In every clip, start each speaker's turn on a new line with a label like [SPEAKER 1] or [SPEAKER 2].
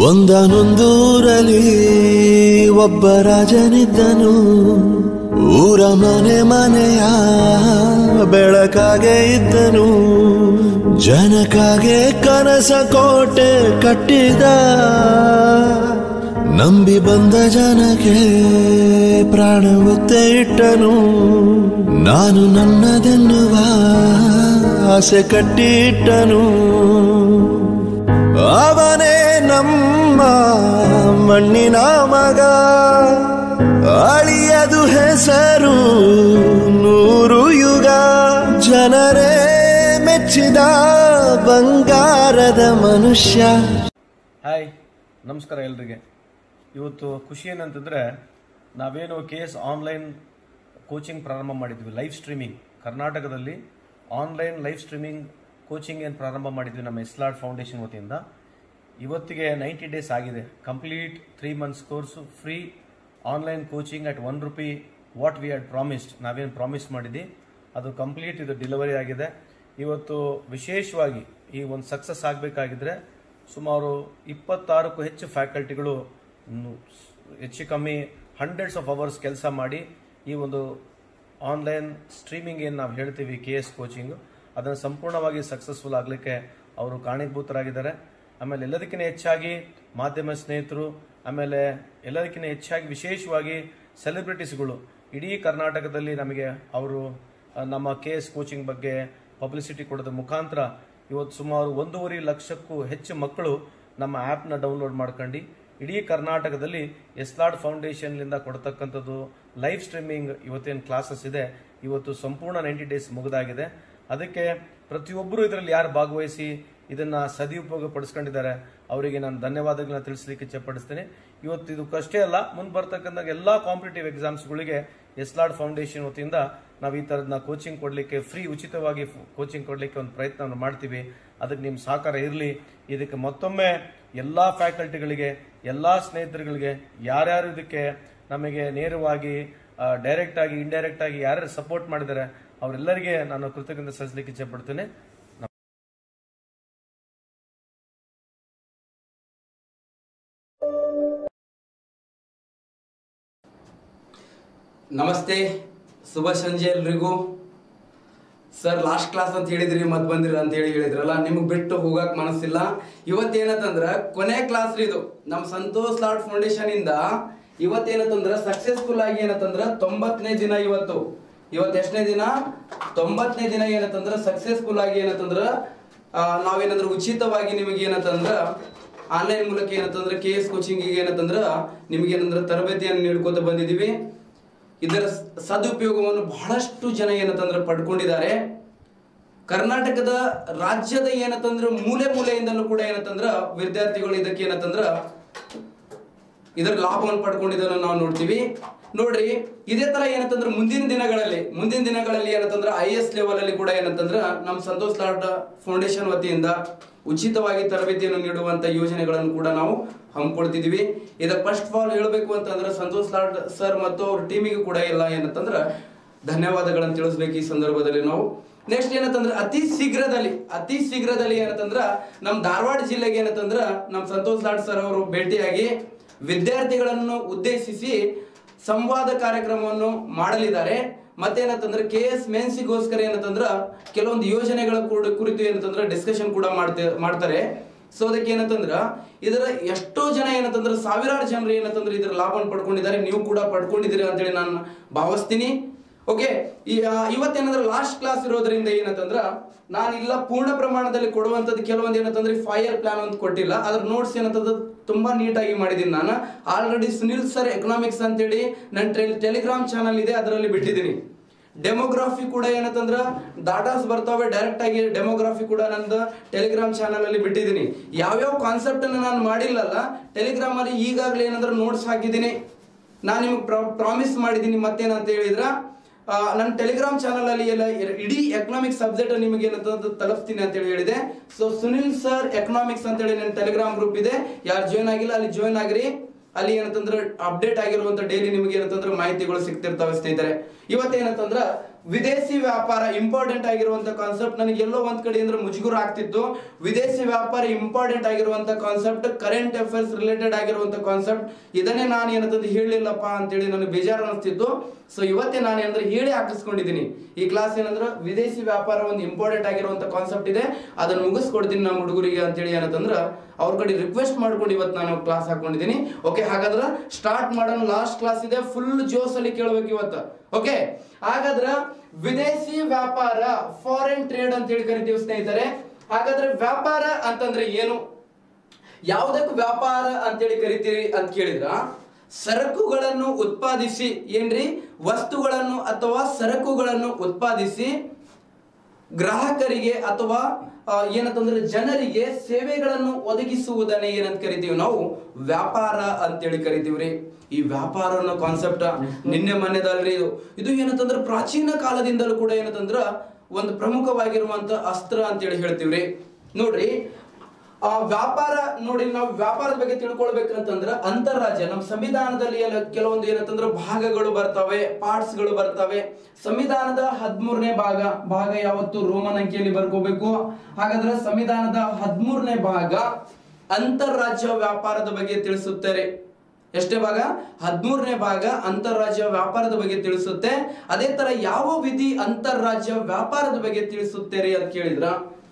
[SPEAKER 1] ಒಂದನೊಂದೂರಲ್ಲಿ ಒಬ್ಬ ರಾಜನಿದ್ದನು ಊರ ಮನೆ ಮನೆಯ ಬೆಳಕಾಗೆ ಇದ್ದನು ಜನಕಾಗೆ ಕನಸ ಕೋಟೆ ಕಟ್ಟಿದ ನಂಬಿ ಬಂದ ಜನಕ್ಕೆ ಪ್ರಾಣ ಒತ್ತೆ ಇಟ್ಟನು ನಾನು ನನ್ನದೆನ್ನುವ ಆಸೆ ಕಟ್ಟಿಟ್ಟನು ಅವನೇ ನಮ್ಮ ಮಣ್ಣಿನ ಮಗ ಅಳಿಯದು ಹೆಸರು ನೂರು ಯುಗ ಜನರೇ ಮೆಚ್ಚಿದ ಬಂಗಾರದ ಮನುಷ್ಯ
[SPEAKER 2] ಹಾಯ್ ನಮಸ್ಕಾರ ಎಲ್ರಿಗೆ ಇವತ್ತು ಖುಷಿ ಏನಂತಂದರೆ ನಾವೇನು ಕೆ ಎಸ್ ಆನ್ಲೈನ್ ಕೋಚಿಂಗ್ ಪ್ರಾರಂಭ ಮಾಡಿದ್ವಿ ಲೈವ್ ಸ್ಟ್ರೀಮಿಂಗ್ ಕರ್ನಾಟಕದಲ್ಲಿ ಆನ್ಲೈನ್ ಲೈವ್ ಸ್ಟ್ರೀಮಿಂಗ್ ಕೋಚಿಂಗ್ ಏನು ಪ್ರಾರಂಭ ಮಾಡಿದ್ವಿ ನಮ್ಮ ಎಸ್ಲಾಡ್ ಫೌಂಡೇಶನ್ ವತಿಯಿಂದ ಇವತ್ತಿಗೆ ನೈಂಟಿ ಡೇಸ್ ಆಗಿದೆ complete three months course free online coaching at one rupee what we had promised ನಾವೇನು ಪ್ರಾಮಿಸ್ ಮಾಡಿದ್ವಿ ಅದು ಕಂಪ್ಲೀಟ್ ಇದು ಡೆಲಿವರಿ ಆಗಿದೆ ಇವತ್ತು ವಿಶೇಷವಾಗಿ ಈ ಒಂದು ಸಕ್ಸಸ್ ಆಗಬೇಕಾಗಿದ್ರೆ ಸುಮಾರು ಇಪ್ಪತ್ತಾರಕ್ಕೂ ಹೆಚ್ಚು ಫ್ಯಾಕಲ್ಟಿಗಳು ನು- ಹೆಚ್ಚು ಕಮ್ಮಿ ಹಂಡ್ರೆಡ್ಸ್ ಆಫ್ ಅವರ್ಸ್ ಕೆಲಸ ಮಾಡಿ ಈ ಒಂದು ಆನ್ಲೈನ್ ಸ್ಟ್ರೀಮಿಂಗ್ ಏನು ನಾವು ಹೇಳ್ತೀವಿ ಕೆ ಎಸ್ ಕೋಚಿಂಗು ಅದನ್ನು ಸಂಪೂರ್ಣವಾಗಿ ಸಕ್ಸಸ್ಫುಲ್ ಆಗಲಿಕ್ಕೆ ಅವರು ಕಾರಣೀಭೂತರಾಗಿದ್ದಾರೆ ಆಮೇಲೆ ಎಲ್ಲದಕ್ಕಿಂತ ಹೆಚ್ಚಾಗಿ ಮಾಧ್ಯಮ ಸ್ನೇಹಿತರು ಆಮೇಲೆ ಎಲ್ಲದಕ್ಕಿಂತ ಹೆಚ್ಚಾಗಿ ವಿಶೇಷವಾಗಿ ಸೆಲೆಬ್ರಿಟೀಸ್ಗಳು ಇಡೀ ಕರ್ನಾಟಕದಲ್ಲಿ ನಮಗೆ ಅವರು ಆ, ನಮ್ಮ ಕೆ ಎಸ್ ಕೋಚಿಂಗ್ ಬಗ್ಗೆ ಪಬ್ಲಿಸಿಟಿ ಕೊಡೋದ್ರ ಮುಖಾಂತರ ಇವತ್ತು ಸುಮಾರು ಒಂದೂವರೆ ಲಕ್ಷಕ್ಕೂ ಹೆಚ್ಚು ಮಕ್ಕಳು ನಮ್ಮ ಆ್ಯಪ್ನ ಡೌನ್ಲೋಡ್ ಮಾಡ್ಕೊಂಡು ಇಡೀ ಕರ್ನಾಟಕದಲ್ಲಿ ಎಸ್ಲಾಡ್ ಫೌಂಡೇಶನ್ನಿಂದ ಕೊಡ್ತಕ್ಕಂಥದ್ದು ಲೈವ್ ಸ್ಟ್ರೀಮಿಂಗ್ ಇವತ್ತೇನು ಕ್ಲಾಸಸ್ ಇದೆ ಇವತ್ತು ಸಂಪೂರ್ಣ ನೈಂಟಿ ಡೇಸ್ ಮುಗಿದಾಗಿದೆ ಅದಕ್ಕೆ ಪ್ರತಿಯೊಬ್ಬರು ಇದರಲ್ಲಿ ಯಾರು ಭಾಗವಹಿಸಿ ಇದನ್ನ ಸದುಪಯೋಗ ಪಡಿಸ್ಕೊಂಡಿದ್ದಾರೆ ಅವರಿಗೆ ನಾನು ಧನ್ಯವಾದಗಳನ್ನ ತಿಳಿಸ್ಲಿಕ್ಕೆ ಇಚ್ಛೆಪಡಿಸ್ತೇನೆ ಇವತ್ತು ಇದಕ್ಕಷ್ಟೇ ಅಲ್ಲ ಮುಂದೆ ಬರ್ತಕ್ಕಂಥ ಎಲ್ಲಾ ಕಾಂಪಿಟೇಟಿವ್ ಎಕ್ಸಾಮ್ಸ್ಗಳಿಗೆ ಎಸ್ಲಾಡ್ ಫೌಂಡೇಶನ್ ವತಿಯಿಂದ ನಾವು ಈ ಥರದನ್ನ ಕೋಚಿಂಗ್ ಕೊಡಲಿಕ್ಕೆ ಫ್ರೀ ಉಚಿತವಾಗಿ ಕೋಚಿಂಗ್ ಕೊಡಲಿಕ್ಕೆ ಒಂದು ಪ್ರಯತ್ನವನ್ನು ಮಾಡ್ತೀವಿ ಅದಕ್ಕೆ ನಿಮ್ಮ ಸಹಕಾರ ಇರಲಿ ಇದಕ್ಕೆ ಮತ್ತೊಮ್ಮೆ ಎಲ್ಲಾ ಫ್ಯಾಕಲ್ಟಿಗಳಿಗೆ ಎಲ್ಲಾ ಸ್ನೇಹಿತರುಗಳಿಗೆ ಯಾರ್ಯಾರು ಇದಕ್ಕೆ ನಮಗೆ ನೇರವಾಗಿ ಡೈರೆಕ್ಟ್ ಆಗಿ ಇಂಡೈರೆಕ್ಟ್ ಆಗಿ ಯಾರ್ಯಾರು ಸಪೋರ್ಟ್ ಮಾಡಿದ್ದಾರೆ ಅವರೆಲ್ಲರಿಗೆ ನಾನು ಕೃತಜ್ಞತೆ ಸಲ್ಲಿಸಲಿಕ್ಕೆ ಇಚ್ಛೆಪಡ್ತೇನೆ
[SPEAKER 3] ನಮಸ್ತೆ ಶುಭ ಸಂಜೆ ಎಲ್ರಿಗೂ ಸರ್ ಲಾಸ್ಟ್ ಕ್ಲಾಸ್ ಅಂತ ಹೇಳಿದ್ರಿ ಮತ್ ಬಂದಿರ ಅಂತ ಹೇಳಿ ಹೇಳಿದ್ರಲ್ಲ ನಿಮ್ಗೆ ಬಿಟ್ಟು ಹೋಗಕ್ ಮನಸ್ಸಿಲ್ಲ ಇವತ್ತೇನಂತಂದ್ರ ಕೊನೆ ಕ್ಲಾಸ್ ರೀ ಇದು ನಮ್ಮ ಸಂತೋಷ್ ಲಾಡ್ ಫೌಂಡೇಶನ್ ಇಂದ ಇವತ್ತೇನಂತಂದ್ರ ಸಕ್ಸಸ್ಫುಲ್ ಆಗಿ ಏನಂತಂದ್ರ ತೊಂಬತ್ತನೇ ದಿನ ಇವತ್ತು ಇವತ್ತು ಎಷ್ಟನೇ ದಿನ ತೊಂಬತ್ತನೇ ದಿನ ಏನಂತಂದ್ರ ಸಕ್ಸಸ್ಫುಲ್ ಆಗಿ ಏನಂತಂದ್ರ ಆ, ನಾವೇನಂದ್ರ ಉಚಿತವಾಗಿ ನಿಮಗೆ ಏನಂತಂದ್ರ ಆನ್ಲೈನ್ ಮೂಲಕ ಏನಂತಂದ್ರ ಕೆ ಎಸ್ ಕೋಚಿಂಗ್ ಏನಂತಂದ್ರ ನಿಮಗೆ ಏನಂದ್ರ ತರಬೇತಿಯನ್ನು ನೀಡ್ಕೋತ ಬಂದಿದೀವಿ ಇದರ ಸ- ಸದುಪಯೋಗವನ್ನು ಬಹಳಷ್ಟು ಜನ ಏನಂತಂದ್ರೆ ಪಡ್ಕೊಂಡಿದ್ದಾರೆ ಕರ್ನಾಟಕದ ರಾಜ್ಯದ ಏನಂತಂದ್ರೆ ಮೂಲೆ ಮೂಲೆಯಿಂದಲೂ ಕೂಡ ಏನಂತಂದ್ರ ವಿದ್ಯಾರ್ಥಿಗಳು ಇದಕ್ಕೆ ಏನಂತಂದ್ರ ಇದರ ಲಾಭವನ್ನು ಪಡ್ಕೊಂಡಿದ್ದನ್ನು ನಾವು ನೋಡ್ತೀವಿ ನೋಡ್ರಿ ಇದೇ ತರ ಏನಂತಂದ್ರೆ ಮುಂದಿನ ದಿನಗಳಲ್ಲಿ ಮುಂದಿನ ದಿನಗಳಲ್ಲಿ ಏನಂತಂದ್ರೆ ಐ ಎಸ್ ಲೆವೆಲ್ ಅಲ್ಲಿ ಕೂಡ ಏನಂತಂದ್ರ ನಮ್ಮ ಸಂತೋಷ್ ಲಾಡ್ ಫೌಂಡೇಶನ್ ವತಿಯಿಂದ ಉಚಿತವಾಗಿ ತರಬೇತಿಯನ್ನು ನೀಡುವಂತ ಯೋಜನೆಗಳನ್ನು ಕೂಡ ನಾವು ಹಮ್ಮಿಕೊಳ್ತಿದೀವಿ ಇದಕ್ಕೆ ಫಸ್ಟ್ ಆಫ್ ಆಲ್ ಹೇಳಬೇಕು ಅಂತಂದ್ರೆ ಸಂತೋಷ್ ಲಾಡ್ ಸರ್ ಮತ್ತು ಅವ್ರ ಟೀಮಿಗೂ ಕೂಡ ಎಲ್ಲ ಏನಂತಂದ್ರ ಧನ್ಯವಾದಗಳನ್ನು ತಿಳಿಸ್ಬೇಕು ಈ ಸಂದರ್ಭದಲ್ಲಿ ನಾವು ನೆಕ್ಸ್ಟ್ ಏನಂತಂದ್ರೆ ಅತಿ ಶೀಘ್ರದಲ್ಲಿ ಅತಿ ಶೀಘ್ರದಲ್ಲಿ ಏನಂತಂದ್ರ ನಮ್ಮ ಧಾರವಾಡ ಜಿಲ್ಲೆಗೆ ಏನಂತಂದ್ರ ನಮ್ಮ ಸಂತೋಷ್ ಲಾಡ್ ಸರ್ ಅವರು ಭೇಟಿಯಾಗಿ ವಿದ್ಯಾರ್ಥಿಗಳನ್ನು ಉದ್ದೇಶಿಸಿ ಸಂವಾದ ಕಾರ್ಯಕ್ರಮವನ್ನು ಮಾಡಲಿದ್ದಾರೆ ಮತ್ತೇನಂತಂದ್ರೆ ಕೆ ಎಸ್ ಮೆನ್ಸಿಗೋಸ್ಕರ ಏನಂತಂದ್ರ ಕೆಲವೊಂದು ಯೋಜನೆಗಳ ಕೂಡ- ಕುರಿತು ಏನಂತಂದ್ರ ಡಿಸ್ಕಷನ್ ಕೂಡ ಮಾಡ್ತಾ ಮಾಡ್ತಾರೆ ಸೊ ಅದಕ್ಕೆ ಏನಂತಂದ್ರ ಇದರ ಎಷ್ಟೋ ಜನ ಏನಂತಂದ್ರ ಸಾವಿರಾರು ಜನರು ಏನಂತಂದ್ರೆ ಇದರ ಲಾಭವನ್ನು ಪಡ್ಕೊಂಡಿದ್ದಾರೆ ನೀವು ಕೂಡ ಪಡ್ಕೊಂಡಿದ್ದೀರಿ ಅಂತೇಳಿ ನಾನು ಭಾವಿಸ್ತೀನಿ ಓಕೆ ಇವತ್ತೇನಂದ್ರೆ ಲಾಸ್ಟ್ ಕ್ಲಾಸ್ ಇರೋದ್ರಿಂದ ಏನಂತಂದ್ರ ನಾನು ಇಲ್ಲ ಪೂರ್ಣ ಪ್ರಮಾಣದಲ್ಲಿ ಕೊಡುವಂತದ್ದು ಕೆಲವೊಂದು ಏನಂತಂದ್ರೆ ಫೈರ್ ಪ್ಲಾನ್ ಅಂತ ಕೊಟ್ಟಿಲ್ಲ ಅದ್ರ ನೋಟ್ಸ್ ಏನಂತಂದ್ರೆ ತುಂಬಾ ನೀಟಾಗಿ ಮಾಡಿದ್ದೀನಿ ನಾನು ಆಲ್ರೆಡಿ ಸುನಿಲ್ ಸರ್ ಎಕನಾಮಿಕ್ಸ್ ಅಂತೇಳಿ ನನ್ನ ಟೆಲಿಗ್ರಾಮ್ ಚಾನಲ್ ಇದೆ ಅದರಲ್ಲಿ ಬಿಟ್ಟಿದ್ದೀನಿ ಡೆಮೋಗ್ರಾಫಿ ಕೂಡ ಏನಂತಂದ್ರ ಡಾಟಾಸ್ ಬರ್ತಾವೆ ಡೈರೆಕ್ಟ್ ಆಗಿ ಡೆಮೋಗ್ರಾಫಿ ಕೂಡ ನಂದು ಟೆಲಿಗ್ರಾಮ್ ಚಾನಲ್ ಅಲ್ಲಿ ಬಿಟ್ಟಿದ್ದೀನಿ ಯಾವ್ಯಾವ ಕಾನ್ಸೆಪ್ಟ್ ಅನ್ನು ನಾನು ಮಾಡಿಲ್ಲಲ್ಲ ಟೆಲಿಗ್ರಾಮ್ ಅಲ್ಲಿ ಈಗಾಗಲೇ ಏನಂದ್ರೆ ನೋಟ್ಸ್ ಹಾಕಿದ್ದೀನಿ ನಾನು ನಿಮ್ಗೆ ಪ್ರಾಮಿಸ್ ಮಾಡಿದ್ದೀನಿ ಮತ್ತೇನಂತ ಹೇಳಿದ್ರ ಆ, ನನ್ನ ಟೆಲಿಗ್ರಾಮ್ ಚಾನಲ್ ಅಲ್ಲಿ ಎಲ್ಲ ಎರ- ಇಡೀ ಎಕನಾಮಿಕ್ಸ್ ಸಬ್ಜೆಕ್ಟ್ ನಿಮಗೆ ಏನಂತಂದು ತಲುಪಿಸ್ತೀನಿ ಅಂತ ಹೇಳಿ ಹೇಳಿದೆ ಸೊ ಸುನಿಲ್ ಸರ್ ಎಕನಾಮಿಕ್ಸ್ ಅಂತ ಹೇಳಿ ನನ್ನ ಟೆಲಿಗ್ರಾಮ್ ಗ್ರೂಪ್ ಇದೆ ಯಾರು ಜಾಯ್ನ್ ಆಗಿಲ್ಲ ಅಲ್ಲಿ ಜಾಯ್ನ್ ಆಗಿರಿ ಅಲ್ಲಿ ಏನಂತಂದ್ರೆ ಅಪ್ಡೇಟ್ ಆಗಿರುವಂತ ಡೈಲಿ ನಿಮಗೆ ಏನಂತಂದ್ರೆ ಮಾಹಿತಿಗಳು ಸಿಗ್ತಿರ್ತಾವೆ ಸ್ನೇಹಿತರೆ ಇವತ್ತೇನಂತಂದ್ರ ವಿದೇಶಿ ವ್ಯಾಪಾರ ಇಂಪಾರ್ಟೆಂಟ್ ಆಗಿರುವಂತ ಕಾನ್ಸೆಪ್ಟ್ ನನಗೆ ಎಲ್ಲೋ ಒಂದ್ ಕಡೆ ಅಂದ್ರೆ ಮುಜುಗುರ ಆಗ್ತಿತ್ತು ವಿದೇಶಿ ವ್ಯಾಪಾರ ಇಂಪಾರ್ಟೆಂಟ್ ಆಗಿರುವಂತ ಕಾನ್ಸೆಪ್ಟ್ ಕರೆಂಟ್ ಅಫೇರ್ಸ್ ರಿಲೇಟೆಡ್ ಆಗಿರುವಂತ ಕಾನ್ಸೆಪ್ಟ್ ಇದನ್ನೇ ನಾನು ಏನಂತಂದು ಹೇಳಿಲ್ಲಪ್ಪ ಅಂತೇಳಿ ನನಗೆ ಬೇಜಾರು ಅನಿಸ್ತಿತ್ತು ಸೊ ಇವತ್ತೇ ನಾನು ಏನಂದ್ರೆ ಹೇಳಿ ಹಾಕಿಸ್ಕೊಂಡಿದ್ದೀನಿ ಈ ಕ್ಲಾಸ್ ಏನಂದ್ರೆ ವಿದೇಶಿ ವ್ಯಾಪಾರ ಒಂದು ಇಂಪಾರ್ಟೆಂಟ್ ಆಗಿರುವಂತ ಕಾನ್ಸೆಪ್ಟ್ ಇದೆ ಅದನ್ನ ಮುಗಿಸ್ಕೊಡ್ತೀನಿ ನಮ್ಮ ಹುಡುಗರಿಗೆ ಅಂತೇಳಿ ಏನಂತಂದ್ರೆ ಅವ್ರ ಕಡೆ ರಿಕ್ವೆಸ್ಟ್ ಮಾಡ್ಕೊಂಡು ಇವತ್ತು ನಾನು ಕ್ಲಾಸ್ ಹಾಕೊಂಡಿದ್ದೀನಿ ಓಕೆ ಹಾಗಾದ್ರೆ ಸ್ಟಾರ್ಟ್ ಮಾಡೋಣ ಲಾಸ್ಟ್ ಕ್ಲಾಸ್ ಇದೆ ಫುಲ್ ಜೋಸ್ ಅಲ್ಲಿ ಕೇಳ್ಬೇಕು ಇವತ್ತು ಓಕೆ ಹಾಗಾದ್ರೆ ವಿದೇಶಿ ವ್ಯಾಪಾರ ಫಾರಿನ್ ಟ್ರೇಡ್ ಅಂತ ಹೇಳಿ ಕರಿತೀವಿ ಸ್ನೇಹಿತರೆ ಹಾಗಾದ್ರೆ ವ್ಯಾಪಾರ ಅಂತಂದ್ರೆ ಏನು ಯಾವುದಕ್ಕೆ ವ್ಯಾಪಾರ ಅಂತೇಳಿ ಕರಿತೀರಿ ಅಂತ ಕೇಳಿದ್ರ ಸರಕುಗಳನ್ನು ಉತ್ಪಾದಿಸಿ ಏನ್ರಿ ವಸ್ತುಗಳನ್ನು ಅಥವಾ ಸರಕುಗಳನ್ನು ಉತ್ಪಾದಿಸಿ ಗ್ರಾಹಕರಿಗೆ ಅಥವಾ ಆ, ಏನಂತಂದ್ರೆ ಜನರಿಗೆ ಸೇವೆಗಳನ್ನು ಒದಗಿಸುವುದನ್ನೇ ಏನಂತ ಕರಿತೀವಿ ನಾವು ವ್ಯಾಪಾರ ಅಂತೇಳಿ ಕರಿತೀವ್ರಿ ಈ ವ್ಯಾಪಾರ ಅನ್ನೋ ಕಾನ್ಸೆಪ್ಟ್ ನಿನ್ನೆ ಮೊನ್ನೆದಲ್ರಿ ಇದು ಇದು ಏನಂತಂದ್ರೆ ಪ್ರಾಚೀನ ಕಾಲದಿಂದಲೂ ಕೂಡ ಏನಂತಂದ್ರ ಒಂದು ಪ್ರಮುಖವಾಗಿರುವಂತ ಅಸ್ತ್ರ ಅಂತೇಳಿ ಹೇಳ್ತೀವ್ರಿ ನೋಡ್ರಿ ಆ ವ್ಯಾಪಾರ ನೋಡಿ ನಾವು ವ್ಯಾಪಾರದ ಬಗ್ಗೆ ತಿಳ್ಕೊಳ್ಬೇಕಂತಂದ್ರ ಅಂತಾರಾಜ್ಯ ನಮ್ಮ ಸಂವಿಧಾನದಲ್ಲಿ ಎಲ್ಲ ಕೆಲವೊಂದು ಏನಂತಂದ್ರೆ ಭಾಗಗಳು ಬರ್ತವೆ ಪಾರ್ಟ್ಸ್ ಗಳು ಬರ್ತವೆ ಸಂವಿಧಾನದ ಹದಿಮೂರನೇ ಭಾಗ ಭಾಗ ಯಾವತ್ತು ರೋಮನ್ ಅಂಕಿಯಲ್ಲಿ ಬರ್ಕೋಬೇಕು ಹಾಗಾದ್ರೆ ಸಂವಿಧಾನದ ಹದಿಮೂರನೇ ಭಾಗ ಅಂತಾರಾಜ್ಯ ವ್ಯಾಪಾರದ ಬಗ್ಗೆ ತಿಳಿಸುತ್ತಾರೆ ಎಷ್ಟೇ ಭಾಗ ಹದಿಮೂರನೇ ಭಾಗ ಅಂತಾರಾಜ್ಯ ವ್ಯಾಪಾರದ ಬಗ್ಗೆ ತಿಳಿಸುತ್ತೆ ಅದೇ ತರ ಯಾವ ವಿಧಿ ಅಂತಾರಾಜ್ಯ ವ್ಯಾಪಾರದ ಬಗ್ಗೆ ತಿಳಿಸುತ್ತಾರೆ ಅಂತ ಕೇಳಿದ್ರ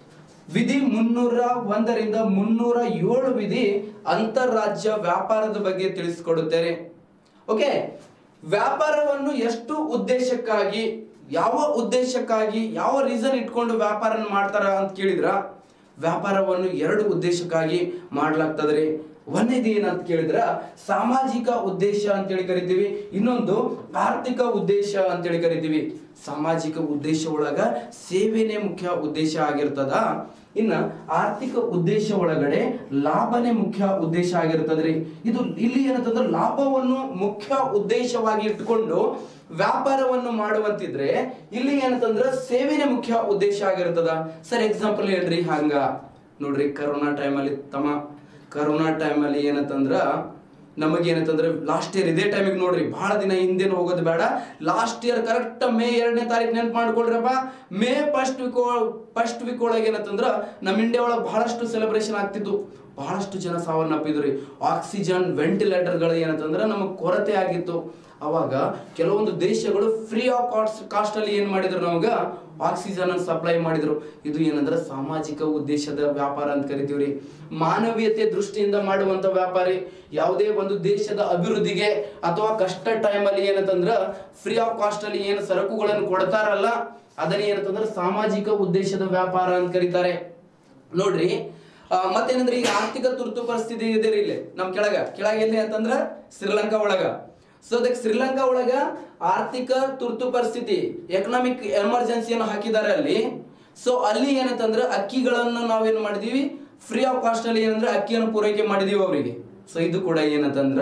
[SPEAKER 3] ವಿಧಿ ಮುನ್ನೂರ ಒಂದರಿಂದ ಮುನ್ನೂರ ಏಳು ವಿಧಿ ಅಂತಾರಾಜ್ಯ ವ್ಯಾಪಾರದ ಬಗ್ಗೆ ತಿಳಿಸಿಕೊಡುತ್ತಾರೆ ಓಕೆ ವ್ಯಾಪಾರವನ್ನು ಎಷ್ಟು ಉದ್ದೇಶಕ್ಕಾಗಿ ಯಾವ ಉದ್ದೇಶಕ್ಕಾಗಿ ಯಾವ ರೀಸನ್ ಇಟ್ಕೊಂಡು ವ್ಯಾಪಾರ ಮಾಡ್ತಾರ ಅಂತ ಕೇಳಿದ್ರ ವ್ಯಾಪಾರವನ್ನು ಎರಡು ಉದ್ದೇಶಕ್ಕಾಗಿ ಮಾಡ್ಲಾಗ್ತದ್ರಿ ಒಂದೇದು ಏನಂತ ಕೇಳಿದ್ರ ಸಾಮಾಜಿಕ ಉದ್ದೇಶ ಅಂತೇಳಿ ಕರಿತೀವಿ ಇನ್ನೊಂದು ಆರ್ಥಿಕ ಉದ್ದೇಶ ಅಂತೇಳಿ ಕರಿತೀವಿ ಸಾಮಾಜಿಕ ಉದ್ದೇಶ ಒಳಗ ಸೇವೆನೇ ಮುಖ್ಯ ಉದ್ದೇಶ ಆಗಿರ್ತದ ಇನ್ನ ಆರ್ಥಿಕ ಉದ್ದೇಶ ಒಳಗಡೆ ಲಾಭನೇ ಮುಖ್ಯ ಉದ್ದೇಶ ಆಗಿರ್ತದ್ರಿ ಇದು ಇಲ್ಲಿ ಏನಂತಂದ್ರೆ ಲಾಭವನ್ನು ಮುಖ್ಯ ಉದ್ದೇಶವಾಗಿ ಇಟ್ಕೊಂಡು ವ್ಯಾಪಾರವನ್ನು ಮಾಡುವಂತಿದ್ರೆ ಇಲ್ಲಿ ಏನಂತಂದ್ರೆ ಸೇವೆನೇ ಮುಖ್ಯ ಉದ್ದೇಶ ಆಗಿರ್ತದ ಸರ್ ಎಕ್ಸಾಂಪಲ್ ಹೇಳ್ರಿ ಹಂಗ ನೋಡ್ರಿ ಕರೋನಾ ಟೈಮಲ್ಲಿ ತಮ್ಮ ಕರೋನಾ ಟೈಮಲ್ಲಿ ಏನಂತಂದ್ರ ನಮಗೇನಂತಂದ್ರೆ ಲಾಸ್ಟ್ ಇಯರ್ ಇದೇ ಟೈಮಿಗೆ ನೋಡ್ರಿ ಬಹಳ ದಿನ ಹಿಂದೇನು ಹೋಗೋದು ಬೇಡ ಲಾಸ್ಟ್ ಇಯರ್ ಕರೆಕ್ಟ್ ಮೇ ಎರಡನೇ ತಾರೀಕು ನೆನ್ಪು ಮಾಡ್ಕೊಳ್ರಪ್ಪ May first week first week ಒಳಗೆ ಏನಂತಂದ್ರ ನಮ್ಮ ಇಂಡಿಯಾ ಒಳಗೆ ಬಹಳಷ್ಟು ಸೆಲೆಬ್ರೇಷನ್ ಆಗ್ತಿತ್ತು ಬಹಳಷ್ಟು ಜನ ಸಾವನ್ನಪ್ಪಿದ್ರಿ ಆಕ್ಸಿಜನ್ ವೆಂಟಿಲೇಟರ್ಗಳು ಏನಂತಂದ್ರೆ ನಮಗೆ ಕೊರತೆ ಆಗಿತ್ತು ಅವಾಗ ಕೆಲವೊಂದು ದೇಶಗಳು ಫ್ರೀ ಆಫ್ ಕಾಸ್ಟ್ ಕಾಸ್ಟ್ ಅಲ್ಲಿ ಏನ್ ಮಾಡಿದ್ರು ನಮಗ ಆಕ್ಸಿಜನ್ ಸಪ್ಲೈ ಮಾಡಿದ್ರು ಇದು ಏನಂದ್ರೆ ಸಾಮಾಜಿಕ ಉದ್ದೇಶದ ವ್ಯಾಪಾರ ಅಂತ ಕರಿತೀವ್ರಿ ಮಾನವೀಯತೆ ದೃಷ್ಟಿಯಿಂದ ಮಾಡುವಂತ ವ್ಯಾಪಾರಿ ಯಾವುದೇ ಒಂದು ದೇಶದ ಅಭಿವೃದ್ಧಿಗೆ ಅಥವಾ ಕಷ್ಟ ಟೈಮಲ್ಲಿ ಏನಂತಂದ್ರ ಫ್ರೀ ಆಫ್ ಕಾಸ್ಟ್ ಅಲ್ಲಿ ಏನು ಸರಕುಗಳನ್ನು ಕೊಡ್ತಾರಲ್ಲ ಅದನ್ನ ಏನಂತಂದ್ರೆ ಸಾಮಾಜಿಕ ಉದ್ದೇಶದ ವ್ಯಾಪಾರ ಅಂತ ಕರೀತಾರೆ ನೋಡ್ರಿ ಆ, ಮತ್ತೇನಂದ್ರೆ ಈಗ ಆರ್ಥಿಕ ತುರ್ತು ಪರಿಸ್ಥಿತಿ ಇದೆ ರೀ ಇಲ್ಲಿ ನಮ್ ಕೆಳಗ ಕೆಳಗ ಎಲ್ಲಿ ಅಂತಂದ್ರ ಶ್ರೀಲಂಕಾ ಒಳಗ ಸೊ ಅದಕ್ಕೆ ಶ್ರೀಲಂಕಾ ಒಳಗ ಆರ್ಥಿಕ ತುರ್ತು ಪರಿಸ್ಥಿತಿ ಎಕನಾಮಿಕ್ ಎಮರ್ಜೆನ್ಸಿಯನ್ನು ಹಾಕಿದ್ದಾರೆ ಅಲ್ಲಿ ಸೊ ಅಲ್ಲಿ ಏನಂತಂದ್ರೆ ಅಕ್ಕಿಗಳನ್ನು ನಾವೇನ್ ಮಾಡಿದೀವಿ ಫ್ರೀ ಆಫ್ ಕಾಸ್ಟ್ ಅಲ್ಲಿ ಏನಂದ್ರೆ ಅಕ್ಕಿಯನ್ನು ಪೂರೈಕೆ ಮಾಡಿದೀವಿ ಅವರಿಗೆ ಸೊ ಇದು ಕೂಡ ಏನಂತಂದ್ರ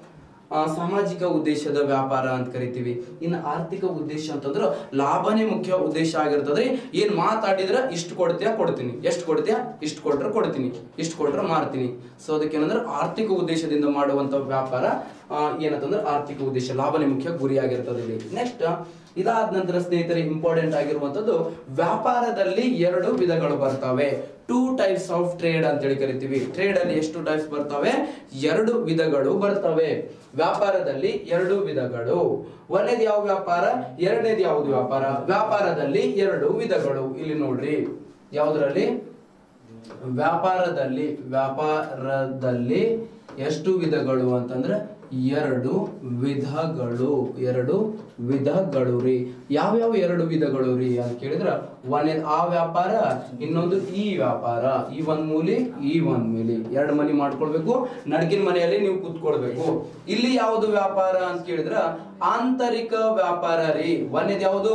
[SPEAKER 3] ಆ, ಸಾಮಾಜಿಕ ಉದ್ದೇಶದ ವ್ಯಾಪಾರ ಅಂತ ಕರಿತೀವಿ ಇನ್ನು ಆರ್ಥಿಕ ಉದ್ದೇಶ ಅಂತಂದ್ರೆ ಲಾಭನೇ ಮುಖ್ಯ ಉದ್ದೇಶ ಆಗಿರ್ತದೆ ಏನ್ ಮಾತಾಡಿದ್ರೆ ಇಷ್ಟು ಕೊಡ್ತೀಯಾ ಕೊಡ್ತೀನಿ ಎಷ್ಟು ಕೊಡ್ತೀಯಾ ಇಷ್ಟು ಕೊಟ್ರೆ ಕೊಡ್ತೀನಿ ಇಷ್ಟು ಕೊಟ್ರೆ ಮಾರ್ತೀನಿ ಸೊ ಅದಕ್ಕೆ ಏನಂದ್ರೆ ಆರ್ಥಿಕ ಉದ್ದೇಶದಿಂದ ಮಾಡುವಂತ ವ್ಯಾಪಾರ ಆ, ಏನಂತಂದ್ರೆ ಆರ್ಥಿಕ ಉದ್ದೇಶ ಲಾಭನೇ ಮುಖ್ಯ ಗುರಿ ಆಗಿರ್ತದೆ ಇಲ್ಲಿ ನೆಕ್ಸ್ಟ್ ಇದಾದ ನಂತರ ಸ್ನೇಹಿತರೆ ಇಂಪಾರ್ಟೆಂಟ್ ಆಗಿರುವಂತದ್ದು ವ್ಯಾಪಾರದಲ್ಲಿ ಎರಡು ವಿಧಗಳು ಬರ್ತವೆ ಟೂ ಟೈಪ್ಸ್ ಆಫ್ ಟ್ರೇಡ್ ಅಂತೇಳಿ ಕರಿತೀವಿ ಟ್ರೇಡ್ ಅಲ್ಲಿ ಎಷ್ಟು ಟೈಪ್ಸ್ ಬರ್ತವೆ ಎರಡು ವಿಧಗಳು ಬರ್ತವೆ ವ್ಯಾಪಾರದಲ್ಲಿ ಎರಡು ವಿಧಗಳು ಒಂದೇದು ಯಾವ ವ್ಯಾಪಾರ ಎರಡನೇದು ಯಾವುದು ವ್ಯಾಪಾರ ವ್ಯಾಪಾರದಲ್ಲಿ ಎರಡು ವಿಧಗಳು ಇಲ್ಲಿ ನೋಡ್ರಿ ಯಾವ್ದ್ರಲ್ಲಿ ವ್ಯಾಪಾರದಲ್ಲಿ ವ್ಯಾಪಾರದಲ್ಲಿ ಎಷ್ಟು ವಿಧಗಳು ಅಂತಂದ್ರೆ ಎರಡು ವಿಧಗಳು ಎರಡು ವಿಧಗಳು ರೀ ಯಾವ್ಯಾವ ಎರಡು ವಿಧಗಳು ರೀ ಅಂತ ಕೇಳಿದ್ರ ಒಂದ್ ಆ ವ್ಯಾಪಾರ ಇನ್ನೊಂದು ಈ ವ್ಯಾಪಾರ ಈ ಒಂದ್ ಮೂಲಿ ಈ ಒಂದ್ ಮೂಲಿ ಎರಡು ಮನಿ ಮಾಡ್ಕೊಳ್ಬೇಕು ನಡ್ಕಿನ ಮನೆಯಲ್ಲಿ ನೀವು ಕೂತ್ಕೊಳ್ಬೇಕು ಇಲ್ಲಿ ಯಾವುದು ವ್ಯಾಪಾರ ಅಂತ ಕೇಳಿದ್ರ ಆಂತರಿಕ ವ್ಯಾಪಾರ ರೀ ಒಂದೇದ್ ಯಾವುದು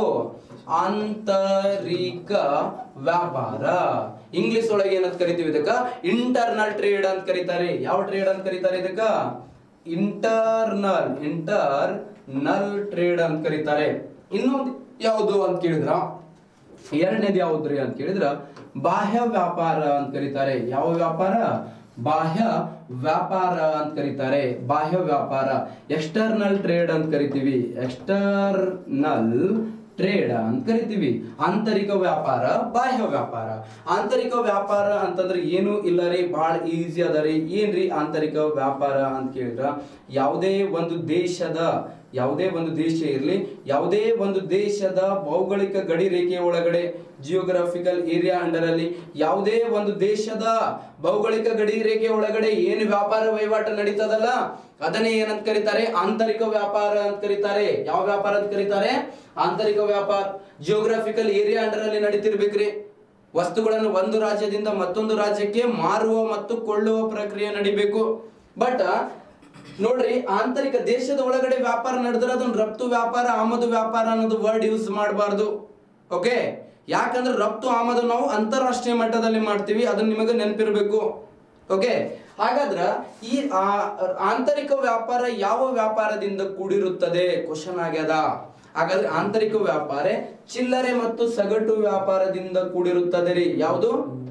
[SPEAKER 3] ಆಂತರಿಕ ವ್ಯಾಪಾರ ಇಂಗ್ಲಿಷ್ ಒಳಗೆ ಏನಂತ ಕರಿತೀವಿ ಇದಕ್ಕ ಇಂಟರ್ನಲ್ ಟ್ರೇಡ್ ಅಂತ ಕರೀತಾರೆ ಯಾವ ಟ್ರೇಡ್ ಅಂತ ಕರೀತಾರೆ ಇದಕ್ಕ ಇಂಟರ್ನಲ್ ಇಂಟರ್ನಲ್ ಟ್ರೇಡ್ ಅಂತ ಕರೀತಾರೆ ಇನ್ನೊಂದು ಯಾವುದು ಅಂತ ಕೇಳಿದ್ರ ಎರಡನೇದು ಯಾವ್ದ್ರಿ ಅಂತ ಕೇಳಿದ್ರ ಬಾಹ್ಯ ವ್ಯಾಪಾರ ಅಂತ ಕರೀತಾರೆ ಯಾವ ವ್ಯಾಪಾರ ಬಾಹ್ಯ ವ್ಯಾಪಾರ ಅಂತ ಕರೀತಾರೆ ಬಾಹ್ಯ ವ್ಯಾಪಾರ ಎಕ್ಸ್ಟರ್ನಲ್ ಟ್ರೇಡ್ ಅಂತ ಕರಿತೀವಿ ಎಕ್ಸ್ಟರ್ನಲ್ ಟ್ರೇಡ್ ಅಂತ ಕರಿತೀವಿ ಆಂತರಿಕ ವ್ಯಾಪಾರ ಬಾಹ್ಯ ವ್ಯಾಪಾರ ಆಂತರಿಕ ವ್ಯಾಪಾರ ಅಂತಂದ್ರೆ ಏನು ಇಲ್ಲ ರೀ ಬಹಳ ಈಸಿ ಅದ ರೀ ಏನ್ರಿ ಆಂತರಿಕ ವ್ಯಾಪಾರ ಅಂತ ಕೇಳಿದ್ರ ಯಾವುದೇ ಒಂದು ದೇಶದ ಯಾವುದೇ ಒಂದು ದೇಶ ಇರಲಿ ಯಾವುದೇ ಒಂದು ದೇಶದ ಭೌಗೋಳಿಕ ಗಡಿ ರೇಖೆಯ ಒಳಗಡೆ ಜಿಯೋಗ್ರಾಫಿಕಲ್ ಏರಿಯಾ ಅಂಡರ್ ಅಲ್ಲಿ ಯಾವುದೇ ಒಂದು ದೇಶದ ಭೌಗೋಳಿಕ ಗಡಿ ರೇಖೆ ಒಳಗಡೆ ಏನು ವ್ಯಾಪಾರ ವಹಿವಾಟು ನಡೀತದಲ್ಲ ಅದನ್ನೇ ಏನಂತ ಕರೀತಾರೆ ಆಂತರಿಕ ವ್ಯಾಪಾರ ಅಂತ ಕರೀತಾರೆ ಯಾವ ವ್ಯಾಪಾರ ಅಂತ ಕರೀತಾರೆ ಆಂತರಿಕ ವ್ಯಾಪಾರ ಜಿಯೋಗ್ರಾಫಿಕಲ್ ಏರಿಯಾ ಅಂಡರ್ ಅಲ್ಲಿ ನಡೀತಿರ್ಬೇಕ್ರಿ ವಸ್ತುಗಳನ್ನು ಒಂದು ರಾಜ್ಯದಿಂದ ಮತ್ತೊಂದು ರಾಜ್ಯಕ್ಕೆ ಮಾರುವ ಮತ್ತು ಕೊಳ್ಳುವ ಪ್ರಕ್ರಿಯೆ ನಡಿಬೇಕು ಬಟ್ ನೋಡ್ರಿ ಆಂತರಿಕ ದೇಶದ ಒಳಗಡೆ ವ್ಯಾಪಾರ ನಡೆದ್ರೆ ಅದನ್ನ ರಫ್ತು ವ್ಯಾಪಾರ ಆಮದು ವ್ಯಾಪಾರ ಅನ್ನೋದು ವರ್ಡ್ ಯೂಸ್ ಮಾಡಬಾರ್ದು ಓಕೆ ಯಾಕಂದ್ರೆ ರಫ್ತು ಆಮದು ನಾವು ಅಂತಾರಾಷ್ಟ್ರೀಯ ಮಟ್ಟದಲ್ಲಿ ಮಾಡ್ತೀವಿ ಅದನ್ನ ನಿಮಗೆ ನೆನಪಿರ್ಬೇಕು ಓಕೆ ಹಾಗಾದ್ರ ಈ ಆ- ಆಂತರಿಕ ವ್ಯಾಪಾರ ಯಾವ ವ್ಯಾಪಾರದಿಂದ ಕೂಡಿರುತ್ತದೆ ಕ್ವಶನ್ ಆಗ್ಯದ ಹಾಗಾದ್ರೆ ಆಂತರಿಕ ವ್ಯಾಪಾರ ಚಿಲ್ಲರೆ ಮತ್ತು ಸಗಟು ವ್ಯಾಪಾರದಿಂದ ಕೂಡಿರುತ್ತದೆ ರೀ ಯಾವುದು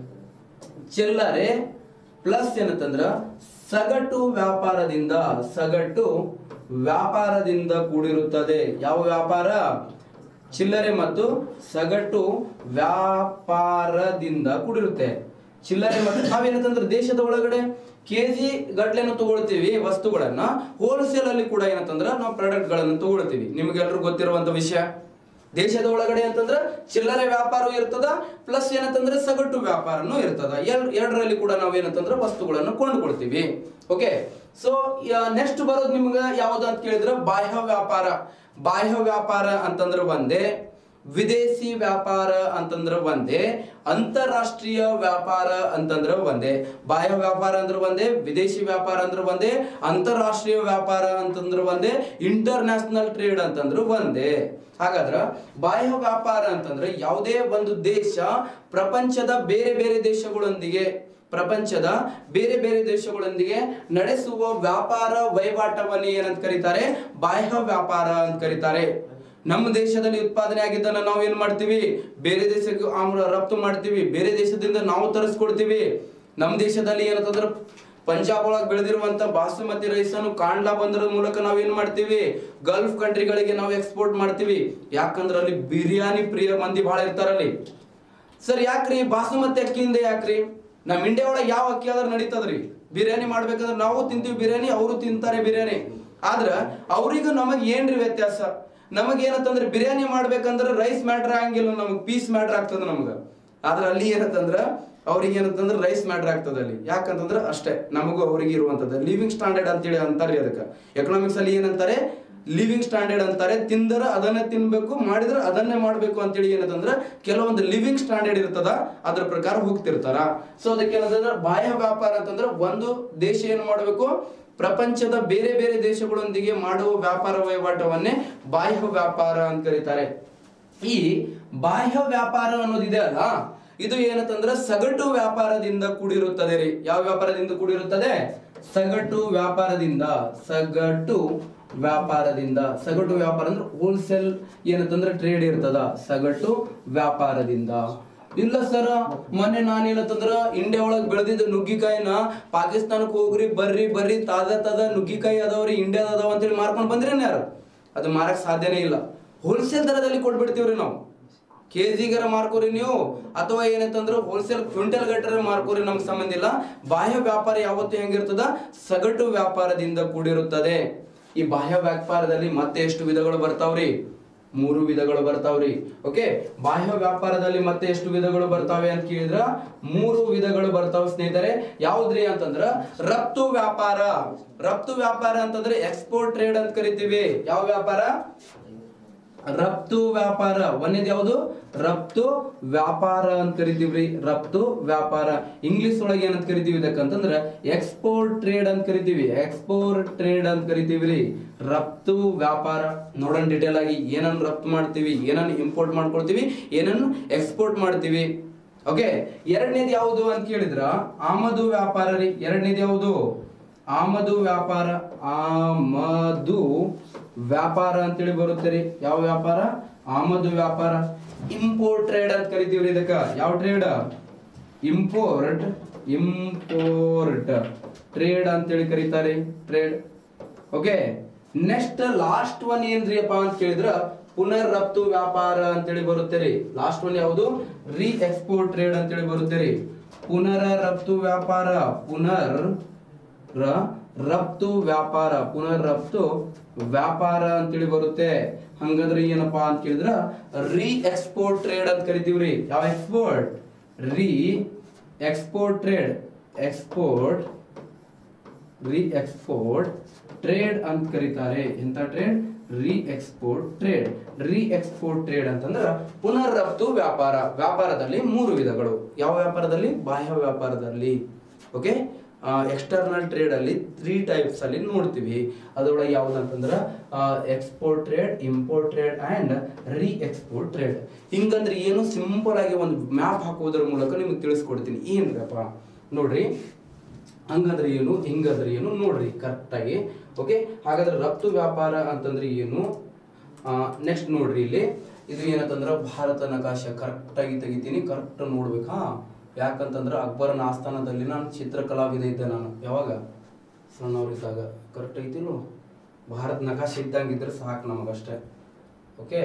[SPEAKER 3] ಚಿಲ್ಲರೆ ಪ್ಲಸ್ ಏನಂತಂದ್ರ ಸಗಟು ವ್ಯಾಪಾರದಿಂದ ಸಗಟು ವ್ಯಾಪಾರದಿಂದ ಕೂಡಿರುತ್ತದೆ ಯಾವ ವ್ಯಾಪಾರ ಚಿಲ್ಲರೆ ಮತ್ತು ಸಗಟು ವ್ಯಾಪಾರದಿಂದ ಕೂಡಿರುತ್ತೆ ಚಿಲ್ಲರೆ ಮತ್ತು ನಾವೇನಂತಂದ್ರೆ ದೇಶದ ಒಳಗಡೆ ಕೆಜಿ ಗಟ್ಲೆನ ತಗೊಳ್ತೀವಿ ವಸ್ತುಗಳನ್ನ ಹೋಲ್ಸೇಲ್ ಅಲ್ಲಿ ಕೂಡ ಏನಂತಂದ್ರ ನಾವು ಪ್ರಾಡಕ್ಟ್ ಗಳನ್ನ ತಗೊಳ್ತೀವಿ ನಿಮ್ಗೆಲ್ರಿಗೂ ಗೊತ್ತಿರುವಂತ ವಿಷಯ ದೇಶದ ಒಳಗಡೆ ಅಂತಂದ್ರ ಚಿಲ್ಲರೆ ವ್ಯಾಪಾರ ಇರ್ತದ ಪ್ಲಸ್ ಏನಂತಂದ್ರೆ ಸಗಟು ವ್ಯಾಪಾರನೂ ಇರ್ತದ ಎಲ್ ಎರಡರಲ್ಲಿ ಕೂಡ ನಾವು ಏನಂತಂದ್ರೆ ವಸ್ತುಗಳನ್ನು ಕೊಂಡ್ಕೊಳ್ತೀವಿ ಓಕೆ ಸೊ ನೆಕ್ಸ್ಟ್ ಬರೋದು ನಿಮ್ಗೆ ಯಾವ್ದು ಅಂತ ಕೇಳಿದ್ರೆ ಬಾಹ್ಯ ವ್ಯಾಪಾರ ಬಾಹ್ಯ ವ್ಯಾಪಾರ ಅಂತಂದ್ರೆ ಒಂದೇ ವಿದೇಶಿ ವ್ಯಾಪಾರ ಅಂತಂದ್ರೆ ಒಂದೇ ಅಂತಾರಾಷ್ಟ್ರೀಯ ವ್ಯಾಪಾರ ಅಂತಂದ್ರೆ ಒಂದೇ ಬಾಹ್ಯ ವ್ಯಾಪಾರ ಅಂದ್ರೆ ಒಂದೇ ವಿದೇಶಿ ವ್ಯಾಪಾರ ಅಂದ್ರೆ ಒಂದೇ ಅಂತಾರಾಷ್ಟ್ರೀಯ ವ್ಯಾಪಾರ ಅಂತಂದ್ರೆ ಒಂದೇ ಇಂಟರ್ನ್ಯಾಷನಲ್ ಟ್ರೇಡ್ ಅಂತಂದ್ರೆ ಒಂದೇ ಹಾಗಾದ್ರ ಬಾಹ್ಯ ವ್ಯಾಪಾರ ಅಂತಂದ್ರೆ ಯಾವುದೇ ಒಂದು ದೇಶ ಪ್ರಪಂಚದ ಬೇರೆ ಬೇರೆ ದೇಶಗಳೊಂದಿಗೆ ಪ್ರಪಂಚದ ಬೇರೆ ಬೇರೆ ದೇಶಗಳೊಂದಿಗೆ ನಡೆಸುವ ವ್ಯಾಪಾರ ವಹಿವಾಟವನ್ನು ಏನಂತ ಕರೀತಾರೆ ಬಾಹ್ಯ ವ್ಯಾಪಾರ ಅಂತ ಕರೀತಾರೆ ನಮ್ಮ ದೇಶದಲ್ಲಿ ಉತ್ಪಾದನೆ ಆಗಿದ್ದನ್ನ ನಾವು ಏನ್ ಮಾಡ್ತೀವಿ ಬೇರೆ ದೇಶಕ್ಕೆ ಆಮ್ಲ ರಫ್ತು ಮಾಡ್ತೀವಿ ಬೇರೆ ದೇಶದಿಂದ ನಾವು ತರಿಸ್ಕೊಡ್ತೀವಿ ನಮ್ಮ ದೇಶದಲ್ಲಿ ಏನಂತಂದ್ರೆ ಪಂಜಾಬ್ ಒಳಗೆ ಬೆಳೆದಿರುವಂತ ಬಾಸುಮತಿ ರೈಸ್ ಅನ್ನು ಕಾಂಡ್ಲಾ ಬಂದ್ರ ಮೂಲಕ ನಾವ್ ಏನ್ ಮಾಡ್ತೀವಿ ಗಲ್ಫ್ ಕಂಟ್ರಿಗಳಿಗೆ ನಾವು ಎಕ್ಸ್ಪೋರ್ಟ್ ಮಾಡ್ತೀವಿ ಯಾಕಂದ್ರೆ ಅಲ್ಲಿ ಬಿರಿಯಾನಿ ಪ್ರಿಯ ಮಂದಿ ಬಹಳ ಇರ್ತಾರಲ್ಲಿ ಸರ್ ಯಾಕ್ರಿ ಬಾಸುಮತಿ ಅಕ್ಕಿಯಿಂದ ಯಾಕ್ರಿ ನಮ್ ಇಂಡಿಯಾ ಒಳಗೆ ಯಾವ ಅಕ್ಕಿ ಆದ್ರೆ ನಡೀತದ್ರಿ ಬಿರಿಯಾನಿ ಮಾಡ್ಬೇಕಂದ್ರೆ ನಾವು ತಿಂತೀವಿ ಬಿರಿಯಾನಿ ಅವರು ತಿಂತಾರೆ ಬಿರಿಯಾನಿ ಆದ್ರ ಅವ್ರಿಗೂ ನಮಗ್ ಏನ್ರಿ ವ್ಯತ್ಯಾಸ ನಮಗ್ ಏನಂತಂದ್ರೆ ಬಿರಿಯಾನಿ ಮಾಡ್ಬೇಕಂದ್ರೆ ರೈಸ್ ಮ್ಯಾಟ್ರ್ ಆಗಂಗಿಲ್ಲ ನಮಗ್ ಪೀಸ್ ಮ್ಯಾಟ್ರ್ ಆಗ್ತದ ನಮ್ಗ ಆದ್ರ ಅಲ್ಲಿ ಏನಂತಂದ್ರ ಅವ್ರಿಗೆ ಏನಂತಂದ್ರೆ ರೈಸ್ ಮ್ಯಾಟ್ರ್ ಆಗ್ತದ ಅಲ್ಲಿ ಯಾಕಂತಂದ್ರೆ ಅಷ್ಟೇ ನಮಗೂ ಅವ್ರಿಗೆ ಇರುವಂತದ್ದು ಲಿವಿಂಗ್ ಸ್ಟ್ಯಾಂಡರ್ಡ್ ಅಂತೇಳಿ ಅಂತಾರೆ ಅದಕ್ಕೆ ಎಕನಾಮಿಕ್ಸ್ ಅಲ್ಲಿ ಏನಂತಾರೆ ಲಿವಿಂಗ್ ಸ್ಟ್ಯಾಂಡರ್ಡ್ ಅಂತಾರೆ ತಿಂದರ ಅದನ್ನೇ ತಿನ್ಬೇಕು ಮಾಡಿದ್ರೆ ಅದನ್ನೇ ಮಾಡ್ಬೇಕು ಅಂತೇಳಿ ಏನಂತಂದ್ರೆ ಕೆಲವೊಂದು ಲಿವಿಂಗ್ ಸ್ಟ್ಯಾಂಡರ್ಡ್ ಇರ್ತದ ಅದ್ರ ಪ್ರಕಾರ ಹೋಗ್ತಿರ್ತಾರ ಸೊ ಅದಕ್ಕೆ ಏನಂತಂದ್ರೆ ಬಾಹ್ಯ ವ್ಯಾಪಾರ ಅಂತಂದ್ರೆ ಒಂದು ದೇಶ ಏನ್ ಮಾಡಬೇಕು ಪ್ರಪಂಚದ ಬೇರೆ ಬೇರೆ ದೇಶಗಳೊಂದಿಗೆ ಮಾಡುವ ವ್ಯಾಪಾರ ವಹಿವಾಟವನ್ನೇ ಬಾಹ್ಯ ವ್ಯಾಪಾರ ಅಂತ ಕರೀತಾರೆ ಈ ಬಾಹ್ಯ ವ್ಯಾಪಾರ ಅನ್ನೋದಿದೆ ಅಲ್ಲ ಇದು ಏನಂತಂದ್ರೆ ಸಗಟು ವ್ಯಾಪಾರದಿಂದ ಕೂಡಿರುತ್ತದೆ ರೀ ಯಾವ ವ್ಯಾಪಾರದಿಂದ ಕೂಡಿರುತ್ತದೆ ಸಗಟು ವ್ಯಾಪಾರದಿಂದ ಸಗಟು ವ್ಯಾಪಾರದಿಂದ ಸಗಟು ವ್ಯಾಪಾರ ಅಂದ್ರೆ ಹೋಲ್ಸೇಲ್ ಏನಂತಂದ್ರೆ ಟ್ರೇಡ್ ಇರ್ತದ ಸಗಟು ವ್ಯಾಪಾರದಿಂದ ಇಲ್ಲ ಸರ್ ಮೊನ್ನೆ ನಾನು ಏನಂತಂದ್ರ ಇಂಡಿಯಾ ಒಳಗ್ ಬೆಳೆದಿದ್ದ ನುಗ್ಗಿಕಾಯಿನ ಪಾಕಿಸ್ತಾನಕ್ಕೆ ಹೋಗ್ರಿ ಬರ್ರಿ ಬರ್ರಿ ತಾಜಾ ತಾಜಾ ನುಗ್ಗಿಕಾಯಿ ಅದಾವ್ರಿ ಇಂಡಿಯಾದ ಅದಾವ ಅಂತೇಳಿ ಮಾರ್ಕೊಂಡ್ ಬಂದ್ರೇನ್ ಯಾರು ಅದು ಮಾರಕ್ ಸಾಧ್ಯನೇ ಇಲ್ಲ ಹೋಲ್ಸೇಲ್ ದರದಲ್ಲಿ ಕೊಟ್ಬಿಡ್ತೀವ್ರಿ ನಾವು ಕೆಜಿಗರ ಮಾರ್ಕೋರಿ ನೀವು ಅಥವಾ ಏನಂತಂದ್ರೆ ಹೋಲ್ಸೇಲ್ ಕ್ವಿಂಟಲ್ ಗಟ್ಟರ ಮಾರ್ಕೋರಿ ನಮ್ಗೆ ಸಂಬಂಧ ಇಲ್ಲ ಬಾಹ್ಯ ವ್ಯಾಪಾರ ಯಾವತ್ತೂ ಹೆಂಗಿರ್ತದ ಸಗಟು ವ್ಯಾಪಾರದಿಂದ ಕೂಡಿರುತ್ತದೆ ಈ ಬಾಹ್ಯ ವ್ಯಾಪಾರದಲ್ಲಿ ಮತ್ತೆ ಎಷ್ಟು ವಿಧಗಳು ಬರ್ತಾವ್ರಿ ಮೂರು ವಿಧಗಳು ಬರ್ತಾವ್ರಿ ಓಕೆ ಬಾಹ್ಯ ವ್ಯಾಪಾರದಲ್ಲಿ ಮತ್ತೆ ಎಷ್ಟು ವಿಧಗಳು ಬರ್ತಾವೆ ಅಂತ ಕೇಳಿದ್ರ ಮೂರು ವಿಧಗಳು ಬರ್ತಾವ ಸ್ನೇಹಿತರೆ ಯಾವ್ದ್ರಿ ಅಂತಂದ್ರ ರಫ್ತು ವ್ಯಾಪಾರ ರಫ್ತು ವ್ಯಾಪಾರ ಅಂತಂದ್ರೆ ಎಕ್ಸ್ಪೋರ್ಟ್ ಟ್ರೇಡ್ ಅಂತ ಕರಿತೀವಿ ಯಾವ ವ್ಯಾಪಾರ ರಫ್ತು ವ್ಯಾಪಾರ ಒಂದೇದು ಯಾವುದು ರಫ್ತು ವ್ಯಾಪಾರ ಅಂತ ಕರಿತೀವ್ರಿ ರಫ್ತು ವ್ಯಾಪಾರ ಇಂಗ್ಲಿಷ್ ಒಳಗೆ ಏನಂತ ಕರಿತೀವಿ ಇದಕ್ಕಂತಂದ್ರ ಎಕ್ಸ್ಪೋರ್ಟ್ ಟ್ರೇಡ್ ಅಂತ ಕರಿತೀವಿ ಎಕ್ಸ್ಪೋರ್ಟ್ ಟ್ರೇಡ್ ಅಂತ ಕರಿತೀವ್ರಿ ರಫ್ತು ವ್ಯಾಪಾರ ನೋಡೋಣ ಡಿಟೇಲ್ ಆಗಿ ಏನನ್ನ ರಫ್ತು ಮಾಡ್ತೀವಿ ಏನನ್ನ ಇಂಪೋರ್ಟ್ ಮಾಡ್ಕೊಳ್ತೀವಿ ಏನನ್ನ ಎಕ್ಸ್ಪೋರ್ಟ್ ಮಾಡ್ತೀವಿ ಓಕೆ ಎರಡನೇದು ಯಾವುದು ಅಂತ ಕೇಳಿದ್ರ ಆಮದು ವ್ಯಾಪಾರ ರೀ ಎರಡನೇದು ಯಾವುದು ಆಮದು ವ್ಯಾಪಾರ ಆಮದು ವ್ಯಾಪಾರ ಅಂತೇಳಿ ಬರುತ್ತೆ ರೀ ಯಾವ ವ್ಯಾಪಾರ ಆಮದು ವ್ಯಾಪಾರ ಇಂಪೋರ್ಟ್ ಟ್ರೇಡ್ ಅಂತ ಕರಿತೀವ್ರಿ ಇದಕ್ಕ ಯಾವ ಟ್ರೇಡ್ ಇಂಪೋರ್ಟ್ ಇಂಪೋರ್ಟ್ ಟ್ರೇಡ್ ಅಂತೇಳಿ ಕರೀತಾರೆ trade okay next last one ಏನ್ರಿ ಅಪ್ಪ ಅಂತ ಕೇಳಿದ್ರ ಪುನರ್ ರಫ್ತು ವ್ಯಾಪಾರ ಅಂತೇಳಿ ಬರುತ್ತೆ ರೀ ಲಾಸ್ಟ್ ಒನ್ ಯಾವುದು ರೀ ಎಕ್ಸ್ಪೋರ್ಟ್ ಟ್ರೇಡ್ ಅಂತೇಳಿ ಬರುತ್ತೆ ರೀ ಪುನರ ರಫ್ತು ವ್ಯಾಪಾರ ಪುನರ್ ರ ರಫ್ತು ವ್ಯಾಪಾರ ಪುನರ್ ರಫ್ತು ವ್ಯಾಪಾರ ಅಂತೇಳಿ ಬರುತ್ತೆ ಹಂಗಂದ್ರೆ ಏನಪ್ಪಾ ಅಂತ ಕೇಳಿದ್ರ ರೀ ಎಕ್ಸ್ಪೋರ್ಟ್ ಟ್ರೇಡ್ ಅಂತ ಕರಿತೀವ್ರಿ ಯಾವ export re-export trade export re-export trade ಅಂತ ಕರೀತಾರೆ ಎಂತ trade re-export trade re-export trade ಅಂತಂದ್ರ ಪುನರ್ ರಫ್ತು ವ್ಯಾಪಾರ ವ್ಯಾಪಾರದಲ್ಲಿ ಮೂರು ವಿಧಗಳು ಯಾವ ವ್ಯಾಪಾರದಲ್ಲಿ ಬಾಹ್ಯ ವ್ಯಾಪಾರದಲ್ಲಿ ಓಕೆ ಎಕ್ಸ್ಟರ್ನಲ್ ಟ್ರೇಡ್ ಅಲ್ಲಿ ತ್ರೀ ಟೈಪ್ಸ್ ಅಲ್ಲಿ ನೋಡ್ತೀವಿ ಅದರೊಳಗೆ ಯಾವ್ದಂತಂದ್ರ export trade import trade and re-export trade ಹಿಂಗಂದ್ರೆ ಏನು ಸಿಂಪಲ್ ಆಗಿ ಒಂದು ಮ್ಯಾಪ್ ಹಾಕುವುದರ ಮೂಲಕ ನಿಮ್ಗೆ ತಿಳಿಸ್ಕೊಡ್ತೀನಿ ಏನ್ರಪ್ಪ ನೋಡ್ರಿ ಹಂಗಂದ್ರೆ ಏನು ಹಿಂಗಂದ್ರೆ ಏನು ನೋಡ್ರಿ ಕರೆಕ್ಟಾಗಿ ಓಕೆ ಹಾಗಾದ್ರೆ ರಫ್ತು ವ್ಯಾಪಾರ ಅಂತಂದ್ರೆ ಏನು ನೆಕ್ಸ್ಟ್ ನೋಡ್ರಿ ಇಲ್ಲಿ ಇದು ಏನಂತಂದ್ರೆ ಭಾರತ ನಕಾಶೆ ಕರೆಕ್ಟಾಗಿ ತೆಗಿತೀನಿ ಕರೆಕ್ಟ್ ನೋಡ್ಬೇಕಾ ಯಾಕಂತಂದ್ರೆ ಅಕ್ಬರನ ಆಸ್ಥಾನದಲ್ಲಿ ನಾನು ಚಿತ್ರಕಲಾವಿದ ಇದ್ದೆ ನಾನು ಯಾವಾಗ ಸಣ್ಣವ್ರಿದ್ದಾಗ ಕರೆಕ್ಟ್ ಐತಿಲ್ವ ಭಾರತ ನಕಾಶೆ ಇದ್ದಂಗೆ ಇದ್ರೆ ಸಾಕು ನಮಗಷ್ಟೇ ಓಕೆ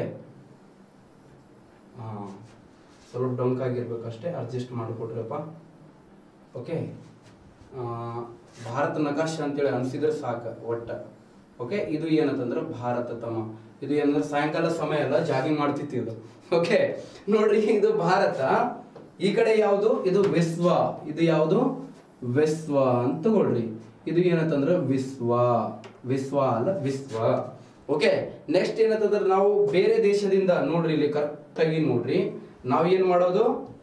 [SPEAKER 3] ಹಾಂ ಸ್ವಲ್ಪ ಡೊಂಕ್ ಆಗಿರ್ಬೇಕಷ್ಟೇ ಅಡ್ಜಸ್ಟ್ ಮಾಡಿಕೊಡ್ರಪ್ಪ ಓಕೆ ಆ, ಭಾರತ ನಕಾಶೆ ಅಂತೇಳಿ ಅನ್ಸಿದ್ರೆ ಸಾಕು ಒಟ್ಟ ಓಕೆ ಇದು ಏನಂತಂದ್ರೆ ಭಾರತ ತಮ ಇದು ಏನಂದ್ರೆ ಸಾಯಂಕಾಲ ಸಮಯ ಎಲ್ಲ ಜಾಗಿಂಗ್ ಮಾಡ್ತಿತ್ತು ಇದು ಓಕೆ ನೋಡ್ರಿ ಇದು ಭಾರತ ಈ ಕಡೆ ಯಾವುದು ಇದು ವಿಶ್ವ ಇದು ಯಾವುದು ವಿಶ್ವ ಅಂತ ತಗೊಳ್ರಿ ಇದು ಏನಂತಂದ್ರೆ ವಿಶ್ವ ವಿಶ್ವ ಅಲ್ಲ ವಿಶ್ವ ಓಕೆ ನೆಕ್ಸ್ಟ್ ಏನಂತಂದ್ರೆ ನಾವು ಬೇರೆ ದೇಶದಿಂದ ನೋಡ್ರಿ ಇಲ್ಲಿ ಕರೆಕ್ಟ್ ಆಗಿ ನೋಡ್ರಿ ನಾವ್ ಏನ್ ಮಾಡೋದು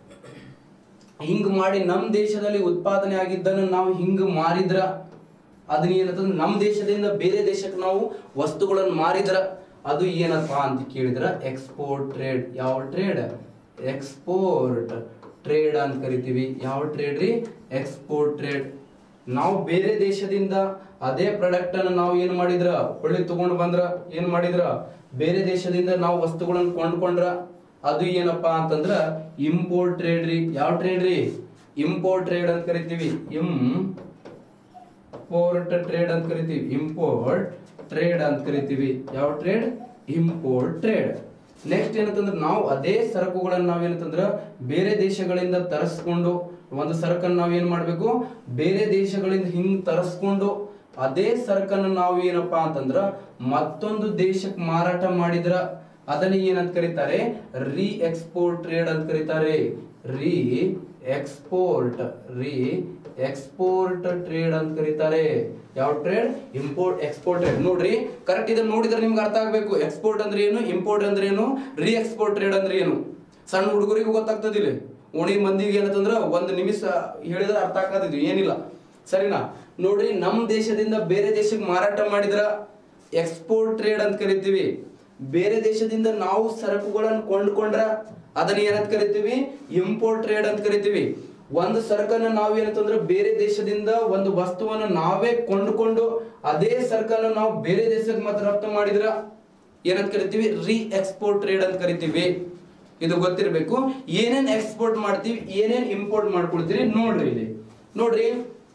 [SPEAKER 3] ಹಿಂಗ್ ಮಾಡಿ ನಮ್ ದೇಶದಲ್ಲಿ ಉತ್ಪಾದನೆ ಆಗಿದ್ದನ್ನು ನಾವು ಹಿಂಗ್ ಮಾರಿದ್ರ ಅದನ್ನ ಏನಂತಂದ್ರೆ ನಮ್ ದೇಶದಿಂದ ಬೇರೆ ದೇಶಕ್ಕೆ ನಾವು ವಸ್ತುಗಳನ್ನು ಮಾರಿದ್ರ ಅದು ಏನಪ್ಪಾ ಅಂತ ಕೇಳಿದ್ರ ಎಕ್ಸ್ಪೋರ್ಟ್ ಟ್ರೇಡ್ ಯಾವ ಟ್ರೇಡ್ ಎಕ್ಸ್ಪೋರ್ಟ್ ಟ್ರೇಡ್ ಅಂತ ಕರಿತೀವಿ ಯಾವ ಟ್ರೇಡ್ ರೀ ಎಕ್ಸ್ಪೋರ್ಟ್ ಟ್ರೇಡ್ ನಾವು ಬೇರೆ ದೇಶದಿಂದ ಅದೇ ಪ್ರಾಡಕ್ಟ್ ಅನ್ನು ನಾವು ಏನ್ ಮಾಡಿದ್ರ ಹೊಳ್ಳಿ ತಗೊಂಡ್ ಬಂದ್ರ ಏನ್ ಮಾಡಿದ್ರ ಬೇರೆ ದೇಶದಿಂದ ನಾವು ವಸ್ತುಗಳನ್ನು ಕೊಂಡ್ಕೊಂಡ್ರ ಅದು ಏನಪ್ಪಾ ಅಂತಂದ್ರ ಇಂಪೋರ್ಟ್ ಟ್ರೇಡ್ ರೀ ಯಾವ ಟ್ರೇಡ್ ರೀ ಇಂಪೋರ್ಟ್ ಟ್ರೇಡ್ ಅಂತ ಕರಿತೀವಿ ಇಂ ಇಂಪೋರ್ಟ್ ಟ್ರೇಡ್ ಅಂತ ಕರಿತೀವಿ ಇಂಪೋರ್ಟ್ ಟ್ರೇಡ್ ಅಂತ ಕರಿತೀವಿ ಯಾವ ಟ್ರೇಡ್ ಇಂಪೋರ್ಟ್ ಟ್ರೇಡ್ ನೆಕ್ಸ್ಟ್ ಏನಂತಂದ್ರೆ ನಾವು ಅದೇ ಸರಕುಗಳನ್ನ ನಾವೇನಂತಂದ್ರ ಬೇರೆ ದೇಶಗಳಿಂದ ತರಿಸ್ಕೊಂಡು ಒಂದು ಸರಕನ್ನು ನಾವ್ ಏನ್ ಮಾಡ್ಬೇಕು ಬೇರೆ ದೇಶಗಳಿಂದ ಹಿಂಗ್ ತರಿಸ್ಕೊಂಡು ಅದೇ ಸರಕನ್ನು ನಾವು ಏನಪ್ಪಾ ಅಂತಂದ್ರ ಮತ್ತೊಂದು ದೇಶಕ್ಕೆ ಮಾರಾಟ ಮಾಡಿದ್ರ ಅದನ್ನ ಏನಂತ ಕರೀತಾರೆ ರೀ ಎಕ್ಸ್ಪೋರ್ಟ್ ಟ್ರೇಡ್ ಅಂತ ಕರೀತಾರೆ ರೀ ಎಕ್ಸ್ಪೋರ್ಟ್ ರೀ ಎಕ್ಸ್ಪೋರ್ಟ್ ಟ್ರೇಡ್ ಅಂತ ಕರೀತಾರೆ ಯಾವ ಟ್ರೇಡ್ ಇಂಪೋರ್ಟ್ ಎಕ್ಸ್ಪೋರ್ಟ್ ಟ್ರೇಡ್ ನೋಡ್ರಿ ಕರೆಕ್ಟ್ ಇದನ್ನ ನೋಡಿದ್ರೆ ನಿಮ್ಗೆ ಅರ್ಥ ಆಗ್ಬೇಕು ಎಕ್ಸ್ಪೋರ್ಟ್ ಅಂದ್ರೆ ಏನು ಇಂಪೋರ್ಟ್ ಅಂದ್ರೆ ಏನು ರೀ ಎಕ್ಸ್ಪೋರ್ಟ್ ಟ್ರೇಡ್ ಅಂದ್ರೆ ಏನು ಸಣ್ಣ ಹುಡುಗರಿಗೂ ಗೊತ್ತಾಗ್ತದಿಲ್ಲ ಓಣಿ ಮಂದಿಗೆ ಏನಂತಂದ್ರ ಒಂದ್ ನಿಮಿಷ ಹೇಳಿದ್ರೆ ಅರ್ಥ ಆಗ್ತದಿದ್ದು ಏನಿಲ್ಲ ಸರಿನಾ ನೋಡ್ರಿ ನಮ್ ದೇಶದಿಂದ ಬೇರೆ ದೇಶಕ್ಕೆ ಮಾರಾಟ ಮಾಡಿದ್ರ ಎಕ್ಸ್ಪೋರ್ಟ್ ಟ್ರೇಡ್ ಅಂತ ಕರಿತೀವಿ ಬೇರೆ ದೇಶದಿಂದ ನಾವು ಸರಕುಗಳನ್ನು ಕೊಂಡ್ಕೊಂಡ್ರ ಅದನ್ನ ಏನಂತ ಕರಿತೀವಿ ಇಂಪೋರ್ಟ್ ಟ್ರೇಡ್ ಅಂತ ಕರಿತೀವಿ ಒಂದು ಸರಕನ್ನ ನಾವು ಏನಂತಂದ್ರೆ ಬೇರೆ ದೇಶದಿಂದ ಒಂದು ವಸ್ತುವನ್ನ ನಾವೇ ಕೊಂಡುಕೊಂಡು ಅದೇ ಸರಕನ್ನ ನಾವು ಬೇರೆ ದೇಶಕ್ಕೆ ಮತ್ತೆ ರಫ್ತು ಮಾಡಿದ್ರ ಏನಂತ ಕರಿತೀವಿ ರೀ ಎಕ್ಸ್ಪೋರ್ಟ್ ಟ್ರೇಡ್ ಅಂತ ಕರಿತೀವಿ ಇದು ಗೊತ್ತಿರಬೇಕು ಏನೇನ್ ಎಕ್ಸ್ಪೋರ್ಟ್ ಮಾಡ್ತೀವಿ ಏನೇನ್ ಇಂಪೋರ್ಟ್ ಮಾಡ್ಕೊಳ್ತೀವಿ ನೋಡ್ರಿ ಇಲ್ಲಿ ನೋಡ್ರಿ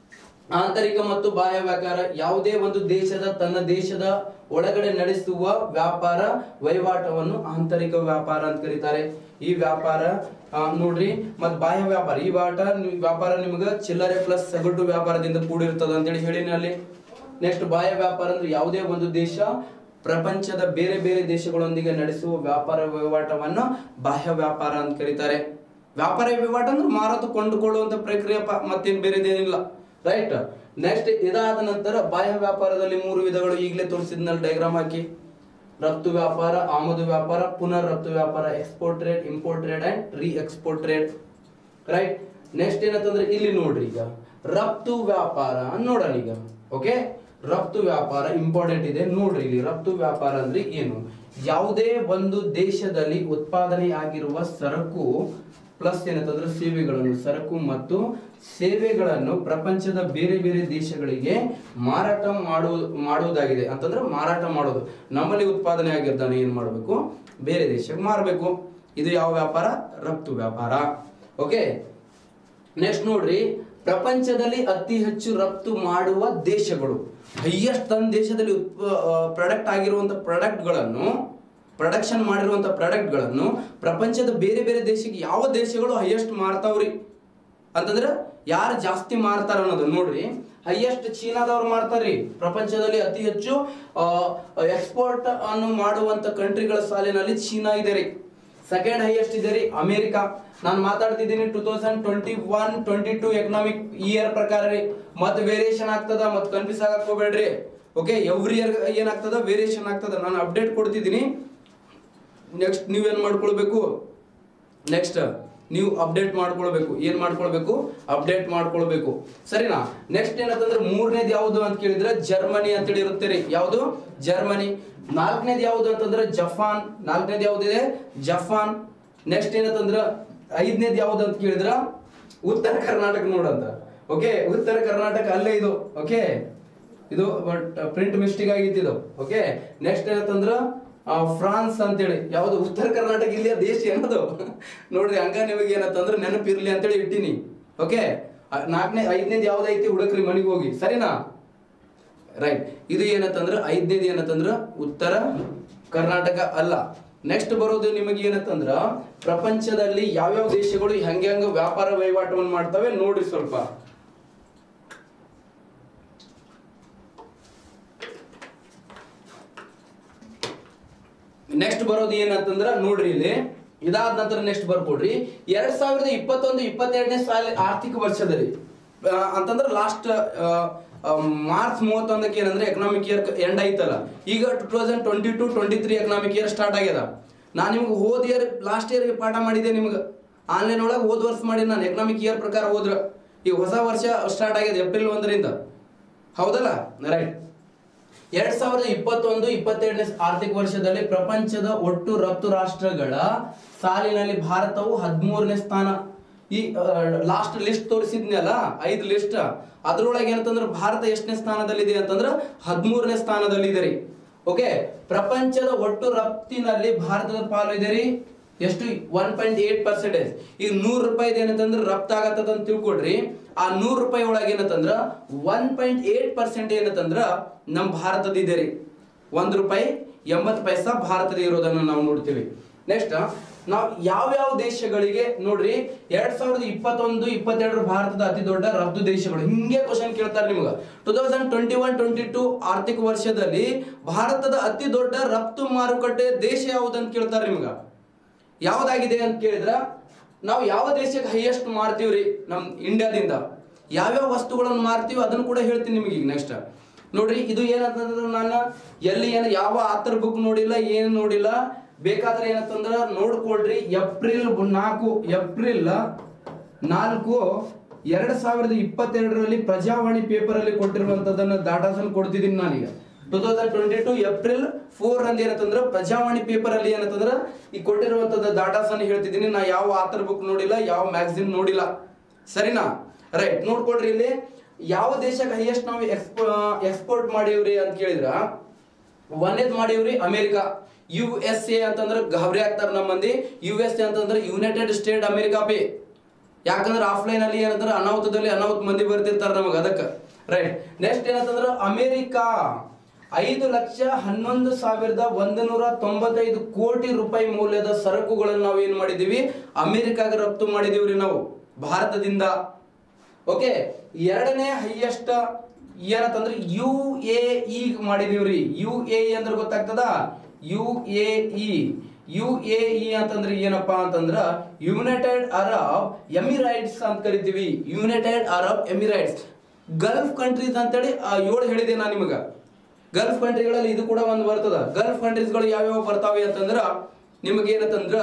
[SPEAKER 3] ಆಂತರಿಕ ಮತ್ತು ಬಾಹ್ಯ ವ್ಯಾಪಾರ ಯಾವುದೇ ಒಂದು ದೇಶದ ತನ್ನ ದೇಶದ ಒಳಗಡೆ ನಡೆಸುವ ವ್ಯಾಪಾರ ವಹಿವಾಟವನ್ನು ಆಂತರಿಕ ವ್ಯಾಪಾರ ಅಂತ ಕರೀತಾರೆ ಈ ವ್ಯಾಪಾರ ಆ, ನೋಡ್ರಿ ಮತ್ ಬಾಹ್ಯ ವ್ಯಾಪಾರ ಈ ವಾಟ ವ್ಯಾಪಾರ ನಿಮ್ಗೆ ಚಿಲ್ಲರೆ ಪ್ಲಸ್ ಸಗಟು ವ್ಯಾಪಾರದಿಂದ ಕೂಡಿರ್ತದ ಅಂತೇಳಿ ಹೇಳಿನಿ ಅಲ್ಲಿ ನೆಕ್ಸ್ಟ್ ಬಾಹ್ಯ ವ್ಯಾಪಾರ ಅಂದ್ರೆ ಯಾವುದೇ ಒಂದು ದೇಶ ಪ್ರಪಂಚದ ಬೇರೆ ಬೇರೆ ದೇಶಗಳೊಂದಿಗೆ ನಡೆಸುವ ವ್ಯಾಪಾರ ವಹಿವಾಟವನ್ನು ಬಾಹ್ಯ ವ್ಯಾಪಾರ ಅಂತ ಕರೀತಾರೆ ವ್ಯಾಪಾರ ವಹಿವಾಟ ಅಂದ್ರೆ ಮಾರಾಟ ಕೊಂಡುಕೊಳ್ಳುವಂತ ಪ್ರಕ್ರಿಯೆ ಪ- ಮತ್ತೇನ್ ಬೇರೆದೇನಿಲ್ಲ ರೈಟ್ ನೆಕ್ಸ್ಟ್ ಇದಾದ ನಂತರ ಬಾಹ್ಯ ವ್ಯಾಪಾರದಲ್ಲಿ ಮೂರು ವಿಧಗಳು ಈಗಲೇ ತೋರಿಸಿದ್ನಲ್ಲಿ ಡೈಗ್ರಾಮ್ ಹಾಕಿ ರಫ್ತು ವ್ಯಾಪಾರ ಆಮದು ವ್ಯಾಪಾರ ಪುನರ್ ರಫ್ತು ವ್ಯಾಪಾರ export trade import trade and re-export trade right next ಏನಂತಂದ್ರೆ ಇಲ್ಲಿ ನೋಡ್ರಿ ಈಗ ರಫ್ತು ವ್ಯಾಪಾರ ನೋಡೋಣ ಈಗ ಓಕೆ ರಫ್ತು ವ್ಯಾಪಾರ ಇಂಪಾರ್ಟೆಂಟ್ ಇದೆ ನೋಡ್ರಿ ಇಲ್ಲಿ ರಫ್ತು ವ್ಯಾಪಾರ ಅಂದ್ರೆ ಏನು ಯಾವುದೇ ಒಂದು ದೇಶದಲ್ಲಿ ಉತ್ಪಾದನೆ ಆಗಿರುವ ಸರಕು ಪ್ಲಸ್ ಏನಂತಂದ್ರೆ ಸೇವೆಗಳನ್ನು ಸರಕು ಮತ್ತು ಸೇವೆಗಳನ್ನು ಪ್ರಪಂಚದ ಬೇರೆ ಬೇರೆ ದೇಶಗಳಿಗೆ ಮಾರಾಟ ಮಾಡುವ ಮಾಡುವುದಾಗಿದೆ ಅಂತಂದ್ರೆ ಮಾರಾಟ ಮಾಡೋದು ನಮ್ಮಲ್ಲಿ ಉತ್ಪಾದನೆ ಆಗಿರ್ತಾನೆ ಏನ್ ಮಾಡಬೇಕು ಬೇರೆ ದೇಶಕ್ಕೆ ಮಾರಬೇಕು ಇದು ಯಾವ ವ್ಯಾಪಾರ ರಫ್ತು ವ್ಯಾಪಾರ ಓಕೆ ನೆಕ್ಸ್ಟ್ ನೋಡ್ರಿ ಪ್ರಪಂಚದಲ್ಲಿ ಅತಿ ಹೆಚ್ಚು ರಫ್ತು ಮಾಡುವ ದೇಶಗಳು ಹೈಯೆಸ್ಟ್ ತನ್ನ ದೇಶದಲ್ಲಿ ಪ್ರಾಡಕ್ಟ್ ಆಗಿರುವಂತ ಪ್ರಾಡಕ್ಟ್ಗಳನ್ನು ಪ್ರೊಡಕ್ಷನ್ ಮಾಡಿರುವಂತ ಪ್ರಾಡಕ್ಟ್ಗಳನ್ನು ಪ್ರಪಂಚದ ಬೇರೆ ಬೇರೆ ದೇಶಕ್ಕೆ ಯಾವ ದೇಶಗಳು ಹೈಯೆಸ್ಟ್ ಮಾರ್ತಾವ್ರಿ ಅಂತಂದ್ರೆ ಯಾರು ಜಾಸ್ತಿ ಮಾರ್ತಾರ ಅನ್ನೋದು ನೋಡ್ರಿ ಹೈಯೆಸ್ಟ್ ಚೀನಾದವ್ರು ಮಾರ್ತಾರ್ರಿ ಪ್ರಪಂಚದಲ್ಲಿ ಅತಿ ಹೆಚ್ಚು ಎಕ್ಸ್ಪೋರ್ಟ್ ಅನ್ನು ಮಾಡುವಂತ ಕಂಟ್ರಿಗಳ ಸಾಲಿನಲ್ಲಿ ಚೀನಾ ಇದೆ ರೀ ಸೆಕೆಂಡ್ ಹೈಯೆಸ್ಟ್ ಇದೆ ರೀ ಅಮೆರಿಕಾ ನಾನು ಮಾತಾಡ್ತಿದ್ದೀನಿ two thousand twenty one twenty two economic year ಪ್ರಕಾರ ರೀ ಮತ್ತೆ ವೇರಿಯೇಷನ್ ಆಗ್ತದ ಮತ್ತೆ ಕನ್ಫ್ಯೂಸ್ ಆಗಕ್ ಹೋಗ್ಬೇಡ್ರಿ ಓಕೆ ಎವ್ರಿ ಇಯರ್ ಏನಾಗ್ತದ ವೇರಿಯೇಷನ್ ಆಗ್ತದ ನಾನು ಅಪ್ಡೇಟ್ ಕೊಡ್ತಿದ್ದೀನಿ ನೆಕ್ಸ್ಟ್ ನೀವೇನ್ ಮಾಡ್ಕೊಳ್ಬೇಕು ನೆಕ್ಸ್ಟ್ ನೀವು ಅಪ್ಡೇಟ್ ಮಾಡ್ಕೊಳ್ಬೇಕು ಏನ್ ಮಾಡ್ಕೊಳ್ಬೇಕು ಅಪ್ಡೇಟ್ ಮಾಡ್ಕೊಳ್ಬೇಕು ಸರಿನಾ ನೆಕ್ಸ್ಟ್ ಏನಂತಂದ್ರೆ ಮೂರನೇದು ಯಾವುದು ಅಂತ ಕೇಳಿದ್ರೆ ಜರ್ಮನಿ ಅಂತೇಳಿ ಇರುತ್ತೆ ರೀ ಯಾವುದು ಜರ್ಮನಿ ನಾಲ್ಕನೇದು ಯಾವುದು ಅಂತಂದ್ರೆ ಜಪಾನ್ ನಾಲ್ಕನೇದು ಯಾವ್ದಿದೆ ಜಪಾನ್ ನೆಕ್ಸ್ಟ್ ಏನಂತಂದ್ರ ಐದನೇದು ಯಾವ್ದು ಅಂತ ಕೇಳಿದ್ರ ಉತ್ತರ ಕರ್ನಾಟಕ ನೋಡಂತ ಓಕೆ ಉತ್ತರ ಕರ್ನಾಟಕ ಅಲ್ಲೇ ಇದು ಓಕೆ ಇದು ಬಟ್ ಪ್ರಿಂಟ್ ಮಿಸ್ಟೇಕ್ ಆಗಿತ್ತು ಇದು ಓಕೆ ನೆಕ್ಸ್ಟ್ ಏನಂತಂದ್ರ ಆ, ಫ್ರಾನ್ಸ್ ಅಂತೇಳಿ ಯಾವ್ದು ಉತ್ತರ ಕರ್ನಾಟಕ ಇಲ್ಲಿಯ ದೇಶ ಏನದು ನೋಡ್ರಿ ಹಂಗ ನಿಮಗೆ ಏನಂತಂದ್ರೆ ನೆನಪಿರ್ಲಿ ಅಂತೇಳಿ ಇಟ್ಟಿನಿ ಓಕೆ ನಾಲ್ಕನೇ ಐದನೇದು ಯಾವ್ದೈತಿ ಹುಡುಕ್ರಿ ಮನೆಗೆ ಹೋಗಿ ಸರಿನಾ ರೈಟ್ ಇದು ಏನಂತಂದ್ರ ಐದನೇದು ಏನಂತಂದ್ರ ಉತ್ತರ ಕರ್ನಾಟಕ ಅಲ್ಲ ನೆಕ್ಸ್ಟ್ ಬರೋದು ನಿಮಗೆ ಏನಂತಂದ್ರ ಪ್ರಪಂಚದಲ್ಲಿ ಯಾವ್ಯಾವ ದೇಶಗಳು ಹೆಂಗೆ ಹೆಂಗ ವ್ಯಾಪಾರ ವಹಿವಾಟವನ್ನು ಮಾಡ್ತವೆ ನೋಡ್ರಿ ಸ್ವಲ್ಪ ನೆಕ್ಸ್ಟ್ ಬರೋದು ಏನಂತಂದ್ರ ನೋಡ್ರಿ ಇಲ್ಲಿ ಇದಾದ ನಂತರ ನೆಕ್ಸ್ಟ್ ಬರ್ಕೊಡ್ರಿ ಎರಡ್ ಸಾವಿರದ ಇಪ್ಪತ್ತೊಂದು ಇಪ್ಪತ್ತೆರಡನೇ ಸಾಲ ಆರ್ಥಿಕ ವರ್ಷದಲ್ಲಿ ಆ, ಅಂತಂದ್ರ ಲಾಸ್ಟ್ ಮಾರ್ಚ್ ಮೂವತ್ತೊಂದಕ್ಕೆ ಏನಂದ್ರೆ ಎಕನಾಮಿಕ್ ಇಯರ್ ಎಂಡ್ ಆಯ್ತಲ್ಲ ಈಗ two thousand twenty two twenty three economic year start ಆಗ್ಯದ ನಾನು ನಿಮ್ಗೆ ಹೋದ ಇಯರ್ ಲಾಸ್ಟ್ ಇಯರ್ಗೆ ಪಾಠ ಮಾಡಿದ್ದೆ ನಿಮ್ಗೆ ಆನ್ಲೈನ್ ಒಳಗೆ ಹೋದ ವರ್ಷ ಮಾಡಿ ನಾನು ಎಕನಾಮಿಕ್ ಇಯರ್ ಪ್ರಕಾರ ಹೋದ್ರ ಈಗ ಹೊಸ ವರ್ಷ ಸ್ಟಾರ್ಟ್ ಆಗ್ಯದ ಏಪ್ರಿಲ್ ಒಂದರಿಂದ ಹೌದಲ್ಲ ರೈಟ್ ಎರಡ್ ಸಾವಿರದ ಇಪ್ಪತ್ತೊಂದು ಇಪ್ಪತ್ತೆರಡನೇ ಆರ್ಥಿಕ ವರ್ಷದಲ್ಲಿ ಪ್ರಪಂಚದ ಒಟ್ಟು ರಫ್ತು ರಾಷ್ಟ್ರಗಳ ಸಾಲಿನಲ್ಲಿ ಭಾರತವು ಹದಿಮೂರನೇ ಸ್ಥಾನ ಈ ಲಾಸ್ಟ್ ಲಿಸ್ಟ್ ತೋರಿಸಿದ್ನಲ್ಲ ಐದು ಲಿಸ್ಟ್ ಅದ್ರೊಳಗೆ ಏನಂತಂದ್ರೆ ಭಾರತ ಎಷ್ಟನೇ ಸ್ಥಾನದಲ್ಲಿದೆ ಅಂತಂದ್ರೆ ಹದಿಮೂರನೇ ಸ್ಥಾನದಲ್ಲಿದೆ ರೀ ಓಕೆ ಪ್ರಪಂಚದ ಒಟ್ಟು ರಫ್ತಿನಲ್ಲಿ ಭಾರತದ ಪಾಲು ಇದೆ ರೀ ಎಷ್ಟು ಒನ್ ಪಾಯಿಂಟ್ ಏಟ್ ಪರ್ಸೆಂಟೇಜ್ ಈಗ ನೂರು ರೂಪಾಯಿ ಏನಂತಂದ್ರೆ ರಫ್ತಾಗತ್ತದ ಅಂತ ತಿಳ್ಕೊಡ್ರಿ ಆ ನೂರು ರೂಪಾಯಿ ಒಳಗೆ ಏನಂತಂದ್ರ ಒನ್ ಪಾಯಿಂಟ್ ಏಟ್ ಪರ್ಸೆಂಟ್ ಏನಂತಂದ್ರ ನಮ್ಮ ಭಾರತದ ಇದೆ ರೀ ಒಂದ್ ರೂಪಾಯಿ ಎಂಬತ್ತು ಪೈಸಾ ಭಾರತದ ಇರೋದನ್ನ ನಾವು ನೋಡ್ತೀವಿ ನೆಕ್ಸ್ಟ್ ನಾವು ಯಾವ್ಯಾವ ದೇಶಗಳಿಗೆ ನೋಡ್ರಿ ಎರಡ್ ಸಾವಿರದ ಇಪ್ಪತ್ತೊಂದು ಇಪ್ಪತ್ತೆರಡರ ಭಾರತದ ಅತಿ ದೊಡ್ಡ ರಫ್ತು ದೇಶಗಳು ಹಿಂಗೆ ಕ್ವಶನ್ ಕೇಳ್ತಾರೆ ನಿಮ್ಗೆ two thousand twenty one twenty two ಆರ್ಥಿಕ ವರ್ಷದಲ್ಲಿ ಭಾರತದ ಅತಿ ದೊಡ್ಡ ರಫ್ತು ಮಾರುಕಟ್ಟೆ ದೇಶ ಯಾವ್ದಂತ ಕೇಳ್ತಾರೆ ನಿಮ್ಗ ಯಾವ್ದಾಗಿದೆ ಅಂತ ಕೇಳಿದ್ರ ನಾವು ಯಾವ ದೇಶಕ್ಕೆ ಹೈಯೆಸ್ಟ್ ಮಾರ್ತೀವ್ರಿ ನಮ್ ಇಂಡಿಯಾದಿಂದ ಯಾವ್ಯಾವ ವಸ್ತುಗಳನ್ನು ಮಾರ್ತೀವಿ ಅದನ್ನು ಕೂಡ ಹೇಳ್ತೀನಿ ನಿಮಗೆ ಈಗ ನೆಕ್ಸ್ಟ್ ನೋಡ್ರಿ ಇದು ಏನಂತಂದ್ರೆ ನಾನು ಎಲ್ಲಿ ಏನು ಯಾವ ಆತರ ಬುಕ್ ನೋಡಿಲ್ಲ ಏನು ನೋಡಿಲ್ಲ ಬೇಕಾದ್ರೆ ಏನಂತಂದ್ರ ನೋಡ್ಕೊಳ್ರಿ ಏಪ್ರಿಲ್ ನಾಲ್ಕು ಏಪ್ರಿಲ್ ನಾಲ್ಕು ಎರಡ್ ಸಾವಿರದ ಇಪ್ಪತ್ತೆರಡರಲ್ಲಿ ಪ್ರಜಾವಾಣಿ ಪೇಪರ್ ಅಲ್ಲಿ ಕೊಟ್ಟಿರುವಂತದನ್ನ ಡಾಟಾಸನ್ನು ಕೊಡ್ತಿದ್ದೀನಿ ನಾನೀಗ two thousand twenty two April four ಅಂದ್ ಏನಂತಂದ್ರ ಪ್ರಜಾವಾಣಿ ಪೇಪರ್ ಅಲ್ಲಿ ಏನಂತಂದ್ರ ಈ ಕೊಟ್ಟಿರುವಂತದ ಡಾಟಾಸ್ ಅನ್ನು ಹೇಳ್ತಿದ್ದೀನಿ ನಾ ಯಾವ ಆಥರ್ ಬುಕ್ ನೋಡಿಲ್ಲ ಯಾವ ಮ್ಯಾಗಝಿನ್ ನೋಡಿಲ್ಲ ಸರಿನಾ ರೈಟ್ ನೋಡ್ಕೊಡ್ರಿ ಇಲ್ಲಿ ಯಾವ ದೇಶಕ್ಕೆ ಹೈಯೆಸ್ಟ್ ನಾವು ಎಕ್ಸ್ಪೋ ಎಕ್ಸ್ಪೋರ್ಟ್ ಮಾಡೀವ್ರಿ ಅಂತ ಕೇಳಿದ್ರ ಒಂದೇದ್ ಮಾಡೀವ್ರಿ ಅಮೆರಿಕ ಯು ಎಸ್ ಎ ಅಂತಂದ್ರೆ ಗಾಬರಿ ಆಗ್ತಾರ ನಮ್ಮ ಮಂದಿ ಯು ಎಸ್ ಎ ಅಂತಂದ್ರೆ ಯುನೈಟೆಡ್ ಸ್ಟೇಟ್ ಅಮೆರಿಕಾ ಪೇ ಯಾಕಂದ್ರೆ ಆಫ್ಲೈನ್ ಅಲ್ಲಿ ಏನಂದ್ರೆ ಅನಾಹುತದಲ್ಲಿ ಅನಾಹುತ ಮಂದಿ ಬರ್ತಿರ್ತಾರ ನಮಗೆ ಅದಕ್ಕೆ ರೈಟ್ ನೆಕ್ಸ್ಟ್ ಏನಂತಂದ್ರೆ ಅಮೆರಿಕಾ ಐದು ಲಕ್ಷ ಹನ್ನೊಂದು ಸಾವಿರದ ಒಂದು ನೂರ ತೊಂಬತ್ತೈದು ಕೋಟಿ ರೂಪಾಯಿ ಮೌಲ್ಯದ ಸರಕುಗಳನ್ನು ನಾವು ಏನ್ ಮಾಡಿದೀವಿ ಅಮೆರಿಕಾಗೆ ರಫ್ತು ಮಾಡಿದೀವ್ರಿ ನಾವು ಭಾರತದಿಂದ ಓಕೆ ಎರಡನೇ ಹೈಯೆಸ್ಟ್ ಏನಂತಂದ್ರೆ ಯು ಎ ಇ ಮಾಡಿದೀವ್ರಿ ಯು ಎ ಇ ಅಂದ್ರೆ ಗೊತ್ತಾಗ್ತದ U A E U A E ಅಂತಂದ್ರೆ ಏನಪ್ಪಾ ಅಂತಂದ್ರ ಯುನೈಟೆಡ್ ಅರಬ್ ಎಮಿರೈಟ್ಸ್ ಅಂತ ಕರಿತೀವಿ United Arab Emirates gulf countries ಅಂತೇಳಿ ಆ, ಏಳು ಹೇಳಿದೆ ನಾನು ನಿಮಗ ಗಲ್ಫ್ ಕಂಟ್ರಿಗಳಲ್ಲಿ ಇದು ಕೂಡ ಒಂದು ಬರ್ತದ ಗಲ್ಫ್ ಕಂಟ್ರೀಸ್ಗಳು ಯಾವ್ಯಾವ ಬರ್ತಾವೆ ಅಂತಂದ್ರ ನಿಮಗೆ ಏನಂತಂದ್ರ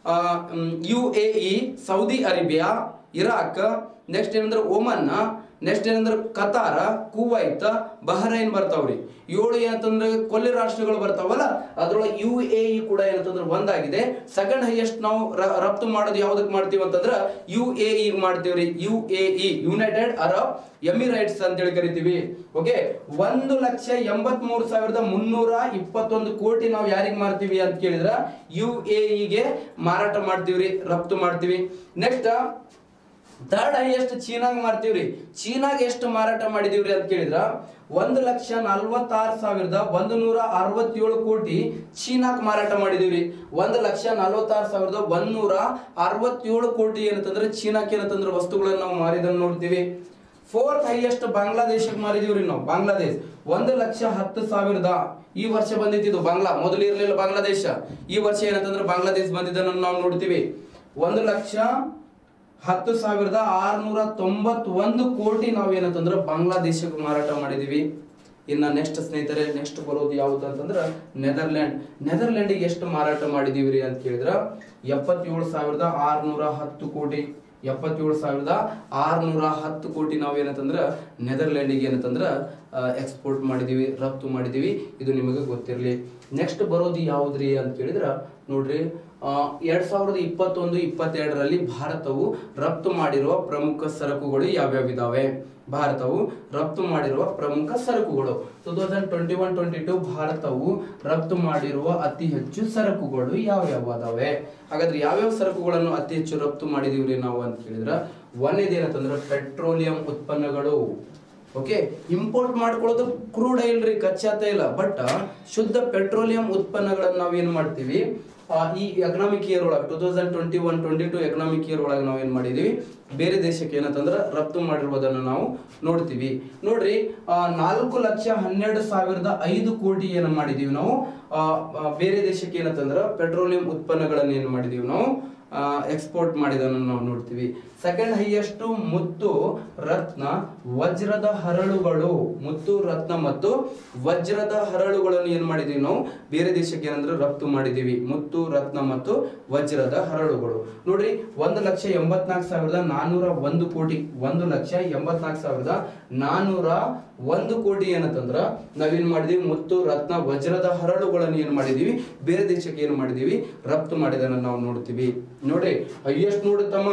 [SPEAKER 3] U A E Saudi Arabia Iraq next ಏನಂದ್ರೆ ಒಮನ್ ನೆಕ್ಸ್ಟ್ ಏನಂದ್ರೆ ಕತಾರ ಕುವೈತ್ ಬಹರೈನ್ ಬರ್ತಾವ್ರಿ ಏಳು ಏನಂತಂದ್ರೆ ಕೊಲ್ಲಿ ರಾಷ್ಟ್ರಗಳು ಬರ್ತಾವಲ್ಲ ಅದ್ರೊಳಗೆ ಯು ಎ ಇ ಕೂಡ ಏನಂತಂದ್ರೆ ಒಂದಾಗಿದೆ ಸೆಕೆಂಡ್ ಹೈಯೆಸ್ಟ್ ನಾವು ರ- ರಫ್ತು ಮಾಡೋದು ಯಾವ್ದಕ್ ಮಾಡ್ತೀವಿ ಅಂತಂದ್ರ ಯು ಎ ಇ ಮಾಡ್ತೀವ್ರಿ U A E United Arab Emirates ಅಂತೇಳಿ ಕರಿತೀವಿ ಓಕೆ ಒಂದು ಲಕ್ಷ ಎಂಬತ್ ಮೂರು ಸಾವಿರದ ಮುನ್ನೂರ ಇಪ್ಪತ್ತೊಂದು ಕೋಟಿ ನಾವು ಯಾರಿಗೆ ಮಾರ್ತೀವಿ ಅಂತ ಕೇಳಿದ್ರ ಯು ಎ ಇಗೆ ಮಾರಾಟ ಮಾಡ್ತೀವ್ರಿ ರಫ್ತು ಮಾಡ್ತೀವಿ ನೆಕ್ಸ್ಟ್ ಥರ್ಡ್ ಹೈಯೆಸ್ಟ್ ಚೀನಾಗ ಮಾರ್ತೀವ್ರಿ ಚೀನಾಗ ಎಷ್ಟು ಮಾರಾಟ ಮಾಡಿದೀವ್ರಿ ಅಂತ ಕೇಳಿದ್ರ ಒಂದು ಲಕ್ಷ ನಲ್ವತ್ತಾರು ಸಾವಿರದ ಒಂದು ನೂರ ಅರವತ್ತೇಳು ಕೋಟಿ ಚೀನಾಕ್ ಮಾರಾಟ ಮಾಡಿದೀವ್ರಿ ಒಂದು ಲಕ್ಷ ನಲ್ವತ್ತಾರು ಸಾವಿರದ ಒಂದ್ ನೂರ ಅರವತ್ತೇಳು ಕೋಟಿ ಏನಂತಂದ್ರೆ ಚೀನಾಕ್ ಏನಂತಂದ್ರೆ ವಸ್ತುಗಳನ್ನ ನಾವು ಮಾರಿದನ್ನ ನೋಡ್ತೀವಿ ಫೋರ್ತ್ ಹೈಯೆಸ್ಟ್ ಬಾಂಗ್ಲಾದೇಶಕ್ಕೆ ಮಾರಿದೀವ್ರಿ ನಾವು ಬಾಂಗ್ಲಾದೇಶ್ ಒಂದು ಲಕ್ಷ ಹತ್ತು ಸಾವಿರದ ಈ ವರ್ಷ ಬಂದಿತ್ತು ಬಾಂಗ್ಲಾ ಮೊದಲು ಇರಲಿಲ್ಲ ಬಾಂಗ್ಲಾದೇಶ ಈ ವರ್ಷ ಏನಂತಂದ್ರೆ ಬಾಂಗ್ಲಾದೇಶ ಬಂದಿದ್ದನ್ನು ನಾವು ನೋಡ್ತೀವಿ ಒಂದು ಲಕ್ಷ ಹತ್ತು ಸಾವಿರದ ಆರ್ನೂರ ತೊಂಬತ್ತೊಂದು ಕೋಟಿ ನಾವೇನಂತಂದ್ರೆ ಬಾಂಗ್ಲಾದೇಶಕ್ಕೆ ಮಾರಾಟ ಮಾಡಿದೀವಿ ಇನ್ನ ನೆಕ್ಸ್ಟ್ ಸ್ನೇಹಿತರೆ ನೆಕ್ಸ್ಟ್ ಬರೋದು ಯಾವುದು ಅಂತಂದ್ರೆ ನೆದರ್ಲ್ಯಾಂಡ್ ನೆದರ್ಲ್ಯಾಂಡಿಗೆ ಎಷ್ಟು ಮಾರಾಟ ಮಾಡಿದೀವಿ ಅಂತ ಕೇಳಿದ್ರ ಎಪ್ಪತ್ತೇಳು ಸಾವಿರದ ಆರ್ನೂರ ಹತ್ತು ಕೋಟಿ ಎಪ್ಪತ್ತೇಳು ಸಾವಿರದ ಆರ್ನೂರ ಹತ್ತು ಕೋಟಿ ನಾವೇನಂತಂದ್ರ ನೆದರ್ಲ್ಯಾಂಡಿಗೆ ಏನಂತಂದ್ರ ಎಕ್ಸ್ಪೋರ್ಟ್ ಮಾಡಿದೀವಿ ರಫ್ತು ಮಾಡಿದೀವಿ ಇದು ನಿಮಗೆ ಗೊತ್ತಿರಲಿ ನೆಕ್ಸ್ಟ್ ಬರೋದು ಯಾವ್ದ್ರಿ ಅಂತ ಕೇಳಿದ್ರ ನೋಡ್ರಿ ಆ, ಎರಡ್ ಸಾವಿರದ ಇಪ್ಪತ್ತೊಂದು ಇಪ್ಪತ್ತೆರಡರಲ್ಲಿ ಭಾರತವು ರಫ್ತು ಮಾಡಿರುವ ಪ್ರಮುಖ ಸರಕುಗಳು ಯಾವ್ಯಾವ ಇದಾವೆ ಭಾರತವು ರಫ್ತು ಮಾಡಿರುವ ಪ್ರಮುಖ ಸರಕುಗಳು two thousand twenty one twenty two ಭಾರತವು ರಫ್ತು ಮಾಡಿರುವ ಅತಿ ಹೆಚ್ಚು ಸರಕುಗಳು ಯಾವ್ಯಾವ ಅದಾವೆ ಹಾಗಾದ್ರೆ ಯಾವ್ಯಾವ ಸರಕುಗಳನ್ನು ಅತಿ ಹೆಚ್ಚು ರಫ್ತು ಮಾಡಿದೀವ್ರಿ ನಾವು ಅಂತ ಕೇಳಿದ್ರ ಒಂದೇದೇನಂತಂದ್ರೆ ಪೆಟ್ರೋಲಿಯಂ ಉತ್ಪನ್ನಗಳು ಓಕೆ ಇಂಪೋರ್ಟ್ ಮಾಡ್ಕೊಳ್ಳೋದು ಕ್ರೂಡ್ ಆಯಿಲ್ ರೀ ಕಚ್ಚಾ ತೈಲ ಬಟ್ ಶುದ್ಧ ಪೆಟ್ರೋಲಿಯಂ ಉತ್ಪನ್ನಗಳನ್ನ ನಾವೇನ್ ಮಾಡ್ತೀವಿ ಆ, ಈ ಎಕನಾಮಿಕ್ ಇಯರ್ ಒಳಗೆ two thousand twenty one twenty two economic year ಒಳಗೆ ನಾವೇನ್ ಮಾಡಿದೀವಿ ಬೇರೆ ದೇಶಕ್ಕೆ ಏನಂತಂದ್ರೆ ರಫ್ತು ಮಾಡಿರುವುದನ್ನು ನಾವು ನೋಡ್ತೀವಿ ನೋಡ್ರಿ ಆ, ನಾಲ್ಕು ಲಕ್ಷ ಹನ್ನೆರಡು ಸಾವಿರದ ಐದು ಕೋಟಿ ಏನ ಮಾಡಿದೀವಿ ನಾವು ಆ, ಆ, ಬೇರೆ ದೇಶಕ್ಕೆ ಏನಂತಂದ್ರೆ ಪೆಟ್ರೋಲಿಯಂ ಉತ್ಪನ್ನಗಳನ್ನ ಏನ್ ಮಾಡಿದೀವಿ ನಾವು ಎಕ್ಸ್ಪೋರ್ಟ್ ಮಾಡಿದನ್ನು ನಾವು ನೋಡ್ತೀವಿ ಸೆಕೆಂಡ್ ಹೈಯೆಸ್ಟ್ ಮುತ್ತು ರತ್ನ ವಜ್ರದ ಹರಳುಗಳು ಮುತ್ತು ರತ್ನ ಮತ್ತು ವಜ್ರದ ಹರಳುಗಳನ್ನು ಏನ್ ಮಾಡಿದೀವಿ ನಾವು ಬೇರೆ ದೇಶಕ್ಕೆ ಏನಂದ್ರೆ ರಫ್ತು ಮಾಡಿದೀವಿ ಮುತ್ತು ರತ್ನ ಮತ್ತು ವಜ್ರದ ಹರಳುಗಳು ನೋಡ್ರಿ ಒಂದು ಲಕ್ಷ ಎಂಬತ್ನಾಲ್ಕು ಸಾವಿರದ ನಾನೂರ ಒಂದು ಕೋಟಿ ಒಂದು ಲಕ್ಷ ಎಂಬತ್ನಾಲ್ಕು ಸಾವಿರದ ನಾನೂರ ಒಂದು ಕೋಟಿ ಏನಂತಂದ್ರ ನಾವೇನ್ ಮಾಡಿದೀವಿ ಮುತ್ತು ರತ್ನ ವಜ್ರದ ಹರಳುಗಳನ್ನು ಏನ್ ಮಾಡಿದೀವಿ ಬೇರೆ ದೇಶಕ್ಕೆ ಏನ್ ಮಾಡಿದೀವಿ ರಫ್ತು ಮಾಡಿದನ್ನ ನಾವು ನೋಡ್ತೀವಿ ನೋಡ್ರಿ ಹೈಯೆಸ್ಟ್ ನೋಡುತ್ತಮ್ಮ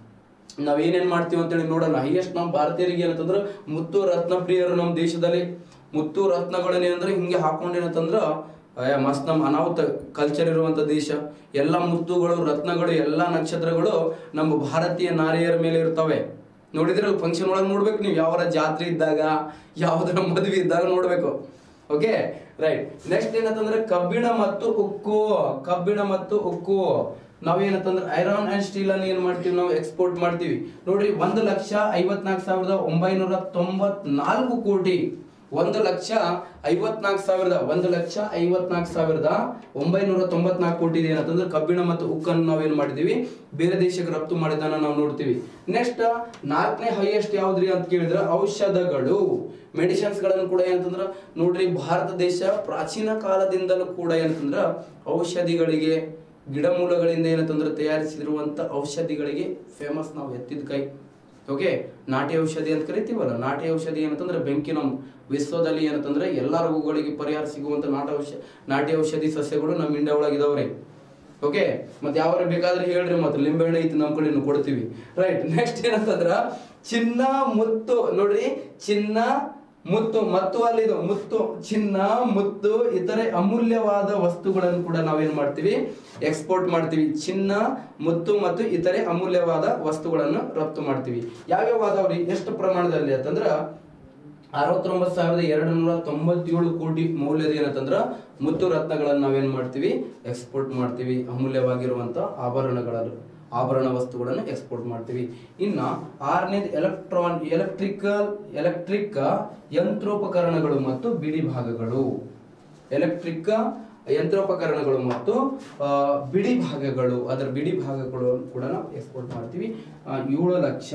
[SPEAKER 3] ನಾವ್ ಏನೇನ್ ಮಾಡ್ತೀವಿ ಅಂತೇಳಿ ನೋಡೋಣ ಹೈಯೆಸ್ಟ್ ನಮ್ಮ ಭಾರತೀಯರಿಗೆ ಏನಂತಂದ್ರ ಮುತ್ತು ರತ್ನ ಪ್ರಿಯರು ನಮ್ಮ ದೇಶದಲ್ಲಿ ಮುತ್ತು ರತ್ನಗಳನ್ನ ಏನಂದ್ರೆ ಹಿಂಗೆ ಹಾಕೊಂಡೇನಂತಂದ್ರ ಅಯ್ಯ ಮಸ್ತ್ ನಮ್ಮ ಅನಾಹುತ ಕಲ್ಚರ್ ಇರುವಂತ ದೇಶ ಎಲ್ಲ ಮುತ್ತುಗಳು ರತ್ನಗಳು ಎಲ್ಲ ನಕ್ಷತ್ರಗಳು ನಮ್ಮ ಭಾರತೀಯ ನಾರಿಯರ ಮೇಲೆ ಇರ್ತವೆ ನೋಡಿದ್ರಲ್ಲ ಫಂಕ್ಷನ್ ಒಳಗೆ ನೋಡ್ಬೇಕು ನೀವು ಯಾವರ ಜಾತ್ರೆ ಇದ್ದಾಗ ಯಾವ್ದರ ಮದುವೆ ಇದ್ದಾಗ ನೋಡ್ಬೇಕು ಓಕೆ ರೈಟ್ ನೆಕ್ಸ್ಟ್ ಏನಂತಂದ್ರೆ ಕಬ್ಬಿಣ ಮತ್ತು ಉಕ್ಕು ಕಬ್ಬಿಣ ಮತ್ತು ಉಕ್ಕು ನಾವೇನಂತಂದ್ರೆ ಐರನ್ ಅಂಡ್ ಸ್ಟೀಲ್ ಅನ್ನು ಏನ್ ಮಾಡ್ತೀವಿ ನಾವು ಎಕ್ಸ್ಪೋರ್ಟ್ ಮಾಡ್ತೀವಿ ನೋಡ್ರಿ ಒಂದು ಲಕ್ಷ ಐವತ್ನಾಲ್ಕು ಸಾವಿರದ ಒಂಬೈನೂರ ತೊಂಬತ್ನಾಲ್ಕು ಕೋಟಿ ಒಂದು ಲಕ್ಷ ಐವತ್ನಾಲ್ಕು ಸಾವಿರದ ಒಂದು ಲಕ್ಷ ಐವತ್ನಾಲ್ಕು ಸಾವಿರದ ಒಂಬೈನೂರ ತೊಂಬತ್ನಾಲ್ಕು ಕೋಟಿ ಇದೆ ಏನಂತಂದ್ರೆ ಕಬ್ಬಿಣ ಮತ್ತು ಉಕ್ಕನ್ನು ನಾವೇನ್ ಮಾಡಿದೀವಿ ಬೇರೆ ದೇಶಕ್ಕೆ ರಫ್ತು ಮಾಡಿದನ್ನ ನಾವು ನೋಡ್ತೀವಿ ನೆಕ್ಸ್ಟ್ ನಾಲ್ಕನೇ ಹೈಯೆಸ್ಟ್ ಯಾವ್ದ್ರಿ ಅಂತ ಕೇಳಿದ್ರೆ ಔಷಧಗಳು ಮೆಡಿಸಿನ್ಸ್ ಗಳನ್ನು ಕೂಡ ಏನಂತಂದ್ರ ನೋಡ್ರಿ ಭಾರತ ದೇಶ ಪ್ರಾಚೀನ ಕಾಲದಿಂದಲೂ ಕೂಡ ಏನಂತಂದ್ರ ಔಷಧಿಗಳಿಗೆ ಗಿಡಮೂಲಗಳಿಂದ ಏನಂತಂದ್ರೆ ತಯಾರಿಸಿರುವಂತ ಔಷಧಿಗಳಿಗೆ ಫೇಮಸ್ ನಾವು ಎತ್ತಿದ ಕೈ ಓಕೆ ನಾಟಿ ಔಷಧಿ ಅಂತ ಕರಿತೀವಲ್ಲ ನಾಟಿ ಔಷಧಿ ಏನಂತಂದ್ರೆ ಬೆಂಕಿ ನಮ್ಮ ವಿಶ್ವದಲ್ಲಿ ಏನಂತಂದ್ರೆ ಎಲ್ಲಾ ರೋಗಗಳಿಗೆ ಪರಿಹಾರ ಸಿಗುವಂತ ನಾಟ ಔಷಧ ನಾಟಿ ಔಷಧಿ ಸಸ್ಯಗಳು ನಮ್ಮ ಇಂಡಿಯಾ ಒಳಗೆ ಇದಾವ್ರಿ ಓಕೆ ಮತ್ತೆ ಯಾವ್ರ ಬೇಕಾದ್ರೆ ಹೇಳ್ರಿ ಮತ್ತೆ ಲಿಂಬೆಹಣ್ಣು ಐತಿ ನಮ್ಮ ಕಡೆ ಕೊಡ್ತೀವಿ ರೈಟ್ ನೆಕ್ಸ್ಟ್ ಏನಂತಂದ್ರ ಚಿನ್ನ ಮುತ್ತು ನೋಡ್ರಿ ಚಿನ್ನ ಮುತ್ತು ಮತ್ತು ಅಲ್ಲಿದು ಮುತ್ತು ಚಿನ್ನ ಮುತ್ತು ಇತರೆ ಅಮೂಲ್ಯವಾದ ವಸ್ತುಗಳನ್ನು ಕೂಡ ನಾವೇನ್ ಮಾಡ್ತೀವಿ ಎಕ್ಸ್ಪೋರ್ಟ್ ಮಾಡ್ತೀವಿ ಚಿನ್ನ ಮುತ್ತು ಮತ್ತು ಇತರೆ ಅಮೂಲ್ಯವಾದ ವಸ್ತುಗಳನ್ನು ರಫ್ತು ಮಾಡ್ತೀವಿ ಯಾವ್ಯಾವ ಅದಾವ್ರಿ ಎಷ್ಟು ಪ್ರಮಾಣದಲ್ಲಿ ಅಂತಂದ್ರ ಅರವತ್ತೊಂಬತ್ತು ಸಾವಿರದ ಎರಡು ನೂರ ತೊಂಬತ್ತೇಳು ಕೋಟಿ ಮೌಲ್ಯದ ಏನಂತಂದ್ರ ಮುತ್ತು ರತ್ನಗಳನ್ನು ನಾವೇನ್ ಮಾಡ್ತೀವಿ ಎಕ್ಸ್ಪೋರ್ಟ್ ಮಾಡ್ತೀವಿ ಅಮೂಲ್ಯವಾಗಿರುವಂತ ಆಭರಣಗಳನ್ನು ಆಭರಣ ವಸ್ತುಗಳನ್ನು ಎಕ್ಸ್ಪೋರ್ಟ್ ಮಾಡ್ತೀವಿ ಇನ್ನ ಆರನೇದು ಎಲೆಕ್ಟ್ರಾನ್ ಎಲೆಕ್ಟ್ರಿಕಲ್ ಎಲೆಕ್ಟ್ರಿಕ್ ಯಂತ್ರೋಪಕರಣಗಳು ಮತ್ತು ಬಿಡಿ ಭಾಗಗಳು ಎಲೆಕ್ಟ್ರಿಕ್ ಯಂತ್ರೋಪಕರಣಗಳು ಮತ್ತು ಆ, ಬಿಡಿ ಭಾಗಗಳು ಅದರ ಬಿಡಿ ಭಾಗಗಳು ಕೂಡ ನಾವು ಎಕ್ಸ್ಪೋರ್ಟ್ ಮಾಡ್ತೀವಿ ಆ, ಏಳು ಲಕ್ಷ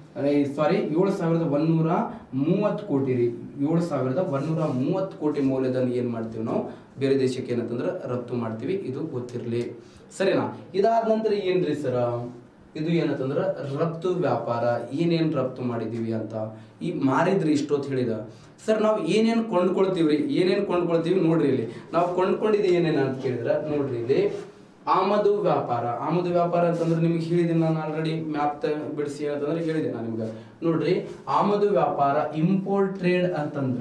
[SPEAKER 3] ಸಾರಿ ಏಳು ಸಾವಿರದ ಒಂದೂರ ಮೂವತ್ತು ಕೋಟಿ ರೀ ಏಳು ಸಾವಿರದ ಒಂದೂರ ಮೂವತ್ತು ಕೋಟಿ ಮೌಲ್ಯದಲ್ಲಿ ಏನ್ ಮಾಡ್ತೀವಿ ನಾವು ಬೇರೆ ದೇಶಕ್ಕೆ ಏನಂತಂದ್ರೆ ರಫ್ತು ಮಾಡ್ತೀವಿ ಇದು ಗೊತ್ತಿರಲಿ ಸರಿನಾ ಇದಾದ ನಂತರ ಏನ್ರಿ ಸರ ಇದು ಏನಂತಂದ್ರ ರಫ್ತು ವ್ಯಾಪಾರ ಏನೇನ್ ರಫ್ತು ಮಾಡಿದೀವಿ ಅಂತ ಈ ಮಾರಿದ್ರಿ ಇಷ್ಟೊತ್ತು ಹೇಳಿದ ಸರ್ ನಾವು ಏನೇನ್ ಕೊಂಡ್ಕೊಳ್ತೀವ್ರಿ ಏನೇನ್ ಕೊಂಡ್ಕೊಳ್ತೀವಿ ನೋಡ್ರಿ ಇಲ್ಲಿ ನಾವು ಕೊಂಡ್ಕೊಂಡಿದ್ದು ಏನೇನ್ ಅಂತ ಕೇಳಿದ್ರ ನೋಡ್ರಿ ಇಲ್ಲಿ ಆಮದು ವ್ಯಾಪಾರ ಆಮದು ವ್ಯಾಪಾರ ಅಂತಂದ್ರೆ ನಿಮ್ಗೆ ಹೇಳಿದ್ದೀನಿ ನಾನು ಆಲ್ರೆಡಿ ಮ್ಯಾಪ್ ಬಿಡಿಸಿ ಅಂತಂದ್ರೆ ಹೇಳಿದೆ ನಾನು ನಿಮ್ಗೆ ನೋಡ್ರಿ ಆಮದು ವ್ಯಾಪಾರ ಇಂಪೋರ್ಟ್ ಟ್ರೇಡ್ ಅಂತಂದ್ರ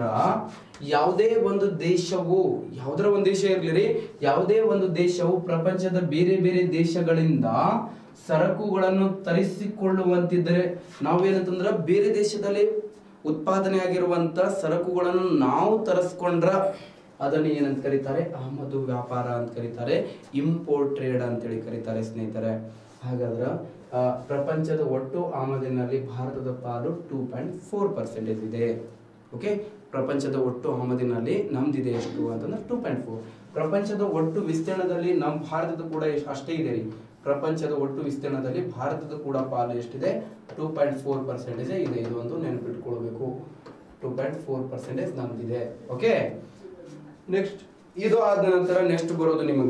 [SPEAKER 3] ಯಾವುದೇ ಒಂದು ದೇಶವು ಯಾವ್ದರ ಒಂದು ದೇಶ ಇರ್ಲಿ ರೀ ಯಾವುದೇ ಒಂದು ದೇಶವು ಪ್ರಪಂಚದ ಬೇರೆ ಬೇರೆ ದೇಶಗಳಿಂದ ಸರಕುಗಳನ್ನು ತರಿಸಿಕೊಳ್ಳುವಂತಿದ್ದರೆ ನಾವೇನಂತಂದ್ರ ಬೇರೆ ದೇಶದಲ್ಲಿ ಉತ್ಪಾದನೆ ಆಗಿರುವಂತ ಸರಕುಗಳನ್ನು ನಾವು ತರಿಸ್ಕೊಂಡ್ರ ಅದನ್ನು ಏನಂತ ಕರೀತಾರೆ ಆಮದು ವ್ಯಾಪಾರ ಅಂತ ಕರೀತಾರೆ ಇಂಪೋರ್ಟ್ ಟ್ರೇಡ್ ಅಂತೇಳಿ ಕರೀತಾರೆ ಸ್ನೇಹಿತರೆ ಹಾಗಾದ್ರೆ ಆ, ಪ್ರಪಂಚದ ಒಟ್ಟು ಆಮದಿನಲ್ಲಿ ಭಾರತದ ಪಾಲು ಟೂ ಪಾಯಿಂಟ್ ಫೋರ್ ಪರ್ಸೆಂಟೇಜ್ ಇದೆ ಓಕೆ ಪ್ರಪಂಚದ ಒಟ್ಟು ಆಮದಿನಲ್ಲಿ ನಮ್ದಿದೆ ಎಷ್ಟು ಅಂತಂದ್ರೆ ಟೂ ಪಾಯಿಂಟ್ ಫೋರ್ ಪ್ರಪಂಚದ ಒಟ್ಟು ವಿಸ್ತೀರ್ಣದಲ್ಲಿ ನಮ್ಮ ಭಾರತದ ಕೂಡ ಎಷ್ಟ್- ಅಷ್ಟೇ ಇದೆ ರೀ ಪ್ರಪಂಚದ ಒಟ್ಟು ವಿಸ್ತೀರ್ಣದಲ್ಲಿ ಭಾರತದ ಕೂಡ ಪಾಲು ಎಷ್ಟಿದೆ ಟೂ ಪಾಯಿಂಟ್ ಫೋರ್ ಪರ್ಸೆಂಟೇಜ್ ಇದೆ ಇದು ಒಂದು ನೆನಪಿಟ್ಕೊಳ್ಬೇಕು ಟೂ ಪಾಯಿಂಟ್ ಫೋರ್ ಪರ್ಸೆಂಟೇಜ್ ನಮ್ದಿದೆ ಓಕೆ ನೆಕ್ಸ್ಟ್ ಇದು ಆದ ನಂತರ ನೆಕ್ಸ್ಟ್ ಬರೋದು ನಿಮಗ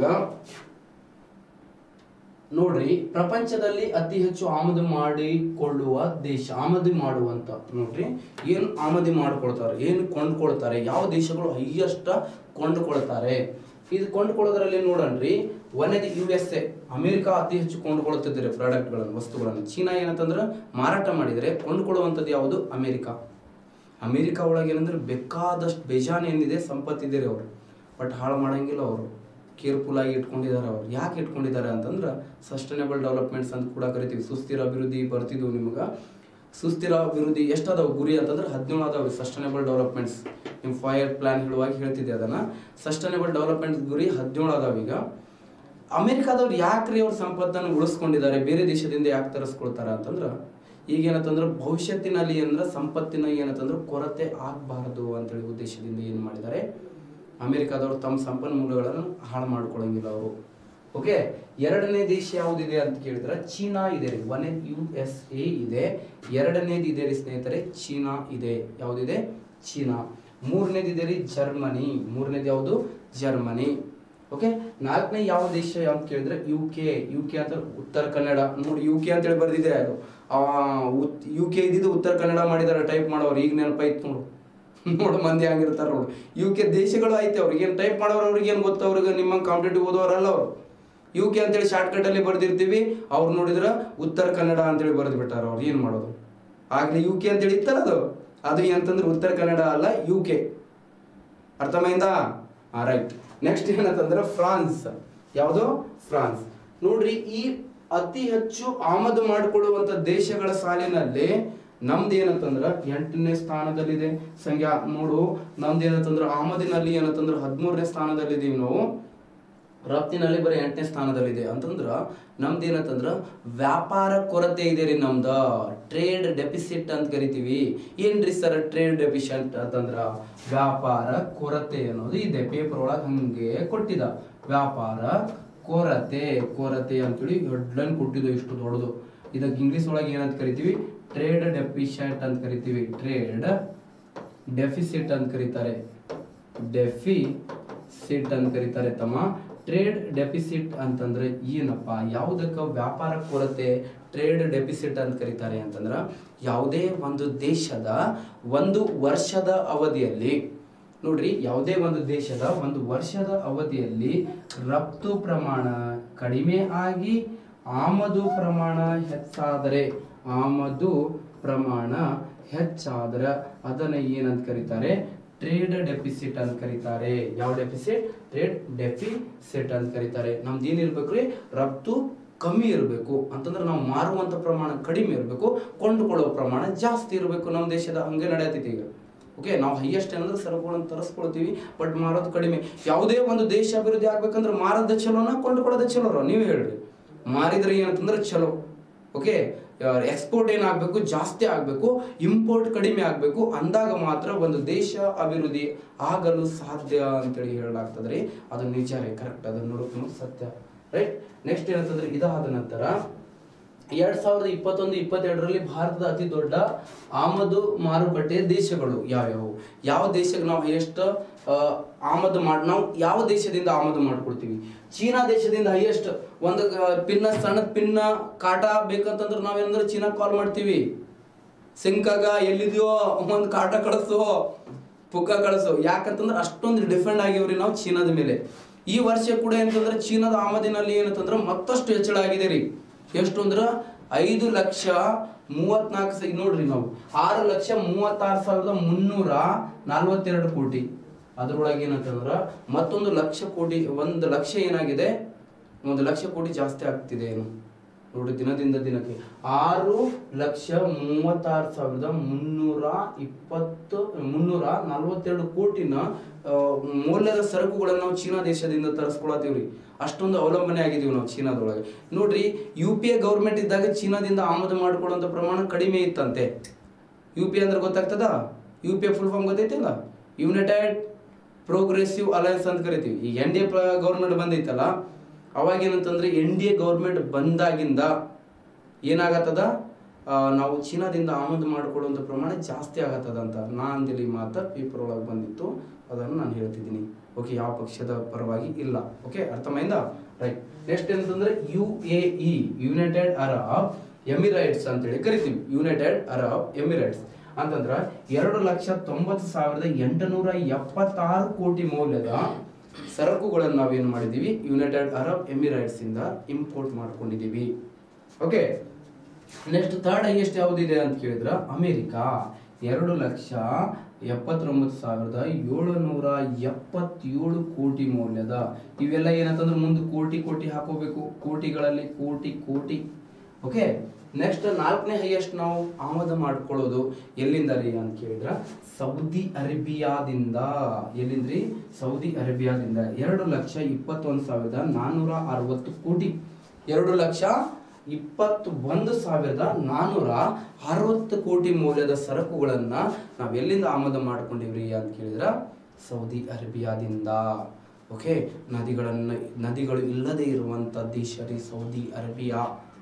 [SPEAKER 3] ನೋಡ್ರಿ ಪ್ರಪಂಚದಲ್ಲಿ ಅತಿ ಹೆಚ್ಚು ಆಮದು ಮಾಡಿಕೊಳ್ಳುವ ದೇಶ ಆಮದು ಮಾಡುವಂತ ನೋಡ್ರಿ ಏನ್ ಆಮದು ಮಾಡ್ಕೊಳ್ತಾರೆ ಏನು ಕೊಂಡ್ಕೊಳ್ತಾರೆ ಯಾವ ದೇಶಗಳು ಹೈಯೆಸ್ಟ್ ಕೊಂಡ್ಕೊಳ್ತಾರೆ ಇದು ಕೊಂಡ್ಕೊಳ್ಳೋದ್ರಲ್ಲಿ ನೋಡಣ್ರಿ ಒಂದೇದು ಯು ಎಸ್ ಎ ಅಮೆರಿಕ ಅತಿ ಹೆಚ್ಚು ಕೊಂಡ್ಕೊಳ್ತಿದ್ದಾರೆ ಪ್ರಾಡಕ್ಟ್ಗಳನ್ನು ವಸ್ತುಗಳನ್ನು ಚೀನಾ ಏನಂತಂದ್ರೆ ಮಾರಾಟ ಮಾಡಿದರೆ ಕೊಂಡ್ಕೊಳ್ಳುವಂಥದ್ದು ಯಾವುದು ಅಮೆರಿಕ ಅಮೆರಿಕ ಒಳಗೆ ಏನಂದ್ರೆ ಬೇಕಾದಷ್ಟು ಬೇಜಾನ್ ಏನಿದೆ ಸಂಪತ್ತಿದೆ ರೀ ಅವರು ಬಟ್ ಹಾಳು ಮಾಡಂಗಿಲ್ಲ ಅವರು ಕೇರ್ಫುಲ್ ಆಗಿ ಇಟ್ಕೊಂಡಿದ್ದಾರೆ ಅವ್ರು ಯಾಕೆ ಇಟ್ಕೊಂಡಿದ್ದಾರೆ ಅಂತಂದ್ರೆ ಸಸ್ಟೈನಬಲ್ ಡೆವಲಪ್ಮೆಂಟ್ಸ್ ಅಂತ ಕೂಡ ಕರಿತೀವಿ ಸುಸ್ಥಿರ ಅಭಿವೃದ್ಧಿ ಬರ್ತಿದ್ವು ನಿಮ್ಗೆ ಸುಸ್ಥಿರ ಅಭಿವೃದ್ಧಿ ಎಷ್ಟದಾವ ಗುರಿ ಅಂತಂದ್ರೆ ಹದಿನೇಳು ಅದಾವೆ ಸಸ್ಟೈನಬಲ್ ಡೆವಲಪ್ಮೆಂಟ್ಸ್ ನಿಮ್ಮ ಫೈರ್ ಪ್ಲಾನ್ ಹೇಳುವಾಗ ಹೇಳ್ತಿದ್ದೆ ಅದನ್ನ ಸಸ್ಟೈನಬಲ್ ಡೆವಲಪ್ಮೆಂಟ್ ಗುರಿ ಹದಿನೇಳು ಅದಾವ ಈಗ ಅಮೆರಿಕಾದವ್ರು ಯಾಕ್ರಿ ಅವ್ರ ಸಂಪತ್ತನ್ನು ಉಳಿಸ್ಕೊಂಡಿದ್ದಾರೆ ಬೇರೆ ದೇಶದಿಂದ ಯಾಕೆ ತರಿಸ್ಕೊಳ್ತಾರ ಅಂತಂದ್ರೆ ಈಗ ಏನಂತಂದ್ರೆ ಭವಿಷ್ಯತ್ತಿನಲ್ಲಿ ಏನಂದ್ರೆ ಸಂಪತ್ತಿನ ಏನಂತಂದ್ರೆ ಕೊರತೆ ಆಗಬಾರದು ಅಂತೇಳಿ ಉದ್ದೇಶದಿಂದ ಏನು ಮಾಡಿದ್ದಾರೆ ಅಮೆರಿಕಾದವರು ತಮ್ಮ ಸಂಪನ್ಮೂಲಗಳನ್ನು ಹಾಳು ಮಾಡ್ಕೊಳಂಗಿಲ್ಲ ಅವರು ಓಕೆ ಎರಡನೇ ದೇಶ ಯಾವುದಿದೆ ಅಂತ ಕೇಳಿದ್ರೆ ಚೀನಾ ಇದೆ ರೀ ಒನ್ ಯು ಎಸ್ ಎ ಇದೆ ಎರಡನೇದು ಇದೆ ರೀ ಸ್ನೇಹಿತರೆ ಚೀನಾ ಇದೆ ಯಾವುದಿದೆ ಚೀನಾ ಮೂರನೇದು ಇದೆ ರೀ ಜರ್ಮನಿ ಮೂರನೇದು ಯಾವುದು ಜರ್ಮನಿ ಓಕೆ ನಾಲ್ಕನೇ ಯಾವ ದೇಶ ಅಂತ ಕೇಳಿದ್ರೆ ಯು ಕೆ ಯು ಕೆ ಅಂತ ಉತ್ತರ ಕನ್ನಡ ನೋಡಿ ಯು ಕೆ ಅಂತೇಳಿ ಬರ್ದಿದೆ ಅದು ಯು ಕೆ ಇದ್ದಿದ್ದು ಉತ್ತರ ಕನ್ನಡ ಮಾಡಿದಾರೆ ಟೈಪ್ ಮಾಡೋರು ಈಗ ನೆನಪಾಯ್ತು ನೋಡು ನೋಡು ಮಂದಿ ಹಂಗಿರ್ತಾರ ನೋಡು ಯು ಕೆ ದೇಶಗಳು ಐತೆ ಅವ್ರಿಗೆ ಏನು ಟೈಪ್ ಮಾಡೋರು ಅವ್ರಿಗೆ ಏನು ಗೊತ್ತ ಅವ್ರಿಗೆ ನಿಮ್ಮ ಕಾಂಪಿಟೇಟಿವ್ ಓದೋರಲ್ಲ ಅವರು ಯು ಕೆ ಅಂತೇಳಿ ಶಾರ್ಟ್ಕಟ್ ಅಲ್ಲಿ ಬರ್ದಿರ್ತೀವಿ ಅವ್ರು ನೋಡಿದ್ರ ಉತ್ತರ ಕನ್ನಡ ಅಂತೇಳಿ ಬರೆದು ಬಿಟ್ಟಾರ ಅವ್ರು ಏನು ಮಾಡೋದು ಆಗ್ಲಿ ಯು ಕೆ ಅಂತೇಳಿ ಇತ್ತಲ್ಲ ಅದು ಅದು ಏನಂತಂದ್ರೆ ಉತ್ತರ ಕನ್ನಡ ಅಲ್ಲ ಯು ಕೆ ಅರ್ಥమైందా ರೈಟ್ ನೆಕ್ಸ್ಟ್ ಏನಂತಂದ್ರೆ ಫ್ರಾನ್ಸ್ ಯಾವುದು ಫ್ರಾನ್ಸ್ ನೋಡ್ರಿ ಈ ಅತಿ ಹೆಚ್ಚು ಆಮದು ಮಾಡಿಕೊಳ್ಳುವಂತ ದೇಶಗಳ ಸಾಲಿನಲ್ಲಿ ನಮ್ದು ಏನಂತಂದ್ರ ಎಂಟನೇ ಸ್ಥಾನದಲ್ಲಿದೆ ಸಂಖ್ಯಾ ನೋಡು ನಮ್ದು ಏನಂತಂದ್ರ ಆಮದಿನಲ್ಲಿ ಏನಂತಂದ್ರ ಹದಿಮೂರನೇ ಸ್ಥಾನದಲ್ಲಿದ್ದೀವಿ ನಾವು ರಫ್ತಿನಲ್ಲಿ ಬರೀ ಎಂಟನೇ ಸ್ಥಾನದಲ್ಲಿದೆ ಅಂತಂದ್ರ ನಮ್ದು ಏನಂತಂದ್ರ ವ್ಯಾಪಾರ ಕೊರತೆ ಇದೆ ರೀ ನಮ್ದ ಟ್ರೇಡ್ ಡೆಪಿಸಿಟ್ ಅಂತ ಕರಿತೀವಿ ಏನ್ರಿ ಸರ್ ಟ್ರೇಡ್ ಡೆಪಿಸಿಟ್ ಅಂತಂದ್ರ ವ್ಯಾಪಾರ ಕೊರತೆ ಅನ್ನೋದು ಇದೆ ಪೇಪರ್ ಒಳಗೆ ಹಂಗೆ ಕೊಟ್ಟಿದ ವ್ಯಾಪಾರ ಕೊರತೆ ಕೊರತೆ ಅಂತೇಳಿ ಹೆಡ್ಲೈನ್ ಕೊಟ್ಟಿದ್ದು ಇಷ್ಟು ದೊಡ್ಡದು ಇದಕ್ಕೆ ಇಂಗ್ಲಿಷ್ ಒಳಗೆ ಏನಂತ ಕರಿತೀವಿ ಟ್ರೇಡ್ ಡೆಪಿಸಿಟ್ ಅಂತ ಕರಿತೀವಿ ಟ್ರೇಡ್ ಡೆಫಿಸಿಟ್ ಅಂತ ಕರೀತಾರೆ ಡೆಫಿಸಿಟ್ ಅಂತ ಕರೀತಾರೆ ತಮ್ಮ ಟ್ರೇಡ್ ಡೆಪಿಸಿಟ್ ಅಂತಂದ್ರೆ ಏನಪ್ಪ ಯಾವುದಕ್ಕ ವ್ಯಾಪಾರ ಕೊರತೆ ಟ್ರೇಡ್ ಡೆಪಿಸಿಟ್ ಅಂತ ಕರೀತಾರೆ ಅಂತಂದ್ರ ಯಾವುದೇ ಒಂದು ದೇಶದ ಒಂದು ವರ್ಷದ ಅವಧಿಯಲ್ಲಿ ನೋಡ್ರಿ ಯಾವುದೇ ಒಂದು ದೇಶದ ಒಂದು ವರ್ಷದ ಅವಧಿಯಲ್ಲಿ ರಫ್ತು ಪ್ರಮಾಣ ಕಡಿಮೆ ಆಗಿ ಆಮದು ಪ್ರಮಾಣ ಹೆಚ್ಚಾದರೆ ಆಮದು ಪ್ರಮಾಣ ಹೆಚ್ಚಾದ್ರೆ ಅದನ್ನ ಏನಂತ ಕರೀತಾರೆ ಟ್ರೇಡ್ ಡೆಪಿಸಿಟ್ ಅಂತ ಕರೀತಾರೆ ಯಾವ ಡೆಪಿಸಿಟ್ ಟ್ರೇಡ್ ಡೆಫಿಸಿಟ್ ಅಂತ ಕರೀತಾರೆ ನಮ್ದು ಏನಿರ್ಬೇಕ್ರಿ ರಫ್ತು ಕಮ್ಮಿ ಇರಬೇಕು ಅಂತಂದ್ರೆ ನಾವು ಮಾರುವಂತ ಪ್ರಮಾಣ ಕಡಿಮೆ ಇರಬೇಕು ಕೊಂಡುಕೊಳ್ಳುವ ಪ್ರಮಾಣ ಜಾಸ್ತಿ ಇರಬೇಕು ನಮ್ಮ ದೇಶದ ಹಂಗೆ ನಡೆಯತೈತಿ ಈಗ ಓಕೆ ನಾವು ಹೈಯೆಸ್ಟ್ ಏನಂದ್ರೆ ಸರಕುಗಳನ್ನು ತರಿಸ್ಕೊಳ್ತೀವಿ ಬಟ್ ಮಾರೋದು ಕಡಿಮೆ ಯಾವುದೇ ಒಂದು ದೇಶ ಅಭಿವೃದ್ಧಿ ಆಗ್ಬೇಕಂದ್ರೆ ಮಾರೋದ ಚಲೋನ ಕೊಂಡುಕೊಳ್ಳೋದ ಚಲೋರ ನೀವು ಹೇಳ್ರಿ ಮಾರಿದ್ರೆ ಏನಂತಂದ್ರೆ ಚಲೋ ಓಕೆ ಎಕ್ಸ್ಪೋರ್ಟ್ ಏನಾಗಬೇಕು ಜಾಸ್ತಿ ಆಗಬೇಕು ಇಂಪೋರ್ಟ್ ಕಡಿಮೆ ಆಗಬೇಕು ಅಂದಾಗ ಮಾತ್ರ ಒಂದು ದೇಶ ಅಭಿವೃದ್ಧಿ ಆಗಲು ಸಾಧ್ಯ ಅಂತೇಳಿ ಹೇಳಲಾಗ್ತದೆ ರೀ ಅದು ನಿಜ ರೀ ಕರೆಕ್ಟ್ ಅದು ನೋಡೋಕೆ ಸತ್ಯ ರೈಟ್ ನೆಕ್ಸ್ಟ್ ಏನಂತಂದ್ರೆ ಇದಾದ ನಂತರ ಎರಡ್ ಸಾವಿರದ ಇಪ್ಪತ್ತೊಂದು ಇಪ್ಪತ್ತೆರಡರಲ್ಲಿ ಭಾರತದ ಅತಿ ದೊಡ್ಡ ಆಮದು ಮಾರುಕಟ್ಟೆ ದೇಶಗಳು ಯಾವ್ಯಾವು ಯಾವ ದೇಶಕ್ಕೆ ನಾವು ಹೈಯೆಸ್ಟ್ ಆಮದು ಮಾಡಿ ನಾವು ಯಾವ ದೇಶದಿಂದ ಆಮದು ಮಾಡ್ಕೊಳ್ತೀವಿ ಚೀನಾ ದೇಶದಿಂದ ಹೈಯೆಸ್ಟ್ ಒಂದು ಪಿನ್ನ ಸಣ್ಣ ಪಿನ್ನ ಕಾಟ ಬೇಕಂತಂದ್ರೆ ನಾವೇನಂದ್ರೆ ಚೀನಾ ಕಾಲ್ ಮಾಡ್ತೀವಿ ಸಿಂಕಾಗ ಎಲ್ಲಿದೆಯೋ ಒಂದು ಕಾಟ ಕಳಿಸು ಪುಕ್ಕ ಕಳಿಸು ಯಾಕಂತಂದ್ರೆ ಅಷ್ಟೊಂದು ಡಿಫೆಂಡ್ ಆಗಿವ್ರಿ ನಾವು ಚೀನಾದ ಮೇಲೆ ಈ ವರ್ಷ ಕೂಡ ಏನಂತಂದ್ರೆ ಚೀನಾದ ಆಮದಿನಲ್ಲಿ ಏನಂತಂದ್ರೆ ಮತ್ತಷ್ಟು ಹೆಚ್ಚಳ ಆಗಿದೆ ರೀ ಎಷ್ಟು ಅಂದ್ರೆ ಐದು ಲಕ್ಷ ಮೂವತ್ನಾಲ್ಕು ಸ- ಈಗ ನೋಡ್ರಿ ನಾವು ಆರು ಲಕ್ಷ ಮೂವತ್ತಾರು ಸಾವಿರದ ಮುನ್ನೂರ ನಲ್ವತ್ತೆರಡು ಕೋಟಿ ಅದ್ರೊಳಗೆ ಏನಂತಂದ್ರ ಮತ್ತೊಂದು ಲಕ್ಷ ಕೋಟಿ ಒಂದು ಲಕ್ಷ ಏನಾಗಿದೆ ಒಂದು ಲಕ್ಷ ಕೋಟಿ ಜಾಸ್ತಿ ಆಗ್ತಿದೆ ಏನು ನೋಡಿ ದಿನದಿಂದ ದಿನಕ್ಕೆ ಆರು ಲಕ್ಷ ಮೂವತ್ತಾರು ಸಾವಿರದ ಮುನ್ನೂರ ಇಪ್ಪತ್ತು ಮುನ್ನೂರ ನಲವತ್ತೆರಡು ಕೋಟಿನ ಆ, ಮೌಲ್ಯದ ಸರಕುಗಳನ್ನು ನಾವು ಚೀನಾ ದೇಶದಿಂದ ತರಿಸ್ಕೊಳತ್ತೀವ್ರಿ ಅಷ್ಟೊಂದು ಅವಲಂಬನೆ ಆಗಿದೀವಿ ನಾವು ಚೀನಾದೊಳಗೆ ನೋಡ್ರಿ ಯು ಪಿ ಎ ಗೌರ್ಮೆಂಟ್ ಇದ್ದಾಗ ಚೀನಾದಿಂದ ಆಮದು ಮಾಡಿಕೊಳ್ಳುವಂಥ ಪ್ರಮಾಣ ಕಡಿಮೆ ಇತ್ತಂತೆ ಯು ಪಿ ಅಂದ್ರೆ ಗೊತ್ತಾಗ್ತದ ಯು ಪಿ ಫುಲ್ ಫಾರ್ಮ್ ಗೊತ್ತೈತಿಲ್ಲ ಯುನೈಟೆಡ್ ಪ್ರೋಗ್ರೆಸಿವ್ ಅಲಯನ್ಸ್ ಅಂತ ಕರಿತೀವಿ ಈ ಎನ್ ಡಿ ಎ ಗೌರ್ಮೆಂಟ್ ಬಂದೈತಲ್ಲ ಅವಾಗ ಏನಂತಂದ್ರೆ ಎನ್ ಡಿ ಎ ಗೌರ್ಮೆಂಟ್ ಬಂದಾಗಿಂದ ಏನಾಗತ್ತದ ಆ, ನಾವು ಚೀನಾದಿಂದ ಆಮದು ಮಾಡಿಕೊಳ್ಳುವಂಥ ಪ್ರಮಾಣ ಜಾಸ್ತಿ ಆಗತ್ತದ ಅಂತ ನಾ ಅಂದಿಲ್ಲ ಈ ಮಾತ ಪೇಪರ್ ಒಳಗೆ ಬಂದಿತ್ತು ಅದನ್ನು ನಾನು ಹೇಳ್ತಿದ್ದೀನಿ ಓಕೆ ಯಾವ ಪಕ್ಷದ ಪರವಾಗಿ ಇಲ್ಲ ಓಕೆ ಅರ್ಥಮೈಂದ ರೈಟ್ ನೆಕ್ಸ್ಟ್ ಏನಂತಂದ್ರೆ U A E United Arab Emirates ಅಂತೇಳಿ ಕರಿತೀವಿ ಯುನೈಟೆಡ್ ಅರಬ್ ಎಮಿರೈಟ್ಸ್ ಅಂತಂದ್ರ ಎರಡು ಲಕ್ಷ ತೊಂಬತ್ತು ಸಾವಿರದ ಎಂಟುನೂರ ಎಪ್ಪತ್ತಾರು ಕೋಟಿ ಮೌಲ್ಯದ ಸರಕುಗಳನ್ನು ನಾವೇನು ಮಾಡಿದೀವಿ ಯುನೈಟೆಡ್ ಅರಬ್ ಎಮಿರೈಟ್ಸ್ ಇಂದ ಇಂಪೋರ್ಟ್ ಮಾಡ್ಕೊಂಡಿದೀವಿ ಓಕೆ ನೆಕ್ಸ್ಟ್ ಥರ್ಡ್ ಹೈಯೆಸ್ಟ್ ಯಾವುದಿದೆ ಅಂತ ಕೇಳಿದ್ರ ಅಮೆರಿಕಾ ಎರಡು ಲಕ್ಷ ಎಪ್ಪತ್ತೊಂಬತ್ತು ಸಾವಿರದ ಏಳುನೂರ ಎಪ್ಪತ್ತೇಳು ಕೋಟಿ ಮೌಲ್ಯದ ಇವೆಲ್ಲ ಏನಂತಂದ್ರೆ ಮುಂದೆ ಕೋಟಿ ಕೋಟಿ ಹಾಕೋಬೇಕು ಕೋಟಿಗಳಲ್ಲಿ ಕೋಟಿ ಕೋಟಿ ಓಕೆ ನೆಕ್ಸ್ಟ್ ನಾಲ್ಕನೇ ಹೈಯೆಸ್ಟ್ ನಾವು ಆಮದು ಮಾಡ್ಕೊಳ್ಳೋದು ಎಲ್ಲಿಂದ ರೀ ಅಂತ ಕೇಳಿದ್ರ ಸೌದಿ ಅರೇಬಿಯಾದಿಂದ ಎಲ್ಲಿಂದ್ರಿ ಸೌದಿ ಅರೇಬಿಯಾದಿಂದ ಎರಡು ಲಕ್ಷ ಇಪ್ಪತ್ತೊಂದು ಸಾವಿರದ ನಾನ್ನೂರ ಅರವತ್ತು ಕೋಟಿ ಎರಡು ಲಕ್ಷ ಇಪ್ಪತ್ತು ಒಂದು ಸಾವಿರದ ನಾನ್ನೂರ ಅರವತ್ತು ಕೋಟಿ ಮೌಲ್ಯದ ಸರಕುಗಳನ್ನ ನಾವ್ ಎಲ್ಲಿಂದ ಆಮದು ಮಾಡ್ಕೊಂಡಿವ್ರಿ ಅಂತ ಕೇಳಿದ್ರ ಸೌದಿ ಅರೇಬಿಯಾದಿಂದ ಓಕೆ ನದಿಗಳನ್ನ ನದಿಗಳು ಇಲ್ಲದೆ ಇರುವಂತ ದೇಶ ರೀ Saudi Arabia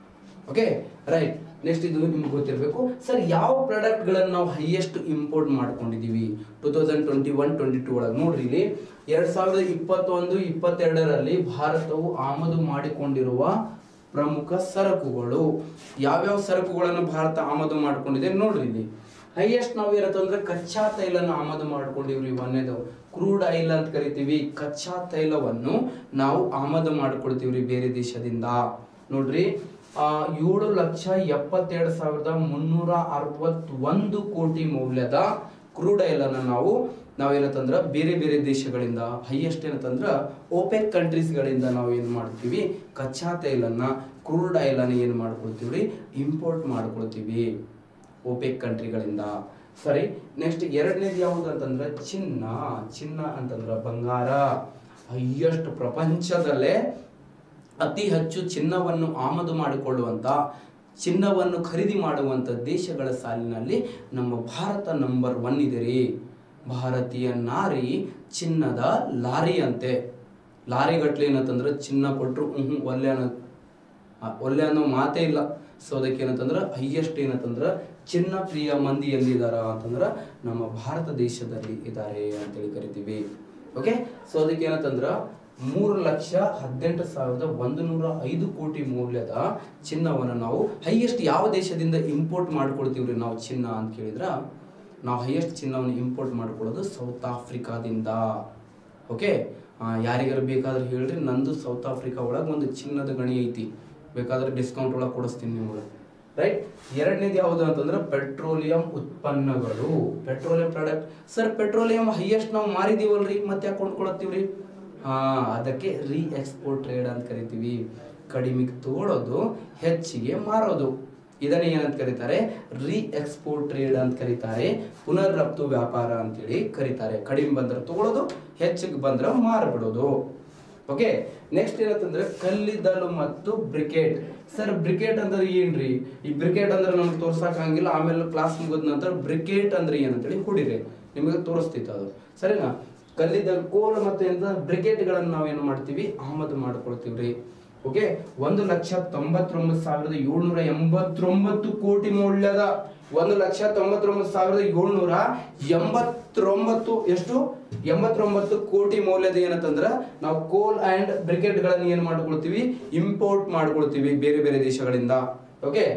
[SPEAKER 3] okay right next ಇದು ನಿಮ್ಗೆ ಗೊತ್ತಿರಬೇಕು ಸರ್ ಯಾವ ಪ್ರಾಡಕ್ಟ್ ಗಳನ್ನ ನಾವು ಹೈಯೆಸ್ಟ್ ಇಂಪೋರ್ಟ್ ಮಾಡ್ಕೊಂಡಿದೀವಿ two thousand twenty one twenty two ಒಳಗೆ ನೋಡ್ರಿ ಇಲ್ಲಿ ಎರಡ್ ಸಾವಿರದ ಇಪ್ಪತ್ತೊಂದು ಇಪ್ಪತ್ತೆರಡರಲ್ಲಿ ಭಾರತವು ಆಮದು ಮಾಡಿಕೊಂಡಿರುವ ಪ್ರಮುಖ ಸರಕುಗಳು ಯಾವ್ಯಾವ ಸರಕುಗಳನ್ನು ಭಾರತ ಆಮದು ಮಾಡ್ಕೊಂಡಿದೆ ನೋಡ್ರಿ ಇಲ್ಲಿ ಹೈಯೆಸ್ಟ್ ನಾವು ಏನಂತಂದ್ರೆ ಕಚ್ಚಾ ತೈಲನ ಆಮದು ಮಾಡ್ಕೊಂಡಿವ್ರಿ ಒಂದೇದು ಕ್ರೂಡ್ ಆಯಿಲ್ ಅಂತ ಕರಿತೀವಿ ಕಚ್ಚಾ ತೈಲವನ್ನು ನಾವು ಆಮದು ಮಾಡ್ಕೊಳ್ತೀವ್ರಿ ಬೇರೆ ದೇಶದಿಂದ ನೋಡ್ರಿ ಆ, ಏಳು ಲಕ್ಷ ಎಪ್ಪತ್ತೆರಡು ಸಾವಿರದ ಮುನ್ನೂರ ಅರವತ್ತೊಂದು ಕೋಟಿ ಮೌಲ್ಯದ ಕ್ರೂಡ್ ಆಯಿಲ್ ಅನ್ನ ನಾವು ನಾವೇನಂತಂದ್ರ ಬೇರೆ ಬೇರೆ ದೇಶಗಳಿಂದ ಹೈಯೆಸ್ಟ್ ಏನಂತಂದ್ರ ಓಪೆಕ್ ಕಂಟ್ರೀಸ್ಗಳಿಂದ ನಾವು ಏನ್ ಮಾಡ್ತೀವಿ ಕಚ್ಚಾ ತೈಲನ್ನ ಕ್ರೂಡ್ ಆಯಿಲ್ ಅನ್ನ ಏನ್ ಮಾಡ್ಕೊಳ್ತೀವಿ ಇಂಪೋರ್ಟ್ ಮಾಡ್ಕೊಳ್ತೀವಿ ಓಪೆಕ್ ಕಂಟ್ರಿಗಳಿಂದ ಸರಿ ನೆಕ್ಸ್ಟ್ ಎರಡನೇದು ಯಾವುದು ಅಂತಂದ್ರೆ ಚಿನ್ನ ಚಿನ್ನ ಅಂತಂದ್ರ ಬಂಗಾರ ಹೈಯೆಸ್ಟ್ ಪ್ರಪಂಚದಲ್ಲೇ ಅತಿ ಹೆಚ್ಚು ಚಿನ್ನವನ್ನು ಆಮದು ಮಾಡಿಕೊಳ್ಳುವಂತ ಚಿನ್ನವನ್ನು ಖರೀದಿ ಮಾಡುವಂತ ದೇಶಗಳ ಸಾಲಿನಲ್ಲಿ ನಮ್ಮ ಭಾರತ ನಂಬರ್ ಒನ್ ಇದೆ ರೀ ಭಾರತೀಯ ನಾರಿ ಚಿನ್ನದ ಲಾರಿ ಅಂತೆ ಲಾರಿ ಗಟ್ಲೆ ಏನಂತಂದ್ರೆ ಚಿನ್ನ ಕೊಟ್ರು ಹ್ಮ್ ಒಲ್ಲೆ ಅನ್ನೋ ಆ, ಒಲ್ಲೆ ಅನ್ನೋ ಮಾತೇ ಇಲ್ಲ ಸೊ ಅದಕ್ಕೆ ಏನಂತಂದ್ರೆ ಹೈಯೆಸ್ಟ್ ಏನಂತಂದ್ರೆ ಚಿನ್ನ ಪ್ರಿಯ ಮಂದಿ ಎಲ್ಲಿದಾರ ಅಂತಂದ್ರ ನಮ್ಮ ಭಾರತ ದೇಶದಲ್ಲಿ ಇದ್ದಾರೆ ಅಂತೇಳಿ ಕರಿತೀವಿ ಓಕೆ ಸೊ ಅದಕ್ಕೆ ಏನಂತಂದ್ರ ಮೂರು ಲಕ್ಷ ಹದಿನೆಂಟು ಸಾವಿರದ ಒಂದು ನೂರ ಐದು ಕೋಟಿ ಮೌಲ್ಯದ ಚಿನ್ನವನ್ನು ನಾವು ಹೈಯೆಸ್ಟ್ ಯಾವ ದೇಶದಿಂದ ಇಂಪೋರ್ಟ್ ಮಾಡ್ಕೊಳ್ತೀವ್ರಿ ನಾವು ಚಿನ್ನ ಅಂತ ಕೇಳಿದ್ರ ನಾವು ಹೈಯೆಸ್ಟ್ ಚಿನ್ನವನ್ನು ಇಂಪೋರ್ಟ್ ಮಾಡ್ಕೊಳ್ಳೋದು ಸೌತ್ ಆಫ್ರಿಕಾದಿಂದ ಓಕೆ ಯಾರಿಗಾರು ಬೇಕಾದ್ರೆ ಹೇಳ್ರಿ ನಂದು ಸೌತ್ ಆಫ್ರಿಕಾ ಒಳಗೆ ಒಂದು ಚಿನ್ನದ ಗಣಿ ಐತಿ ಬೇಕಾದ್ರೆ ಡಿಸ್ಕೌಂಟ್ ಒಳಗೆ ಕೊಡಿಸ್ತೀನಿ ನಿಮ್ಗೆ ರೈಟ್ ಎರಡನೇದು ಯಾವುದು ಅಂತಂದ್ರೆ ಪೆಟ್ರೋಲಿಯಂ ಉತ್ಪನ್ನಗಳು petroleum product sir petroleum highest ನಾವು ಮಾರಿದೀವಲ್ರಿ ಮತ್ತೆ ಯಾಕೆ ಕೊಂಡ್ಕೊಳತ್ತೀವ್ರಿ ಹಾ ಅದಕ್ಕೆ ರೀ ಎಕ್ಸ್ಪೋರ್ಟ್ ಟ್ರೇಡ್ ಅಂತ ಕರಿತೀವಿ ಕಡಿಮೆಗೆ ತಗೊಳ್ಳೋದು ಹೆಚ್ಚಿಗೆ ಮಾರೋದು ಇದನ್ನೇ ಏನಂತ ಕರೀತಾರೆ ರೀ ಎಕ್ಸ್ಪೋರ್ಟ್ ಟ್ರೇಡ್ ಅಂತ ಕರೀತಾರೆ ಪುನರ್ ರಫ್ತು ವ್ಯಾಪಾರ ಅಂತೇಳಿ ಕರೀತಾರೆ ಕಡಿಮೆ ಬಂದ್ರೆ ತಗೊಳ್ಳೋದು ಹೆಚ್ಚಿಗೆ ಬಂದ್ರೆ ಮಾರ್ಬಿಡೋದು ಓಕೆ ನೆಕ್ಸ್ಟ್ ಏನಂತಂದ್ರೆ ಕಲ್ಲಿದ್ದಲು ಮತ್ತು ಬ್ರಿಕೇಟ್ ಸರ್ ಬ್ರಿಕೇಟ್ ಅಂದ್ರೆ ಏನ್ರಿ ಈ ಬ್ರಿಕೇಟ್ ಅಂದ್ರೆ ನಮ್ಗೆ ತೋರ್ಸಕ್ ಆಗಂಗಿಲ್ಲ ಆಮೇಲೆ ಕ್ಲಾಸ್ ಮುಗಿದ ನಂತರ ಬ್ರಿಕೇಟ್ ಅಂದ್ರೆ ಏನಂತೇಳಿ ಹುಡಿರಿ ನಿಮಗೆ ತೋರಿಸ್ತಿತ್ತು ಅದು ಸರಿನಾ ಕಲ್ಲಿದ್ದಲು ಕೋಲ್ ಮತ್ತೆ ಎಂತ ಬ್ರಿಕೇಟ್ಗಳನ್ನು ನಾವೇನು ಮಾಡ್ತೀವಿ ಆಮದು ಮಾಡ್ಕೊಳ್ತೀವ್ರಿ ಓಕೆ ಒಂದು ಲಕ್ಷ ತೊಂಬತ್ತೊಂಬತ್ತು ಸಾವಿರದ ಏಳ್ನೂರ ಎಂಬತ್ತೊಂಬತ್ತು ಕೋಟಿ ಮೌಲ್ಯದ ಒಂದು ಲಕ್ಷ ತೊಂಬತ್ತೊಂಬತ್ತು ಸಾವಿರದ ಏಳ್ನೂರ ಎಂಬತ್ತೊಂಬತ್ತು ಎಷ್ಟು ಎಂಬತ್ತೊಂಬತ್ತು ಕೋಟಿ ಮೌಲ್ಯದ ಏನಂತಂದ್ರ ನಾವು ಕೋಲ್ ಅಂಡ್ ಬ್ರಿಕೆಟ್ ಗಳನ್ನ ಏನ್ ಮಾಡ್ಕೊಳ್ತೀವಿ ಇಂಪೋರ್ಟ್ ಮಾಡ್ಕೊಳ್ತೀವಿ ಬೇರೆ ಬೇರೆ ದೇಶಗಳಿಂದ ಓಕೆ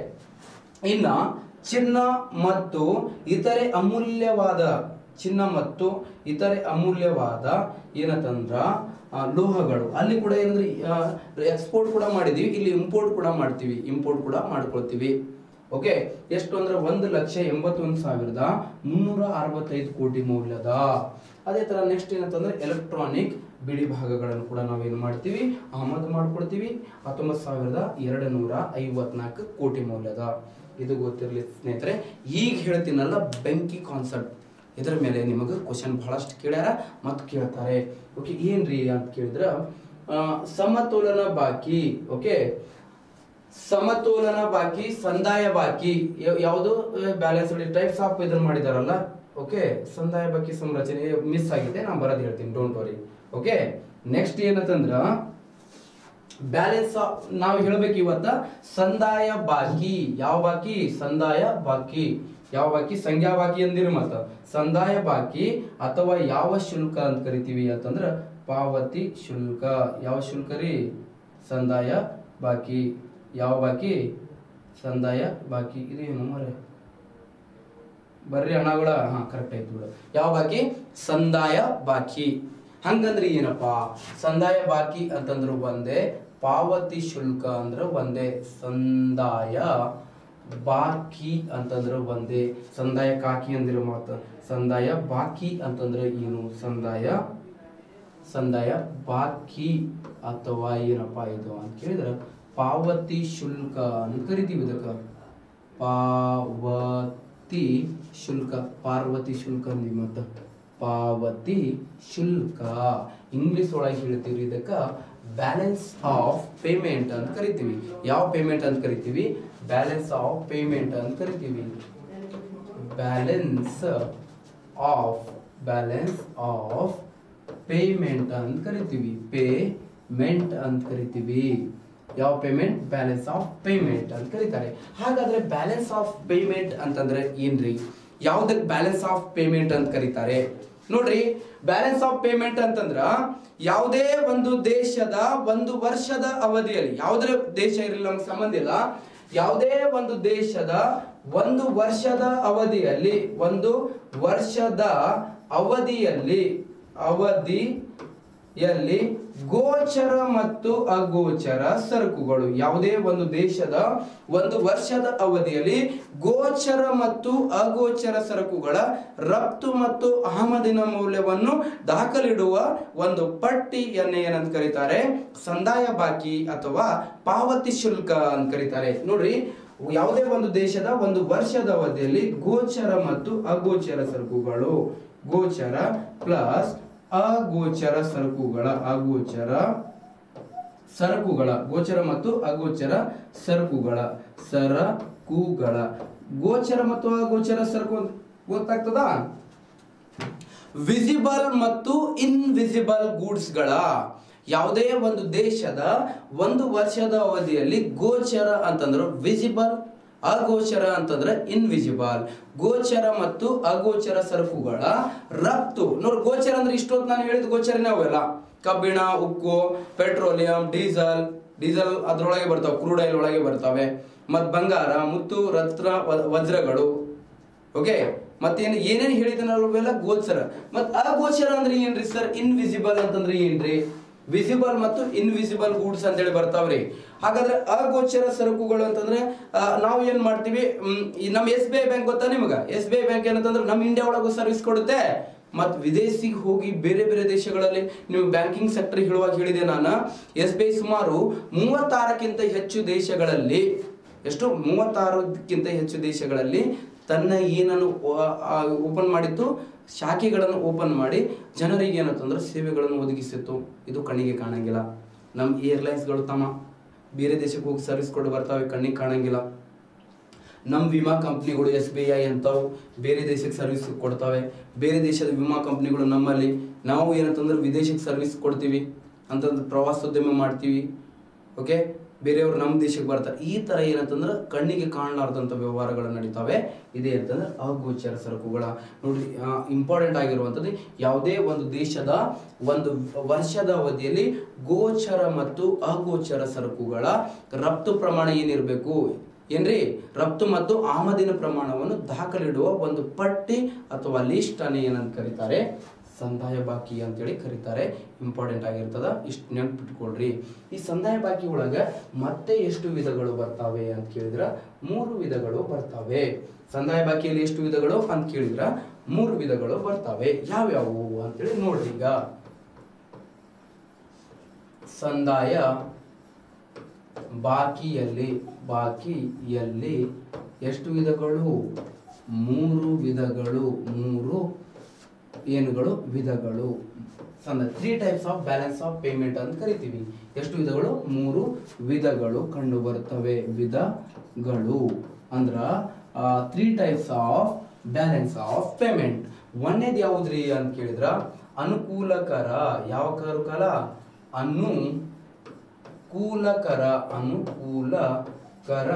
[SPEAKER 3] ಇನ್ನ ಚಿನ್ನ ಮತ್ತು ಇತರೆ ಅಮೂಲ್ಯವಾದ ಚಿನ್ನ ಮತ್ತು ಇತರೆ ಅಮೂಲ್ಯವಾದ ಏನಂತಂದ್ರ ಆ, ಲೋಹಗಳು ಅಲ್ಲಿ ಕೂಡ ಏನಂದ್ರೆ ಎಕ್ಸ್ಪೋರ್ಟ್ ಕೂಡ ಮಾಡಿದೀವಿ ಇಲ್ಲಿ ಇಂಪೋರ್ಟ್ ಕೂಡ ಮಾಡ್ತೀವಿ ಇಂಪೋರ್ಟ್ ಕೂಡ ಮಾಡ್ಕೊಳ್ತೀವಿ ಓಕೆ ಎಷ್ಟು ಅಂದ್ರೆ ಒಂದು ಲಕ್ಷ ಎಂಬತ್ತೊಂದು ಸಾವಿರದ ಮುನ್ನೂರ ಅರವತ್ತೈದು ಕೋಟಿ ಮೌಲ್ಯದ ಅದೇ ತರ ನೆಕ್ಸ್ಟ್ ಏನಂತಂದ್ರೆ ಎಲೆಕ್ಟ್ರಾನಿಕ್ ಬಿಡಿ ಭಾಗಗಳನ್ನು ಕೂಡ ನಾವೇನು ಮಾಡ್ತೀವಿ ಆಮದು ಮಾಡ್ಕೊಡ್ತೀವಿ ಹತ್ತೊಂಬತ್ತು ಸಾವಿರದ ಎರಡು ನೂರ ಐವತ್ನಾಲ್ಕು ಕೋಟಿ ಮೌಲ್ಯದ ಇದು ಗೊತ್ತಿರಲಿ ಸ್ನೇಹಿತರೆ ಈಗ ಹೇಳ್ತೀನಲ್ಲ ಬೆಂಕಿ ಕಾನ್ಸೆಪ್ಟ್ ಇದರ ಮೇಲೆ ನಿಮಗೆ ಕ್ವಶನ್ ಬಹಳಷ್ಟು ಕೇಳ್ಯಾರ ಮತ್ತು ಕೇಳ್ತಾರೆ ಓಕೆ ಏನ್ರಿ ಅಂತ ಕೇಳಿದ್ರ ಆ, ಸಮತೋಲನ ಬಾಕಿ ಓಕೆ ಸಮತೋಲನ ಬಾಕಿ ಸಂದಾಯ ಬಾಕಿ ಯಾ- ಯಾವುದು ಬ್ಯಾಲೆನ್ಸ್ ಟೈಪ್ಸ್ ಆಫ್ ಇದನ್ನ ಮಾಡಿದಾರಲ್ಲ ಓಕೆ ಸಂದಾಯ ಬಾಕಿ ಸಂರಚನೆ ಮಿಸ್ ಆಗಿದೆ ನಾನು ಬರೋದು ಹೇಳ್ತೀನಿ ಡೋಂಟ್ ವರಿ ಓಕೆ ನೆಕ್ಸ್ಟ್ ಏನಂತಂದ್ರ ಬ್ಯಾಲೆನ್ಸ್ ನಾವು ಹೇಳ್ಬೇಕು ಇವತ್ತ ಸಂದಾಯ ಬಾಕಿ ಯಾವ ಬಾಕಿ ಸಂದಾಯ ಬಾಕಿ ಯಾವ ಬಾಕಿ ಸಂಖ್ಯಾ ಬಾಕಿ ಅಂದಿರಿ ಮತ್ತ ಸಂದಾಯ ಬಾಕಿ ಅಥವಾ ಯಾವ ಶುಲ್ಕ ಅಂತ ಕರಿತೀವಿ ಅಂತಂದ್ರ ಪಾವತಿ ಶುಲ್ಕ ಯಾವ ಶುಲ್ಕ ರೀ ಸಂದಾಯ ಬಾಕಿ ಯಾವ ಬಾಕಿ ಸಂದಾಯ ಬಾಕಿ ಇದು ಏನು ಮರೆ ಬರ್ರಿ ಹಣಗಳ ಹಾ ಕರೆಕ್ಟ್ ಆಯ್ತು ಬಿಡು ಯಾವ ಬಾಕಿ ಸಂದಾಯ ಬಾಕಿ ಹಂಗಂದ್ರೆ ಏನಪ್ಪಾ ಸಂದಾಯ ಬಾಕಿ ಅಂತಂದ್ರು ಒಂದೇ ಪಾವತಿ ಶುಲ್ಕ ಅಂದ್ರೆ ಒಂದೇ ಸಂದಾಯ ಬಾಕಿ ಅಂತಂದ್ರೆ ಒಂದೇ ಸಂದಾಯ ಕಾಕಿ ಅಂದಿರೋ ಮಾತು ಸಂದಾಯ ಬಾಕಿ ಅಂತಂದ್ರೆ ಏನು ಸಂದಾಯ ಸಂದಾಯ ಬಾಕಿ ಅಥವಾ ಏನಪ್ಪಾ ಇದು ಅಂತ ಕೇಳಿದ್ರೆ ಪಾವತಿ ಶುಲ್ಕ ಅಂತ ಕರಿತೀವಿ ಇದಕ್ಕೆ ಪಾವತಿ ಶುಲ್ಕ ಪಾರ್ವತಿ ಶುಲ್ಕ ಅಂದಿ ಮತ್ತ ಪಾವತಿ ಶುಲ್ಕ ಇಂಗ್ಲಿಷ್ ಒಳಗೆ ಹೇಳ್ತೀವಿ ಇದಕ್ಕ ಬ್ಯಾಲೆನ್ಸ್ ಆಫ್ ಪೇಮೆಂಟ್ ಅಂತ ಕರಿತೀವಿ ಯಾವ ಪೇಮೆಂಟ್ ಅಂತ ಕರಿತೀವಿ ಬ್ಯಾಲೆನ್ಸ್ ಆಫ್ ಪೇಮೆಂಟ್ ಅಂತ ಕರಿತೀವಿ balance of balance of payment ಅಂತ ಕರಿತೀವಿ ಪೇಮೆಂಟ್ ಅಂತ ಕರಿತೀವಿ ಯಾವ ಪೇಮೆಂಟ್ ಬ್ಯಾಲೆನ್ಸ್ ಆಫ್ ಪೇಮೆಂಟ್ ಅಂತ ಕರೀತಾರೆ ಹಾಗಾದ್ರೆ ಬ್ಯಾಲೆನ್ಸ್ ಆಫ್ ಪೇಮೆಂಟ್ ಅಂತಂದ್ರೆ ಏನ್ರಿ ಯಾವ್ದಕ್ ಬ್ಯಾಲೆನ್ಸ್ ಆಫ್ ಪೇಮೆಂಟ್ ಅಂತ ಕರೀತಾರೆ ನೋಡ್ರಿ ಬ್ಯಾಲೆನ್ಸ್ ಆಫ್ ಪೇಮೆಂಟ್ ಅಂತಂದ್ರ ಯಾವುದೇ ಒಂದು ದೇಶದ ಒಂದು ವರ್ಷದ ಅವಧಿಯಲ್ಲಿ ಯಾವುದೇ ದೇಶ ಇರಲಿ ನಮ್ಗೆ ಸಂಬಂಧ ಇಲ್ಲ ಯಾವುದೇ ಒಂದು ದೇಶದ ಒಂದು ವರ್ಷದ ಅವಧಿಯಲ್ಲಿ ಒಂದು ವರ್ಷದ ಅವಧಿಯಲ್ಲಿ ಅವಧಿಯಲ್ಲಿ ಗೋಚರ ಮತ್ತು ಅಗೋಚರ ಸರಕುಗಳು ಯಾವುದೇ ಒಂದು ದೇಶದ ಒಂದು ವರ್ಷದ ಅವಧಿಯಲ್ಲಿ ಗೋಚರ ಮತ್ತು ಅಗೋಚರ ಸರಕುಗಳ ರಫ್ತು ಮತ್ತು ಆಮದಿನ ಮೌಲ್ಯವನ್ನು ದಾಖಲಿಡುವ ಒಂದು ಪಟ್ಟಿಯನ್ನೇ ಏನಂತ ಕರೀತಾರೆ ಸಂದಾಯ ಬಾಕಿ ಅಥವಾ ಪಾವತಿ ಶುಲ್ಕ ಅಂತ ಕರೀತಾರೆ ನೋಡ್ರಿ ಯಾವುದೇ ಒಂದು ದೇಶದ ಒಂದು ವರ್ಷದ ಅವಧಿಯಲ್ಲಿ ಗೋಚರ ಮತ್ತು ಅಗೋಚರ ಸರಕುಗಳು ಗೋಚರ ಪ್ಲಸ್ ಅಗೋಚರ ಸರಕುಗಳ ಅಗೋಚರ ಸರಕುಗಳ ಗೋಚರ ಮತ್ತು ಅಗೋಚರ ಸರಕುಗಳ ಸರಕುಗಳ ಗೋಚರ ಮತ್ತು ಅಗೋಚರ ಸರಕು ಅಂತ ಗೊತ್ತಾಗ್ತದಾ ವಿಸಿಬಲ್ ಮತ್ತು ಇನ್ವಿಸಿಬಲ್ ಗೂಡ್ಸ್ಗಳ ಯಾವುದೇ ಒಂದು ದೇಶದ ಒಂದು ವರ್ಷದ ಅವಧಿಯಲ್ಲಿ ಗೋಚರ ಅಂತಂದ್ರೆ ವಿಸಿಬಲ್ ಅಗೋಚರ ಅಂತಂದ್ರೆ ಇನ್ವಿಸಿಬಲ್ ಗೋಚರ ಮತ್ತು ಅಗೋಚರ ಸರಕುಗಳ ರಫ್ತು ನೋಡಿ ಗೋಚರ ಅಂದ್ರೆ ಇಷ್ಟೊತ್ತು ನಾನು ಹೇಳಿದ ಗೋಚರನೇ ಅವೆಲ್ಲ ಕಬ್ಬಿಣ ಉಕ್ಕು ಪೆಟ್ರೋಲಿಯಂ ಡೀಸೆಲ್ ಡೀಸೆಲ್ ಅದ್ರೊಳಗೆ ಬರ್ತಾವೆ ಕ್ರೂಡ್ ಆಯಿಲ್ ಒಳಗೆ ಬರ್ತವೆ ಮತ್ ಬಂಗಾರ ಮುತ್ತು ರತ್ನ ವ- ವಜ್ರಗಳು ಓಕೆ ಮತ್ತೇನು ಏನೇನು ಹೇಳಿದನಲ್ವೆಲ್ಲ ಗೋಚರ ಮತ್ ಅಗೋಚರ ಅಂದ್ರೆ ಏನ್ರಿ ಸರ್ ಇನ್ವಿಸಿಬಲ್ ಅಂತಂದ್ರೆ ಏನ್ರಿ ವಿಸಿಬಲ್ ಮತ್ತು ಇನ್ವಿಸಿಬಲ್ ಗೂಡ್ಸ್ ಅಂತೇಳಿ ಬರ್ತಾವ್ರಿ ಹಾಗಾದ್ರೆ ಅಗೋಚರ ಸರಕುಗಳು ಅಂತಂದ್ರೆ ಆ, ನಾವು ಏನ್ ಮಾಡ್ತೀವಿ ಮ್, ಈ ನಮ್ಮ ಎಸ್ ಬಿ ಐ ಬ್ಯಾಂಕ್ ಗೊತ್ತಾ ನಿಮ್ಗ ಎಸ್ ಬಿ ಐ ಬ್ಯಾಂಕ್ ಏನಂತಂದ್ರೆ ನಮ್ಮ ಇಂಡಿಯಾ ಒಳಗೂ ಸರ್ವಿಸ್ ಕೊಡುತ್ತೆ ಮತ್ ವಿದೇಶಿಗೆ ಹೋಗಿ ಬೇರೆ ಬೇರೆ ದೇಶಗಳಲ್ಲಿ ನೀವು ಬ್ಯಾಂಕಿಂಗ್ ಸೆಕ್ಟರ್ ಹೇಳುವಾಗ ಹೇಳಿದೆ ನಾನು ಎಸ್ ಬಿ ಐ ಸುಮಾರು ಮೂವತ್ತಾರಕ್ಕಿಂತ ಹೆಚ್ಚು ದೇಶಗಳಲ್ಲಿ ಎಷ್ಟು ಮೂವತ್ತಾರಕ್ಕಿಂತ ಹೆಚ್ಚು ದೇಶಗಳಲ್ಲಿ ತನ್ನ ಏನನ್ನು ಓಪನ್ ಮಾಡಿತ್ತು ಶಾಖೆಗಳನ್ನು ಓಪನ್ ಮಾಡಿ ಜನರಿಗೆ ಏನಂತಂದ್ರೆ ಸೇವೆಗಳನ್ನು ಒದಗಿಸಿತ್ತು ಇದು ಕಣ್ಣಿಗೆ ಕಾಣಂಗಿಲ್ಲ ನಮ್ಮ ಏರ್ಲೈನ್ಸ್ಗಳು ತಮ್ಮ ಬೇರೆ ದೇಶಕ್ಕೆ ಹೋಗಿ ಸರ್ವಿಸ್ ಕೊಟ್ಟು ಬರ್ತಾವೆ ಕಣ್ಣಿಗೆ ಕಾಣಂಗಿಲ್ಲ ನಮ್ಮ ವಿಮಾ ಕಂಪ್ನಿಗಳು ಎಸ್ ಬಿ ಐ ಅಂತವು ಬೇರೆ ದೇಶಕ್ಕೆ ಸರ್ವಿಸ್ ಕೊಡ್ತಾವೆ ಬೇರೆ ದೇಶದ ವಿಮಾ ಕಂಪ್ನಿಗಳು ನಮ್ಮಲ್ಲಿ ನಾವು ಏನಂತಂದ್ರೆ ವಿದೇಶಕ್ಕೆ ಸರ್ವಿಸ್ ಕೊಡ್ತೀವಿ ಅಂತಂದ್ರೆ ಪ್ರವಾಸೋದ್ಯಮ ಮಾಡ್ತೀವಿ ಓಕೆ ಬೇರೆಯವ್ರು ನಮ್ಮ ದೇಶಕ್ಕೆ ಬರ್ತಾರೆ ಈ ತರ ಏನಂತಂದ್ರೆ ಕಣ್ಣಿಗೆ ಕಾಣಲಾರ್ದಂಥ ವ್ಯವಹಾರಗಳು ನಡೀತಾವೆ ಇದೇ ಅಂತಂದ್ರೆ ಅಗೋಚರ ಸರಕುಗಳ ನೋಡಿ ಇಂಪಾರ್ಟೆಂಟ್ ಆಗಿರುವಂಥದ್ದು ಯಾವುದೇ ಒಂದು ದೇಶದ ಒಂದು ವರ್ಷದ ಅವಧಿಯಲ್ಲಿ ಗೋಚರ ಮತ್ತು ಅಗೋಚರ ಸರಕುಗಳ ರಫ್ತು ಪ್ರಮಾಣ ಏನಿರಬೇಕು ಏನ್ರಿ ರಫ್ತು ಮತ್ತು ಆಮದಿನ ಪ್ರಮಾಣವನ್ನು ದಾಖಲಿಡುವ ಒಂದು ಪಟ್ಟಿ ಅಥವಾ ಲಿಸ್ಟ್ ಅನ್ನು ಏನಂತ ಕರೀತಾರೆ ಸಂದಾಯ ಬಾಕಿ ಅಂತೇಳಿ ಕರೀತಾರೆ ಇಂಪಾರ್ಟೆಂಟ್ ಆಗಿರ್ತದ ಇಷ್ಟು ನೆನ್ಪಿಟ್ಕೊಳ್ರಿ ಈ ಸಂದಾಯ ಬಾಕಿ ಒಳಗ ಮತ್ತೆ ಎಷ್ಟು ವಿಧಗಳು ಬರ್ತಾವೆ ಅಂತ ಕೇಳಿದ್ರ ಮೂರು ವಿಧಗಳು ಬರ್ತಾವೆ ಸಂದಾಯ ಬಾಕಿಯಲ್ಲಿ ಎಷ್ಟು ವಿಧಗಳು ಅಂತ ಕೇಳಿದ್ರ ಮೂರು ವಿಧಗಳು ಬರ್ತಾವೆ ಯಾವ್ಯಾವು ಅಂತೇಳಿ ನೋಡ್ರಿ ಈಗ ಸಂದಾಯ ಬಾಕಿಯಲ್ಲಿ ಬಾಕಿಯಲ್ಲಿ ಎಷ್ಟು ವಿಧಗಳು ಮೂರು ವಿಧಗಳು ಮೂರು ಏನುಗಳು ವಿಧಗಳು ಸಂದ three types of balance of payment ಅಂತ ಕರಿತೀವಿ ಎಷ್ಟು ವಿಧಗಳು ಮೂರು ವಿಧಗಳು ಕಂಡು ಬರುತ್ತವೆ ವಿಧಗಳು ಅಂದ್ರ three types of balance of payment ಒಂದೇದು ಯಾವುದ್ರಿ ಅಂತ ಕೇಳಿದ್ರ ಅನುಕೂಲಕರ ಯಾವ ಕರು ಕಾಲ ಅನು ಕೂಲಕರ ಅನುಕೂಲಕರ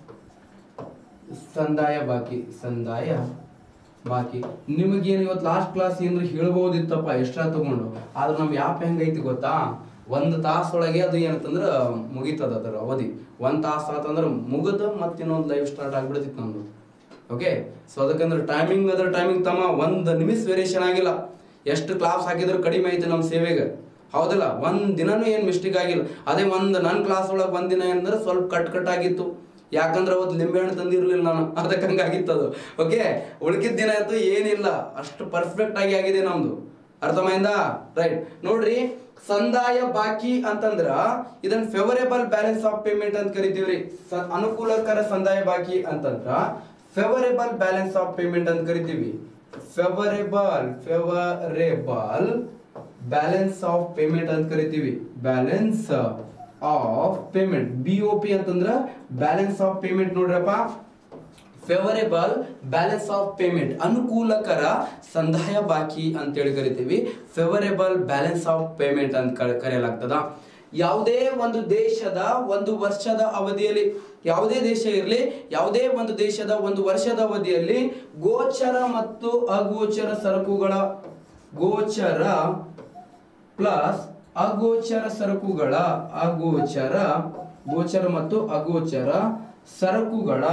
[SPEAKER 3] ಸಂದಾಯ ಬಾಕಿ ಸಂದಾಯ ಬಾಕಿ ನಿಮಗೇನು ಇವತ್ತು ಲಾಸ್ಟ್ ಕ್ಲಾಸ್ ಏನ್ರ ಹೇಳ್ಬೋದಿತ್ತಪ್ಪ ಎಕ್ಸ್ಟ್ರಾ ತಗೊಂಡು ಆದ್ರೆ ನಮ್ ಯಾಪ್ ಹೆಂಗೈತಿ ಗೊತ್ತಾ ಒಂದ್ ತಾಸೊಳಗೆ ಅದು ಏನಂತಂದ್ರ ಮುಗಿತದ ಅದರ ಅವಧಿ ಒಂದ್ ತಾಸ ಆತಂದ್ರ ಮುಗದ ಮತ್ತೆ ಇನ್ನೊಂದು ಲೈವ್ ಸ್ಟಾರ್ಟ್ ಆಗ್ಬಿಡ್ತಿತ್ತು ನಮ್ದು ಓಕೆ ಸೊ ಅದಕ್ಕಂದ್ರೆ ಟೈಮಿಂಗ್ ಅದ್ರ ಟೈಮಿಂಗ್ ತಮ್ಮ ಒಂದ್ ನಿಮಿಷ ವೇರಿಯೇಷನ್ ಆಗಿಲ್ಲ ಎಷ್ಟು ಕ್ಲಾಸ್ ಹಾಕಿದ್ರು ಕಡಿಮೆ ಐತಿ ನಮ್ಮ ಸೇವೆಗೆ ಹೌದಲ್ಲ ಒಂದ್ ದಿನನೂ ಏನ್ ಮಿಸ್ಟೇಕ್ ಆಗಿಲ್ಲ ಅದೇ ಒಂದ್ ನನ್ನ ಕ್ಲಾಸ್ ಒಳಗೆ ಒಂದ್ ದಿನ ಏನಂದ್ರೆ ಸ್ವಲ್ಪ ಕಟ್ ಕಟ್ ಆಗಿತ್ತು ಯಾಕಂದ್ರೆ ಅವತ್ತು ಲಿಂಬೆ ಹಣ್ಣು ತಂದಿರ್ಲಿಲ್ಲ ನಾನು ಅದಕ್ಕೆ ಹಂಗಾಗಿತ್ತು ಅದು ಓಕೆ ಉಳ್ಕಿದ ದಿನ ಆಯ್ತು ಏನಿಲ್ಲ ಅಷ್ಟು ಪರ್ಫೆಕ್ಟ್ ಆಗಿ ಆಗಿದೆ ನಮ್ದು ಅರ್ಥమైంದ ರೈಟ್ ನೋಡ್ರಿ ಸಂದಾಯ ಬಾಕಿ ಅಂತಂದ್ರ ಇದನ್ನ ಫೇವರೇಬಲ್ ಬ್ಯಾಲೆನ್ಸ್ ಆಫ್ ಪೇಮೆಂಟ್ ಅಂತ ಕರಿತೀವ್ರಿ ಸ- ಅನುಕೂಲಕರ ಸಂದಾಯ ಬಾಕಿ ಅಂತಂದ್ರ ಫೇವರೇಬಲ್ ಬ್ಯಾಲೆನ್ಸ್ ಆಫ್ ಪೇಮೆಂಟ್ ಅಂತ ಕರಿತೀವಿ favourable favourable balance of payment ಅಂತ ಕರಿತೀವಿ balance of payment B O P ಅಂತಂದ್ರ ಬ್ಯಾಲೆನ್ಸ್ ಆಫ್ ಪೇಮೆಂಟ್ ನೋಡ್ರಪ್ಪ ಫೇವರೇಬಲ್ ಬ್ಯಾಲೆನ್ಸ್ ಆಫ್ ಪೇಮೆಂಟ್ ಅನುಕೂಲಕರ ಸಂದಾಯ ಬಾಕಿ ಅಂತೇಳಿ ಕರಿತೀವಿ ಫೇವರೇಬಲ್ ಬ್ಯಾಲೆನ್ಸ್ ಆಫ್ ಪೇಮೆಂಟ್ ಅಂತ ಕರೆ- ಕರೆಯಲಾಗ್ತದ ಯಾವುದೇ ಒಂದು ದೇಶದ ಒಂದು ವರ್ಷದ ಅವಧಿಯಲ್ಲಿ ಯಾವುದೇ ದೇಶ ಇರಲಿ ಯಾವುದೇ ಒಂದು ದೇಶದ ಒಂದು ವರ್ಷದ ಅವಧಿಯಲ್ಲಿ ಗೋಚರ ಮತ್ತು ಅಗೋಚರ ಸರಕುಗಳ ಗೋಚರ ಪ್ಲಸ್ ಅಗೋಚರ ಸರಕುಗಳ ಅಗೋಚರ ಗೋಚರ ಮತ್ತು ಅಗೋಚರ ಸರಕುಗಳ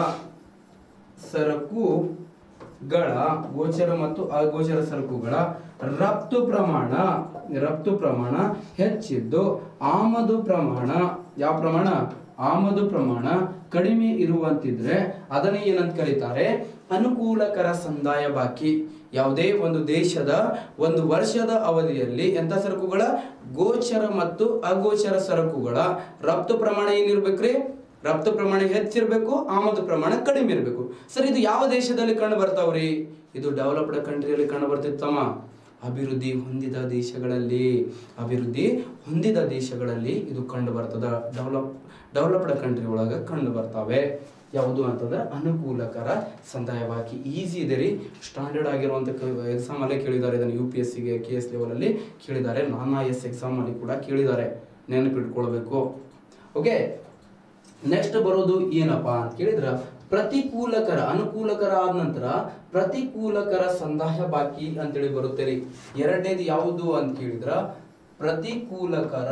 [SPEAKER 3] ಸರಕುಗಳ ಗೋಚರ ಮತ್ತು ಅಗೋಚರ ಸರಕುಗಳ ರಫ್ತು ಪ್ರಮಾಣ ರಫ್ತು ಪ್ರಮಾಣ ಹೆಚ್ಚಿದ್ದು ಆಮದು ಪ್ರಮಾಣ ಯಾವ ಪ್ರಮಾಣ ಆಮದು ಪ್ರಮಾಣ ಕಡಿಮೆ ಇರುವಂತಿದ್ರೆ ಅದನ್ನ ಏನಂತ ಕರೀತಾರೆ ಅನುಕೂಲಕರ ಸಂದಾಯ ಬಾಕಿ ಯಾವುದೇ ಒಂದು ದೇಶದ ಒಂದು ವರ್ಷದ ಅವಧಿಯಲ್ಲಿ ಎಂತ ಸರಕುಗಳ ಗೋಚರ ಮತ್ತು ಅಗೋಚರ ಸರಕುಗಳ ರಫ್ತು ಪ್ರಮಾಣ ಏನಿರ್ಬೇಕ್ರಿ ರಫ್ತು ಪ್ರಮಾಣ ಹೆಚ್ಚಿರ್ಬೇಕು ಆಮದು ಪ್ರಮಾಣ ಕಡಿಮೆ ಇರಬೇಕು ಸರ್ ಇದು ಯಾವ ದೇಶದಲ್ಲಿ ಕಂಡು ಬರ್ತಾವ್ರಿ ಇದು ಡೆವಲಪ್ಡ್ ಕಂಟ್ರಿಯಲ್ಲಿ ಕಂಡು ಬರ್ತಿತ್ತಮ್ಮ ಅಭಿವೃದ್ಧಿ ಹೊಂದಿದ ದೇಶಗಳಲ್ಲಿ ಅಭಿವೃದ್ಧಿ ಹೊಂದಿದ ದೇಶಗಳಲ್ಲಿ ಇದು ಕಂಡು ಬರ್ತದ ಡೆವಲಪ್ ಡೆವಲಪ್ಡ್ ಕಂಟ್ರಿ ಒಳಗೆ ಕಂಡು ಬರ್ತಾವೆ ಯಾವುದು ಅಂತಂದ್ರೆ ಅನುಕೂಲಕರ ಸಂದಾಯ ಬಾಕಿ ಈಸಿ ಇದೆ ರೀ ಸ್ಟ್ಯಾಂಡರ್ಡ್ ಆಗಿರುವಂಥ ಎಕ್ಸಾಮ್ ಅಲ್ಲೇ ಕೇಳಿದ್ದಾರೆ ಇದನ್ನು ಯು ಪಿ ಎಸ್ ಸಿಗೆ ಕೆ ಎಸ್ ಲೆವೆಲಲ್ಲಿ ಕೇಳಿದ್ದಾರೆ ನಾನಾ ಎಸ್ ಎಕ್ಸಾಮ್ ಅಲ್ಲಿ ಕೂಡ ಕೇಳಿದ್ದಾರೆ ನೆನಪಿಟ್ಕೊಳ್ಬೇಕು ಓಕೆ ನೆಕ್ಸ್ಟ್ ಬರೋದು ಏನಪ್ಪ ಅಂತ ಕೇಳಿದ್ರ ಪ್ರತಿಕೂಲಕರ ಅನುಕೂಲಕರ ಆದ ನಂತರ ಪ್ರತಿಕೂಲಕರ ಸಂದಾಯ ಬಾಕಿ ಅಂತೇಳಿ ಬರುತ್ತೆ ರೀ ಎರಡನೇದು ಯಾವುದು ಅಂತ ಕೇಳಿದ್ರ ಪ್ರತಿಕೂಲಕರ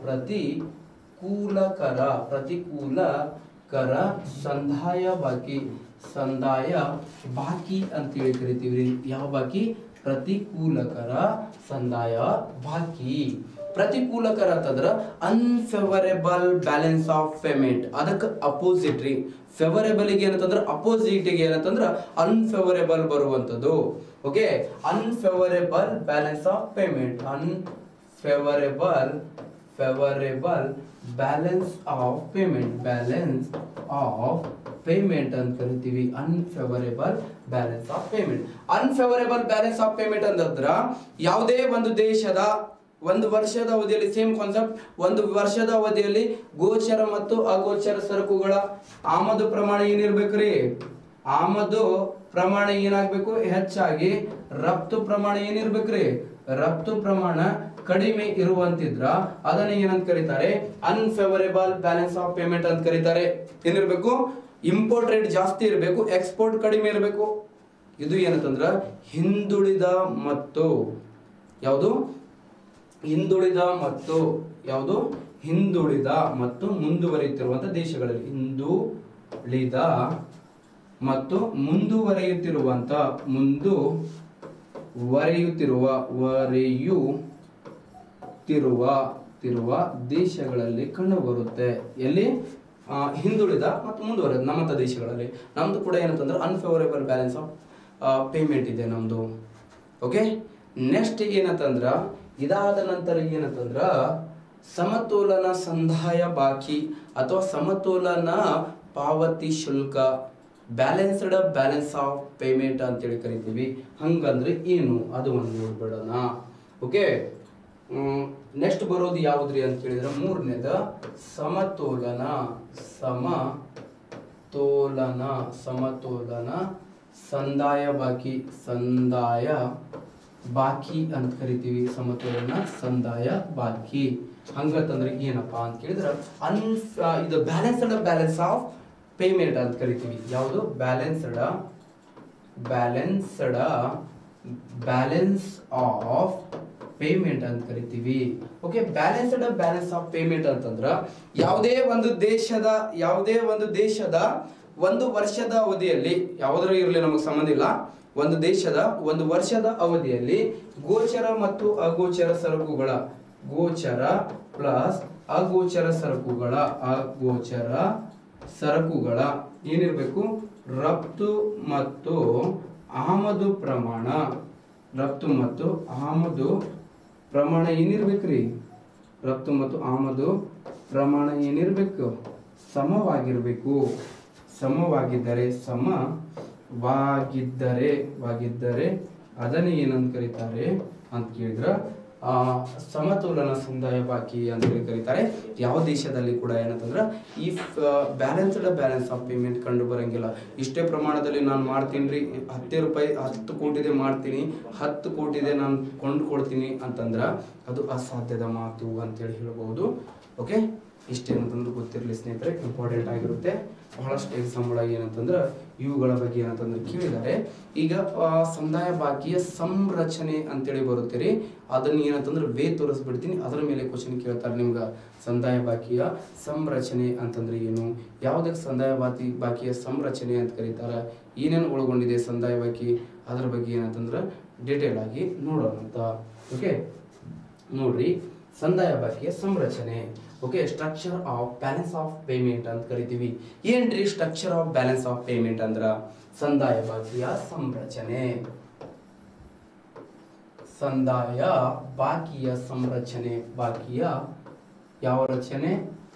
[SPEAKER 3] ಪ್ರತಿಕೂಲಕರ ಪ್ರತಿಕೂಲಕರ ಸಂದಾಯ ಬಾಕಿ ಸಂದಾಯ ಬಾಕಿ ಅಂತೇಳಿ ಕರಿತೀವಿ ರೀ ಯಾವ ಬಾಕಿ ಪ್ರತಿಕೂಲಕರ ಸಂದಾಯ ಬಾಕಿ ಪ್ರತಿಕೂಲಕರ ಅಂತಂದ್ರ ಅನ್ಫೇವರೇಬಲ್ ಬ್ಯಾಲೆನ್ಸ್ ಆಫ್ ಪೇಮೆಂಟ್ ಅದಕ್ಕೆ ಅಪೋಸಿಟ್ ರೀ ಫೇವರೇಬಲ್ ಗೆ ಏನಂತಂದ್ರ ಅಪೋಸಿಟ್ ಗೆ ಏನಂತಂದ್ರ ಅನ್ಫೇವರೇಬಲ್ ಬರುವಂತದ್ದು okay unfavourable balance of payment unfavourable favourable balance of payment balance of payment ಅಂತ ಕರಿತೀವಿ unfavourable balance of payment unfavourable balance of payment ಅಂತಂದ್ರ ಯಾವುದೇ ಒಂದು ದೇಶದ ಒಂದು ವರ್ಷದ ಅವಧಿಯಲ್ಲಿ ಸೇಮ್ ಕಾನ್ಸೆಪ್ಟ್ ಒಂದು ವರ್ಷದ ಅವಧಿಯಲ್ಲಿ ಗೋಚರ ಮತ್ತು ಅಗೋಚರ ಸರಕುಗಳ ಆಮದು ಪ್ರಮಾಣ ಏನಿರ್ಬೇಕ್ರಿ ಆಮದು ಪ್ರಮಾಣ ಏನಾಗ್ಬೇಕು ಹೆಚ್ಚಾಗಿ ರಫ್ತು ಪ್ರಮಾಣ ಏನಿರ್ಬೇಕ್ರಿ ರಫ್ತು ಪ್ರಮಾಣ ಕಡಿಮೆ ಇರುವಂತಿದ್ರ ಅದನ್ನ ಏನಂತ ಕರೀತಾರೆ ಅನ್ಫೇವರೇಬಲ್ ಬ್ಯಾಲೆನ್ಸ್ ಆಫ್ ಪೇಮೆಂಟ್ ಅಂತ ಕರೀತಾರೆ ಏನಿರ್ಬೇಕು ಇಂಪೋರ್ಟ್ ರೇಟ್ ಜಾಸ್ತಿ ಇರಬೇಕು ಎಕ್ಸ್ಪೋರ್ಟ್ ಕಡಿಮೆ ಇರಬೇಕು ಇದು ಏನಂತಂದ್ರ ಹಿಂದುಳಿದ ಮತ್ತು ಯಾವುದು ಹಿಂದುಳಿದ ಮತ್ತು ಯಾವುದು ಹಿಂದುಳಿದ ಮತ್ತು ಮುಂದುವರಿಯುತ್ತಿರುವಂತ ದೇಶಗಳಲ್ಲಿ ಹಿಂದುಳಿದ ಮತ್ತು ಮುಂದುವರಿಯುತ್ತಿರುವಂತ ಮುಂದುವರಿಯುತ್ತಿರುವ ವರೆಯುತ್ತಿರುವ ತಿರುವ ದೇಶಗಳಲ್ಲಿ ಕಂಡುಬರುತ್ತೆ ಎಲ್ಲಿ ಆ, ಹಿಂದುಳಿದ ಮತ್ತು ಮುಂದುವರೆದ ನಮ್ಮಂಥ ದೇಶಗಳಲ್ಲಿ ನಮ್ದು ಕೂಡ ಏನಂತಂದ್ರೆ ಅನ್ಫೇವರೇಬಲ್ ಬ್ಯಾಲೆನ್ಸ್ ಆಫ್ ಪೇಮೆಂಟ್ ಇದೆ ನಮ್ದು ಓಕೆ ನೆಕ್ಸ್ಟ್ ಏನಂತಂದ್ರ ಇದಾದ ನಂತರ ಏನಂತಂದ್ರ ಸಮತೋಲನ ಸಂದಾಯ ಬಾಕಿ ಅಥವಾ ಸಮತೋಲನ ಪಾವತಿ ಶುಲ್ಕ ಬ್ಯಾಲೆನ್ಸ್ಡ್ ಬ್ಯಾಲೆನ್ಸ್ ಆಫ್ ಪೇಮೆಂಟ್ ಅಂತೇಳಿ ಕರಿತೀವಿ ಹಂಗಂದ್ರೆ ಏನು ಅದು ಒಂದು ನೋಡ್ಬಿಡೋಣ ಓಕೆ ನೆಕ್ಸ್ಟ್ ಬರೋದು ಯಾವ್ದ್ರಿ ಅಂತ ಹೇಳಿದ್ರೆ ಮೂರನೇದ ಸಮತೋಲನ ಸಮತೋಲನ ಸಮತೋಲನ ಸಂದಾಯ ಬಾಕಿ ಸಂದಾಯ ಬಾಕಿ ಅಂತ ಕರಿತೀವಿ ಸಮತೋಲನ ಸಂದಾಯ ಬಾಕಿ ಹಂಗಂತಂದ್ರೆ ಏನಪ್ಪಾ ಅಂತ ಕೇಳಿದ್ರೆ ಅನ್ ಇದು ಬ್ಯಾಲೆನ್ಸ್ಡ್ ಬ್ಯಾಲೆನ್ಸ್ ಆಫ್ ಪೇಮೆಂಟ್ ಅಂತ ಕರಿತೀವಿ ಯಾವುದು balanced balanced balance of payment ಅಂತ ಕರಿತೀವಿ okay balanced balance of payment ಅಂತಂದ್ರ ಯಾವುದೇ ಒಂದು ದೇಶದ ಯಾವುದೇ ಒಂದು ದೇಶದ ಒಂದು ವರ್ಷದ ಅವಧಿಯಲ್ಲಿ ಯಾವುದರ ಇರಲಿ ನಮಗೆ ಸಂಬಂಧ ಇಲ್ಲ ಒಂದು ದೇಶದ ಒಂದು ವರ್ಷದ ಅವಧಿಯಲ್ಲಿ ಗೋಚರ ಮತ್ತು ಅಗೋಚರ ಸರಕುಗಳ ಗೋಚರ ಪ್ಲಸ್ ಅಗೋಚರ ಸರಕುಗಳ ಅಗೋಚರ ಸರಕುಗಳ ಏನಿರಬೇಕು ರಫ್ತು ಮತ್ತು ಆಮದು ಪ್ರಮಾಣ ರಫ್ತು ಮತ್ತು ಆಮದು ಪ್ರಮಾಣ ಏನಿರ್ಬೇಕ್ರಿ ರಫ್ತು ಮತ್ತು ಆಮದು ಪ್ರಮಾಣ ಏನಿರ್ಬೇಕು ಸಮವಾಗಿರ್ಬೇಕು ಸಮವಾಗಿದ್ದರೆ ಸಮವಾಗಿದ್ದರೆ ವಾಗಿದ್ದರೆ ಅದನ್ನೇ ಏನಂತ ಕರೀತಾರೆ ಅಂತ ಕೇಳಿದ್ರ ಆ ಸಮತೋಲನ ಸಂದಾಯ ಬಾಕಿ ಅಂತ ಹೇಳಿ ಕರೀತಾರೆ ಯಾವ ದೇಶದಲ್ಲಿ ಕೂಡ ಏನಂತಂದ್ರೆ ಈ ಬ್ಯಾಲೆನ್ಸ್ಡ್ ಬ್ಯಾಲೆನ್ಸ್ ಆಫ್ ಪೇಮೆಂಟ್ ಕಂಡು ಬರಂಗಿಲ್ಲ ಇಷ್ಟೇ ಪ್ರಮಾಣದಲ್ಲಿ ನಾನು ಮಾಡ್ತೀನಿ ರೀ ಹತ್ತೇ ರೂಪಾಯಿ ಹತ್ತು ಕೋಟಿದೆ ಮಾಡ್ತೀನಿ ಹತ್ತು ಕೋಟಿದೆ ನಾನು ಕೊಂಡ್ಕೊಳ್ತೀನಿ ಅಂತಂದ್ರ ಅದು ಅಸಾಧ್ಯದ ಮಾತು ಅಂತೇಳಿ ಹೇಳ್ಬಹುದು ಓಕೆ ಇಷ್ಟೇನಂತಂದ್ರೆ ಗೊತ್ತಿರಲಿ ಸ್ನೇಹಿತರೆ ಇಂಪಾರ್ಟೆಂಟ್ ಆಗಿರುತ್ತೆ ಬಹಳಷ್ಟು ಎಕ್ಸಾಮ್ ಒಳಗೆ ಏನಂತಂದ್ರೆ ಇವುಗಳ ಬಗ್ಗೆ ಏನಂತಂದ್ರೆ ಕೇಳಿದ್ದಾರೆ ಈಗ ಆ, ಸಂದಾಯ ಬಾಕಿಯ ಸಂರಚನೆ ಅಂತೇಳಿ ಬರುತ್ತೆ ರೀ ಅದನ್ನ ಏನಂತಂದ್ರೆ ವೇ ತೋರಿಸ್ಬಿಡ್ತೀನಿ ಅದರ ಮೇಲೆ ಕ್ವಶನ್ ಕೇಳ್ತಾರೆ ನಿಮ್ಗೆ ಸಂದಾಯ ಬಾಕಿಯ ಸಂರಚನೆ ಅಂತಂದ್ರೆ ಏನು ಯಾವುದಕ್ಕೆ ಸಂದಾಯ ಬಾಕಿ ಬಾಕಿಯ ಸಂರಚನೆ ಅಂತ ಕರೀತಾರೆ ಏನೇನು ಒಳಗೊಂಡಿದೆ ಸಂದಾಯ ಬಾಕಿ ಅದರ ಬಗ್ಗೆ ಏನಂತಂದ್ರೆ ಡೀಟೇಲ್ ಆಗಿ ನೋಡೋಣ ಅಂತ ಓಕೆ ನೋಡ್ರಿ ಸಂದಾಯ ಬಾಕಿಯ ಸಂರಚನೆ okay structure of balance of payment ಅಂತ ಕರಿತೀವಿ ಏನ್ರಿ structure of balance of payment ಅಂದ್ರ ಸಂದಾಯ ಬಾಕಿಯ ಸಂರಚನೆ ಸಂದಾಯ ಬಾಕಿಯ ಸಂರಚನೆ ಬಾಕಿಯ ಯಾವ ರಚನೆ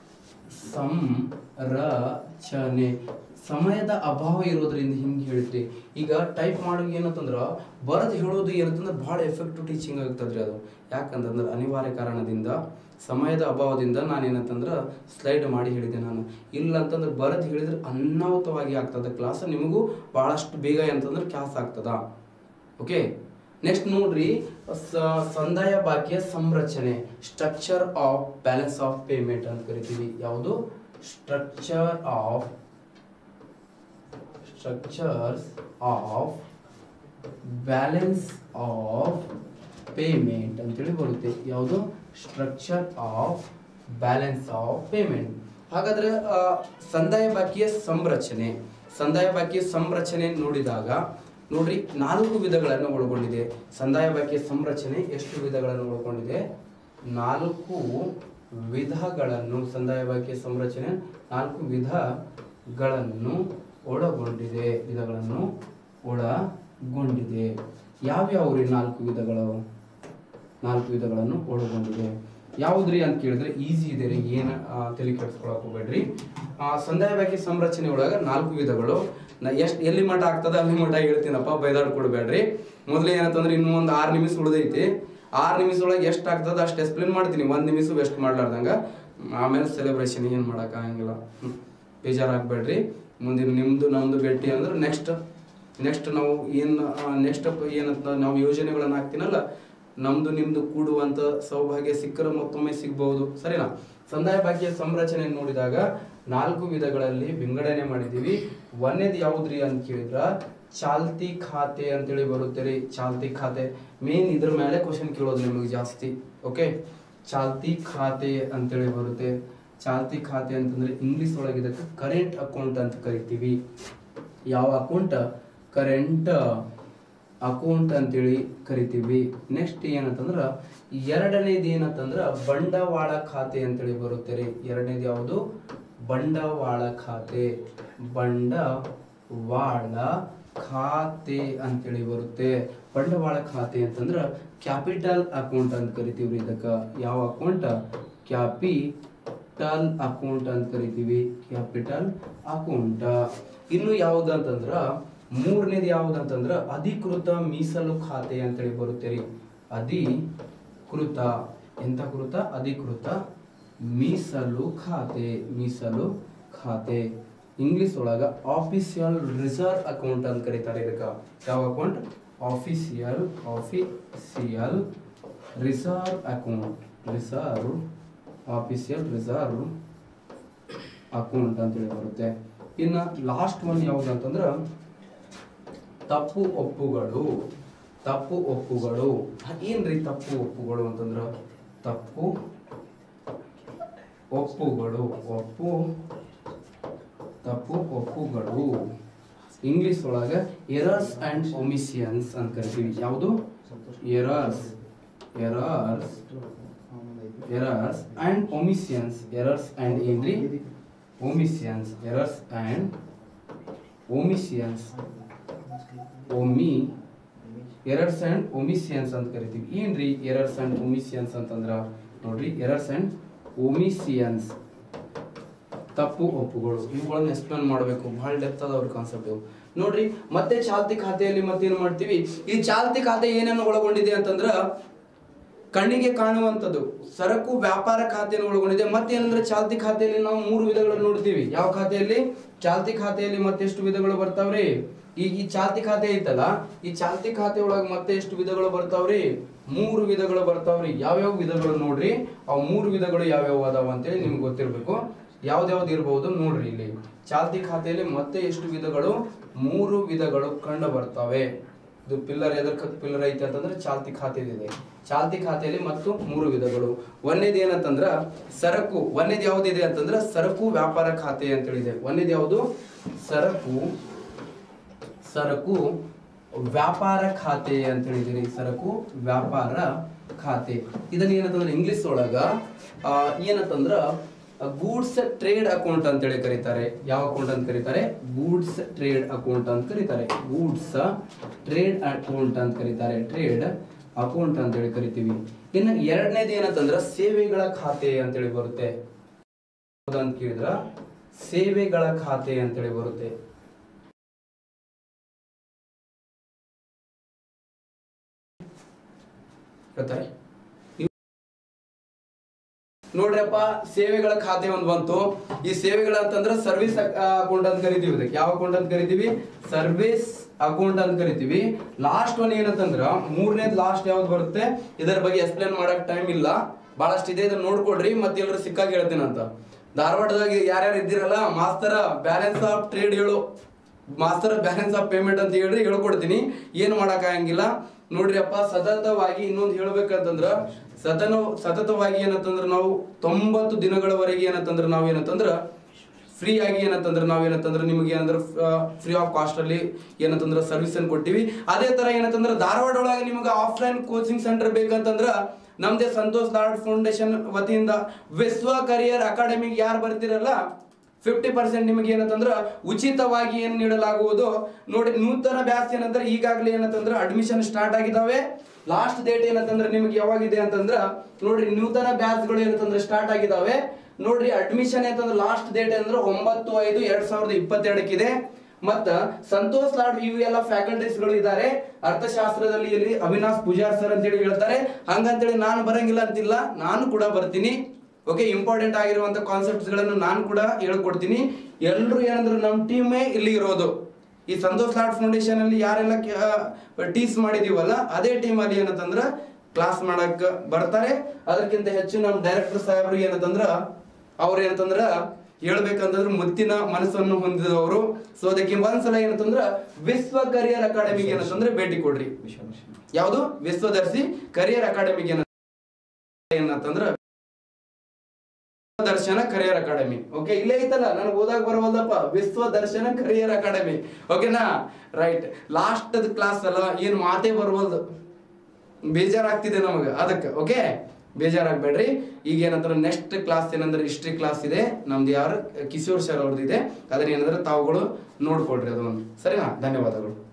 [SPEAKER 3] ಸಂರಚನೆ ಸಮಯದ ಅಭಾವ ಇರೋದ್ರಿಂದ ಹಿಂಗೆ ಹೇಳ್ತಿ ಈಗ ಟೈಪ್ ಮಾಡೋಕೆ ಏನಂತಂದ್ರ ಬರದ್ ಹೇಳೋದು ಏನಂತಂದ್ರೆ ಭಾಳ ಎಫೆಕ್ಟಿವ್ ಟೀಚಿಂಗ್ ಆಗ್ತದ್ರಿ ಅದು ಯಾಕಂತಂದ್ರೆ ಅನಿವಾರ್ಯ ಕಾರಣದಿಂದ ಸಮಯದ ಅಭಾವದಿಂದ ನಾನೇನಂತಂದ್ರೆ ಸ್ಲೈಡ್ ಮಾಡಿ ಹೇಳಿದೆ ನಾನು ಇಲ್ಲ ಅಂತಂದ್ರೆ ಬರದ್ ಹೇಳಿದ್ರೆ ಅನಾಹುತವಾಗಿ ಆಗ್ತದೆ ಕ್ಲಾಸ್ ನಿಮಗೂ ಭಾಳಷ್ಟು ಬೇಗ ಅಂತಂದ್ರೆ ಕ್ಲಾಸ್ ಆಗ್ತದ ಓಕೆ ನೆಕ್ಸ್ಟ್ ನೋಡ್ರಿ ಸ- ಸಂದಾಯ ಬಾಕಿಯ ಸಂರಚನೆ structure of balance of payment ಅಂತ ಕರಿತೀವಿ ಯಾವುದು structure of structures of balance of payment ಅಂತೇಳಿ ಬರುತ್ತೆ ಯಾವುದು structure of balance of payment ಹಾಗಾದ್ರೆ ಆ, ಸಂದಾಯ ಬಾಕಿಯ ಸಂರಚನೆ ಸಂದಾಯ ಬಾಕಿಯ ಸಂರಚನೆ ನೋಡಿದಾಗ ನೋಡ್ರಿ ನಾಲ್ಕು ವಿಧಗಳನ್ನು ಒಳಗೊಂಡಿದೆ ಸಂದಾಯ ಬಾಕಿಯ ಸಂರಚನೆ ಎಷ್ಟು ವಿಧಗಳನ್ನು ಒಳಗೊಂಡಿದೆ ನಾಲ್ಕು ವಿಧಗಳನ್ನು ಸಂದಾಯ ಬಾಕಿಯ ಸಂರಚನೆ ನಾಲ್ಕು ವಿಧಗಳನ್ನು ಒಳಗೊಂಡಿದೆ ವಿಧಗಳನ್ನು ಒಳಗೊಂಡಿದೆ ಯಾವ್ಯಾವ ರೀ ನಾಲ್ಕು ವಿಧಗಳು ನಾಲ್ಕು ವಿಧಗಳನ್ನು ಒಳಗೊಂಡಿದೆ ಯಾವುದ್ರಿ ಅಂತ ಕೇಳಿದ್ರೆ ಈಸಿ ಇದೆ ರೀ ಏನು ತಲೆ ಕೆಡಿಸ್ಕೊಳಕ್ ಹೋಗ್ಬೇಡ್ರಿ ಆ, ಸಂದಾಯ ಬಾಕಿ ಸಂರಚನೆ ಒಳಗ ನಾಲ್ಕು ವಿಧಗಳು ನಾ ಎಷ್ಟು ಎಲ್ಲಿ ಮಠ ಆಗ್ತದ ಅಲ್ಲಿ ಮಠ ಹೇಳ್ತೀನಪ್ಪ ಬೈದಾಡ್ ಕೊಡ್ಬೇಡ್ರಿ ಮೊದಲೇ ಏನಂತಂದ್ರೆ ಇನ್ನೂ ಒಂದು ಆರು ನಿಮಿಷ ಉಳಿದೈತಿ ಆರು ನಿಮಿಷ ಒಳಗೆ ಎಷ್ಟು ಆಗ್ತದ ಅಷ್ಟು ಎಕ್ಸ್ಪ್ಲೇನ್ ಮಾಡ್ತೀನಿ ಒಂದು ನಿಮಿಷ ವೆಸ್ಟ್ ಮಾಡ್ಲಾರ್ದಂಗ ಆಮೇಲೆ ಸೆಲೆಬ್ರೇಷನ್ ಏನು ಮಾಡೋಕ್ಕಾಗಂಗಿಲ್ಲ ಹ್ಮ್. ಬೇಜಾರಾಗ್ಬೇಡ್ರಿ ಮುಂದಿನ ನಿಮ್ದು ನಮ್ದು ಭೇಟಿ ಅಂದ್ರೆ ನೆಕ್ಸ್ಟ್ ನೆಕ್ಸ್ಟ್ ನಾವು ಏನು ನೆಕ್ಸ್ಟ್ ಏನಂತ ನಾವು ಯೋಜನೆಗಳನ್ನು ಹಾಕ್ತೀನಲ್ಲ ನಮ್ದು ನಿಮ್ದು ಕೂಡುವಂತ ಸೌಭಾಗ್ಯ ಸಿಕ್ಕರೆ ಮತ್ತೊಮ್ಮೆ ಸಿಗ್ಬಹುದು ಸರಿನಾ ಸಂದಾಯ ಭಾಗ್ಯ ಸಂರಚನೆ ನೋಡಿದಾಗ ನಾಲ್ಕು ವಿಧಗಳಲ್ಲಿ ವಿಂಗಡಣೆ ಮಾಡಿದೀವಿ ಒಂದೇದು ಯಾವ್ದ್ರಿ ಅಂತ ಕೇಳಿದ್ರ ಚಾಲ್ತಿ ಖಾತೆ ಅಂತೇಳಿ ಬರುತ್ತೆ ರೀ ಚಾಲ್ತಿ ಖಾತೆ ಮೇನ್ ಇದ್ರ ಮೇಲೆ ಕ್ವಶನ್ ಕೇಳೋದು ನಿಮಗೆ ಜಾಸ್ತಿ ಓಕೆ ಚಾಲ್ತಿ ಖಾತೆ ಅಂತೇಳಿ ಬರುತ್ತೆ ಚಾಲ್ತಿ ಖಾತೆ ಅಂತಂದ್ರೆ ಇಂಗ್ಲಿಷ್ ಒಳಗೆ ಇದಕ್ಕೆ ಕರೆಂಟ್ ಅಕೌಂಟ್ ಅಂತ ಕರಿತೀವಿ ಯಾವ ಅಕೌಂಟ್ ಕರೆಂಟ್ ಅಕೌಂಟ್ ಅಂತೇಳಿ ಕರಿತೀವಿ ನೆಕ್ಸ್ಟ್ ಏನಂತಂದ್ರ ಎರಡನೇದು ಏನಂತಂದ್ರ ಬಂಡವಾಳ ಖಾತೆ ಅಂತೇಳಿ ಬರುತ್ತೆ ರೀ ಎರಡನೇದು ಯಾವುದು ಬಂಡವಾಳ ಖಾತೆ ಬಂಡವಾಳ ಖಾತೆ ಅಂತೇಳಿ ಬರುತ್ತೆ ಬಂಡವಾಳ ಖಾತೆ ಅಂತಂದ್ರ ಕ್ಯಾಪಿಟಲ್ ಅಕೌಂಟ್ ಅಂತ ಕರಿತೀವ್ರಿ ಇದಕ್ಕ ಯಾವ ಅಕೌಂಟ್ ಕ್ಯಾಪಿಟಲ್ ಅಕೌಂಟ್ ಅಂತ ಕರಿತೀವಿ ಕ್ಯಾಪಿಟಲ್ ಅಕೌಂಟ್ ಇನ್ನು ಯಾವ್ದು ಅಂತಂದ್ರ ಮೂರನೇದು ಯಾವ್ದು ಅಂತಂದ್ರ ಅಧಿಕೃತ ಮೀಸಲು ಖಾತೆ ಅಂತೇಳಿ ಬರುತ್ತೆ ರೀ ಅಧಿಕೃತ ಎಂತ ಕೃತ ಅಧಿಕೃತ ಮೀಸಲು ಖಾತೆ ಮೀಸಲು ಖಾತೆ ಇಂಗ್ಲಿಷ್ ಒಳಗ ಆಫೀಸಿಯಲ್ ರಿಸರ್ವ್ ಅಕೌಂಟ್ ಅಂತ ಕರೀತಾರೆ ಇದಕ್ಕ ಯಾವ account official official reserve account reserve official reserve account ಅಂತೇಳಿ ಬರುತ್ತೆ ಇನ್ನು ಲಾಸ್ಟ್ ಒನ್ ಯಾವುದು ಅಂತಂದ್ರ ತಪ್ಪು ಒಪ್ಪುಗಳು ತಪ್ಪು ಒಪ್ಪುಗಳು ಏನ್ರಿ ತಪ್ಪು ಒಪ್ಪುಗಳು ಅಂತಂದ್ರ ತಪ್ಪು ಒಪ್ಪುಗಳು ಒಪ್ಪು ತಪ್ಪು ಒಪ್ಪುಗಳು ಇಂಗ್ಲಿಷ್ ಒಳಗ ಎರರ್ಸ್ ಅಂಡ್ ಒಮಿಷಿಯನ್ಸ್ ಅಂತ ಕರಿತೀವಿ ಯಾವುದು errors errors errors and omissions errors and ಏನ್ರಿ ಒಮಿಷಿಯನ್ಸ್ ಎರರ್ಸ್ ಅಂಡ್ ಒಮಿಷಿಯನ್ಸ್ ಒಮಿ ಎರರ್ಸ್ ಅಂಡ್ ಒಮಿಷಿಯನ್ಸ್ ಅಂತ ಕರಿತೀವಿ ಏನ್ರಿ ಎರರ್ಸ್ ಅಂಡ್ ಒಮಿಷಿಯನ್ಸ್ ಅಂತಂದ್ರ ನೋಡ್ರಿ ಎರರ್ಸ್ ಅಂಡ್ ಒಮಿಷಿಯನ್ಸ್ ತಪ್ಪು ಒಪ್ಪುಗಳು ಇವುಗಳನ್ನ ಎಕ್ಸ್ಪ್ಲೇನ್ ಮಾಡಬೇಕು ಬಹಳ ಡೆಪ್ತ್ ಅದಾವ್ರಿ ಕಾನ್ಸೆಪ್ಟ್ ಇವು ನೋಡ್ರಿ ಮತ್ತೆ ಚಾಲ್ತಿ ಖಾತೆಯಲ್ಲಿ ಮತ್ತೇನು ಮಾಡ್ತೀವಿ ಈ ಚಾಲ್ತಿ ಖಾತೆ ಏನೇನು ಒಳಗೊಂಡಿದೆ ಅಂತಂದ್ರ ಕಣ್ಣಿಗೆ ಕಾಣುವಂಥದ್ದು ಸರಕು ವ್ಯಾಪಾರ ಖಾತೆಯನ್ನು ಒಳಗೊಂಡಿದೆ ಮತ್ತೇನಂದ್ರೆ ಚಾಲ್ತಿ ಖಾತೆಯಲ್ಲಿ ನಾವು ಮೂರು ವಿಧಗಳನ್ನು ನೋಡ್ತೀವಿ ಯಾವ ಖಾತೆಯಲ್ಲಿ ಚಾಲ್ತಿ ಖಾತೆಯಲ್ಲಿ ಮತ್ತೆಷ್ಟು ವಿಧಗಳು ಬರ್ತಾವ್ರಿ ಈ ಈ ಚಾಲ್ತಿ ಖಾತೆ ಐತಲ್ಲ ಈ ಚಾಲ್ತಿ ಖಾತೆ ಒಳಗೆ ಮತ್ತೆ ಎಷ್ಟು ವಿಧಗಳು ಬರ್ತಾವ್ರಿ ಮೂರು ವಿಧಗಳು ಬರ್ತಾವ್ರಿ ಯಾವ್ಯಾವ ವಿಧಗಳು ನೋಡ್ರಿ ಅವ್ ಮೂರು ವಿಧಗಳು ಯಾವ್ಯಾವ ಅದಾವ ಅಂತೇಳಿ ನಿಮ್ಗೆ ಗೊತ್ತಿರ್ಬೇಕು ಯಾವ್ದ್ಯಾವ್ದು ಇರ್ಬಹುದು ನೋಡ್ರಿ ಇಲ್ಲಿ ಚಾಲ್ತಿ ಖಾತೆಯಲ್ಲಿ ಮತ್ತೆ ಎಷ್ಟು ವಿಧಗಳು ಮೂರು ವಿಧಗಳು ಕಂಡು ಬರ್ತವೆ ಇದು ಪಿಲ್ಲರ್ ಎದರ್ಕ ಪಿಲ್ಲರ್ ಐತೆ ಅಂತಂದ್ರೆ ಚಾಲ್ತಿ ಖಾತೆದಿದೆ ಚಾಲ್ತಿ ಖಾತೆಯಲ್ಲಿ ಮತ್ತು ಮೂರು ವಿಧಗಳು ಒಂದೇದು ಏನಂತಂದ್ರ ಸರಕು ಒಂದೇದು ಯಾವ್ದಿದೆ ಅಂತಂದ್ರ ಸರಕು ವ್ಯಾಪಾರ ಖಾತೆ ಅಂತ ಹೇಳಿದೆ ಒಂದೇದು ಯಾವುದು ಸರಕು ಸರಕು ವ್ಯಾಪಾರ ಖಾತೆ ಅಂತ ಹೇಳಿದಿರಿ ಸರಕು ವ್ಯಾಪಾರ ಖಾತೆ ಇದನ್ನ ಏನಂತಂದ್ರೆ ಇಂಗ್ಲಿಷ್ ಒಳಗ ಆ, ಏನಂತಂದ್ರ ಗೂಡ್ಸ್ ಟ್ರೇಡ್ ಅಕೌಂಟ್ ಅಂತೇಳಿ ಕರೀತಾರೆ ಯಾವ ಅಕೌಂಟ್ ಅಂತ ಕರೀತಾರೆ ಗೂಡ್ಸ್ ಟ್ರೇಡ್ ಅಕೌಂಟ್ ಅಂತ ಕರೀತಾರೆ ಗೂಡ್ಸ್ ಟ್ರೇಡ್ ಅಕೌಂಟ್ ಅಂತ ಕರೀತಾರೆ ಟ್ರೇಡ್ ಅಕೌಂಟ್ ಅಂತೇಳಿ ಕರಿತೀವಿ ಇನ್ನು ಎರಡನೇದು ಏನಂತಂದ್ರ ಸೇವೆಗಳ ಖಾತೆ ಅಂತೇಳಿ ಬರುತ್ತೆ ಹೌದಾ ಅಂತ ಕೇಳಿದ್ರ ಸೇವೆಗಳ ಖಾತೆ ಅಂತೇಳಿ ಬರುತ್ತೆ ಹೇಳ್ತಾರೆ ನೋಡ್ರಪ್ಪ ಸೇವೆಗಳ ಖಾತೆ ಒಂದು ಬಂತು ಈ ಸೇವೆಗಳ ಅಂತಂದ್ರೆ ಸರ್ವಿಸ್ ಅಕೌಂಟ್ ಅಂತ ಕರಿತೀವಿ ಇದಕ್ಕೆ ಯಾವ ಅಕೌಂಟ್ ಅಂತ ಕರಿತೀವಿ ಸರ್ವಿಸ್ ಅಕೌಂಟ್ ಅಂತ ಕರಿತೀವಿ ಲಾಸ್ಟ್ ಒನ್ ಏನಂತಂದ್ರ ಮೂರನೇದು ಲಾಸ್ಟ್ ಯಾವ್ದು ಬರುತ್ತೆ ಇದರ ಬಗ್ಗೆ ಎಕ್ಸ್ಪ್ಲೇನ್ ಮಾಡಕ್ ಟೈಮ್ ಇಲ್ಲ ಬಹಳಷ್ಟು ಇದೆ ಇದನ್ನ ನೋಡ್ಕೊಡ್ರಿ ಮತ್ತೆ ಎಲ್ಲರೂ ಸಿಕ್ಕಾಗಿ ಹೇಳ್ತೀನಿ ಅಂತ ಧಾರವಾಡದಾಗ ಯಾರ್ಯಾರು ಇದ್ದೀರಲ್ಲ ಮಾಸ್ತರ ಬ್ಯಾಲೆನ್ಸ್ ಆಫ್ ಟ್ರೇಡ್ ಹೇಳು ಮಾಸ್ಟರ್ ಬ್ಯಾಲೆನ್ಸ್ ಆಫ್ ಪೇಮೆಂಟ್ ಅಂತ ಹೇಳ್ರಿ ಹೇಳ್ಕೊಡ್ತೀನಿ ಏನು ಮಾಡಕ್ಕಾಗಂಗಿಲ್ಲ ನೋಡ್ರಿ ಅಪ್ಪ ಸತತವಾಗಿ ಇನ್ನೊಂದು ಹೇಳ್ಬೇಕಂತಂದ್ರ ಸತನ ಸತತವಾಗಿ ಏನಂತಂದ್ರ ನಾವು ತೊಂಬತ್ತು ದಿನಗಳವರೆಗೆ ಏನಂತಂದ್ರ ನಾವು ಏನಂತಂದ್ರ ಫ್ರೀ ಆಗಿ ಏನಂತಂದ್ರ ನಾವ್ ಏನಂತಂದ್ರ ನಿಮಗೆ ಏನಂದ್ರ ಫ್ರೀ ಆಫ್ ಕಾಸ್ಟ್ ಅಲ್ಲಿ ಏನಂತಂದ್ರ ಸರ್ವಿಸ್ ಅನ್ನು ಕೊಟ್ಟಿವಿ ಅದೇ ತರ ಏನಂತಂದ್ರ ಧಾರವಾಡ ಒಳಗೆ ನಿಮಗೆ ಆಫ್ಲೈನ್ ಕೋಚಿಂಗ್ ಸೆಂಟರ್ ಬೇಕಂತಂದ್ರ ನಮ್ದೇ ಸಂತೋಷ್ ಲಾಡ್ ಫೌಂಡೇಶನ್ ವತಿಯಿಂದ ವಿಶ್ವ ಕರಿಯರ್ ಅಕಾಡೆಮಿಗೆ ಯಾರು ಬರ್ತಿರಲ್ಲ ಫಿಫ್ಟಿ ಪರ್ಸೆಂಟ್ ನಿಮಗೆ ಏನಂತಂದ್ರ ಉಚಿತವಾಗಿ ಏನು ನೀಡಲಾಗುವುದು ನೋಡಿ ನೂತನ ಬ್ಯಾಚ್ ಏನಂದ್ರೆ ಈಗಾಗಲೇ ಏನಂತಂದ್ರ ಅಡ್ಮಿಷನ್ ಸ್ಟಾರ್ಟ್ ಆಗಿದಾವೆ ಲಾಸ್ಟ್ ಡೇಟ್ ಏನಂತಂದ್ರೆ ನಿಮಗೆ ಯಾವಾಗಿದೆ ಅಂತಂದ್ರ ನೋಡ್ರಿ ನೂತನ ಬ್ಯಾಚ್ಗಳು ಏನಂತಂದ್ರೆ ಸ್ಟಾರ್ಟ್ ಆಗಿದಾವೆ ನೋಡ್ರಿ ಅಡ್ಮಿಷನ್ ಏನಂತಂದ್ರೆ ಲಾಸ್ಟ್ ಡೇಟ್ ಅಂದ್ರೆ ಒಂಬತ್ತು ಐದು ಎರಡ್ ಸಾವಿರದ ಇಪ್ಪತ್ತೆರಡಕ್ಕಿದೆ ಮತ್ತ ಸಂತೋಷ್ ಲಾಡ್ ಇವು ಎಲ್ಲ ಫ್ಯಾಕಲ್ಟೀಸ್ ಗಳು ಇದ್ದಾರೆ ಅರ್ಥಶಾಸ್ತ್ರದಲ್ಲಿ ಇಲ್ಲಿ ಅವಿನಾಶ್ ಪೂಜಾರ್ ಸರ್ ಅಂತೇಳಿ ಹೇಳ್ತಾರೆ ಹಂಗಂತೇಳಿ ನಾನು ಬರಂಗಿಲ್ಲ ಅಂತಿಲ್ಲ ನಾನು ಕೂಡ ಬರ್ತೀನಿ ಓಕೆ ಇಂಪಾರ್ಟೆಂಟ್ ಆಗಿರುವಂತ ಕಾನ್ಸೆಪ್ಟ್ಸ್ ಗಳನ್ನು ನಾನು ಕೂಡ ಹೇಳ್ಕೊಡ್ತೀನಿ ಎಲ್ಲರೂ ಏನಂದ್ರೆ ನಮ್ಮ ಟೀಮೇ ಇಲ್ಲಿ ಇರೋದು ಈ ಸಂತೋಷ್ ಲಾಡ್ ಫೌಂಡೇಶನ್ ಅಲ್ಲಿ ಯಾರೆಲ್ಲ ಟೀಸ್ ಮಾಡಿದೀವಲ್ಲ ಅದೇ ಟೀಮ್ ಅಲ್ಲಿ ಏನಂತಂದ್ರ ಕ್ಲಾಸ್ ಮಾಡಕ್ ಬರ್ತಾರೆ ಅದಕ್ಕಿಂತ ಹೆಚ್ಚು ನಮ್ಮ ಡೈರೆಕ್ಟರ್ ಸಾಹೇಬ್ರು ಏನಂತಂದ್ರ ಅವ್ರು ಏನಂತಂದ್ರ ಹೇಳ್ಬೇಕಂತಂದ್ರೆ ಮುತ್ತಿನ ಮನಸ್ಸನ್ನು ಹೊಂದಿದವರು ಸೊ ಅದಕ್ಕೆ ಒಂದ್ಸಲ ಏನಂತಂದ್ರ ವಿಶ್ವ ಕರಿಯರ್ ಅಕಾಡೆಮಿಗೆ ಏನಂತಂದ್ರೆ ಭೇಟಿ ಕೊಡ್ರಿ ಯಾವುದು ವಿಶ್ವದರ್ಶಿ ಕರಿಯರ್ ಅಕಾಡೆಮಿಗೆ ಏನ ಏನಂತಂದ್ರ ದರ್ಶನ ಕರಿಯರ್ ಅಕಾಡೆಮಿ ಓಕೆ ಇಲ್ಲೇ ಐತಲ್ಲ ನನಗೆ ಓದಾಕ್ ಬರವಲ್ದಪ್ಪ ವಿಶ್ವ ದರ್ಶನ ಕರಿಯರ್ ಅಕಾಡೆಮಿ ಓಕೆನಾ ರೈಟ್ ಲಾಸ್ಟ್ ಕ್ಲಾಸ್ ಅಲ್ಲ ಏನ್ ಮಾತೇ ಬರವಲ್ದು ಬೇಜಾರಾಗ್ತಿದೆ ನಮಗೆ ಅದಕ್ಕೆ ಓಕೆ ಬೇಜಾರಾಗ್ಬೇಡ್ರಿ ಈಗ ಏನಂದ್ರೆ ನೆಕ್ಸ್ಟ್ ಕ್ಲಾಸ್ ಏನಂದ್ರೆ ಹಿಸ್ಟ್ರಿ ಕ್ಲಾಸ್ ಇದೆ ನಮ್ದು ಯಾರು ಕಿಶೋರ್ ಸರ್ ಅವ್ರದ್ದು ಇದೆ ಅದನ್ನ ಏನಂದ್ರೆ ತಾವುಗಳು ನೋಡ್ಕೊಳ್ರಿ ಅದೊಂದು ಸರಿನಾ ಧನ್ಯವಾದಗಳು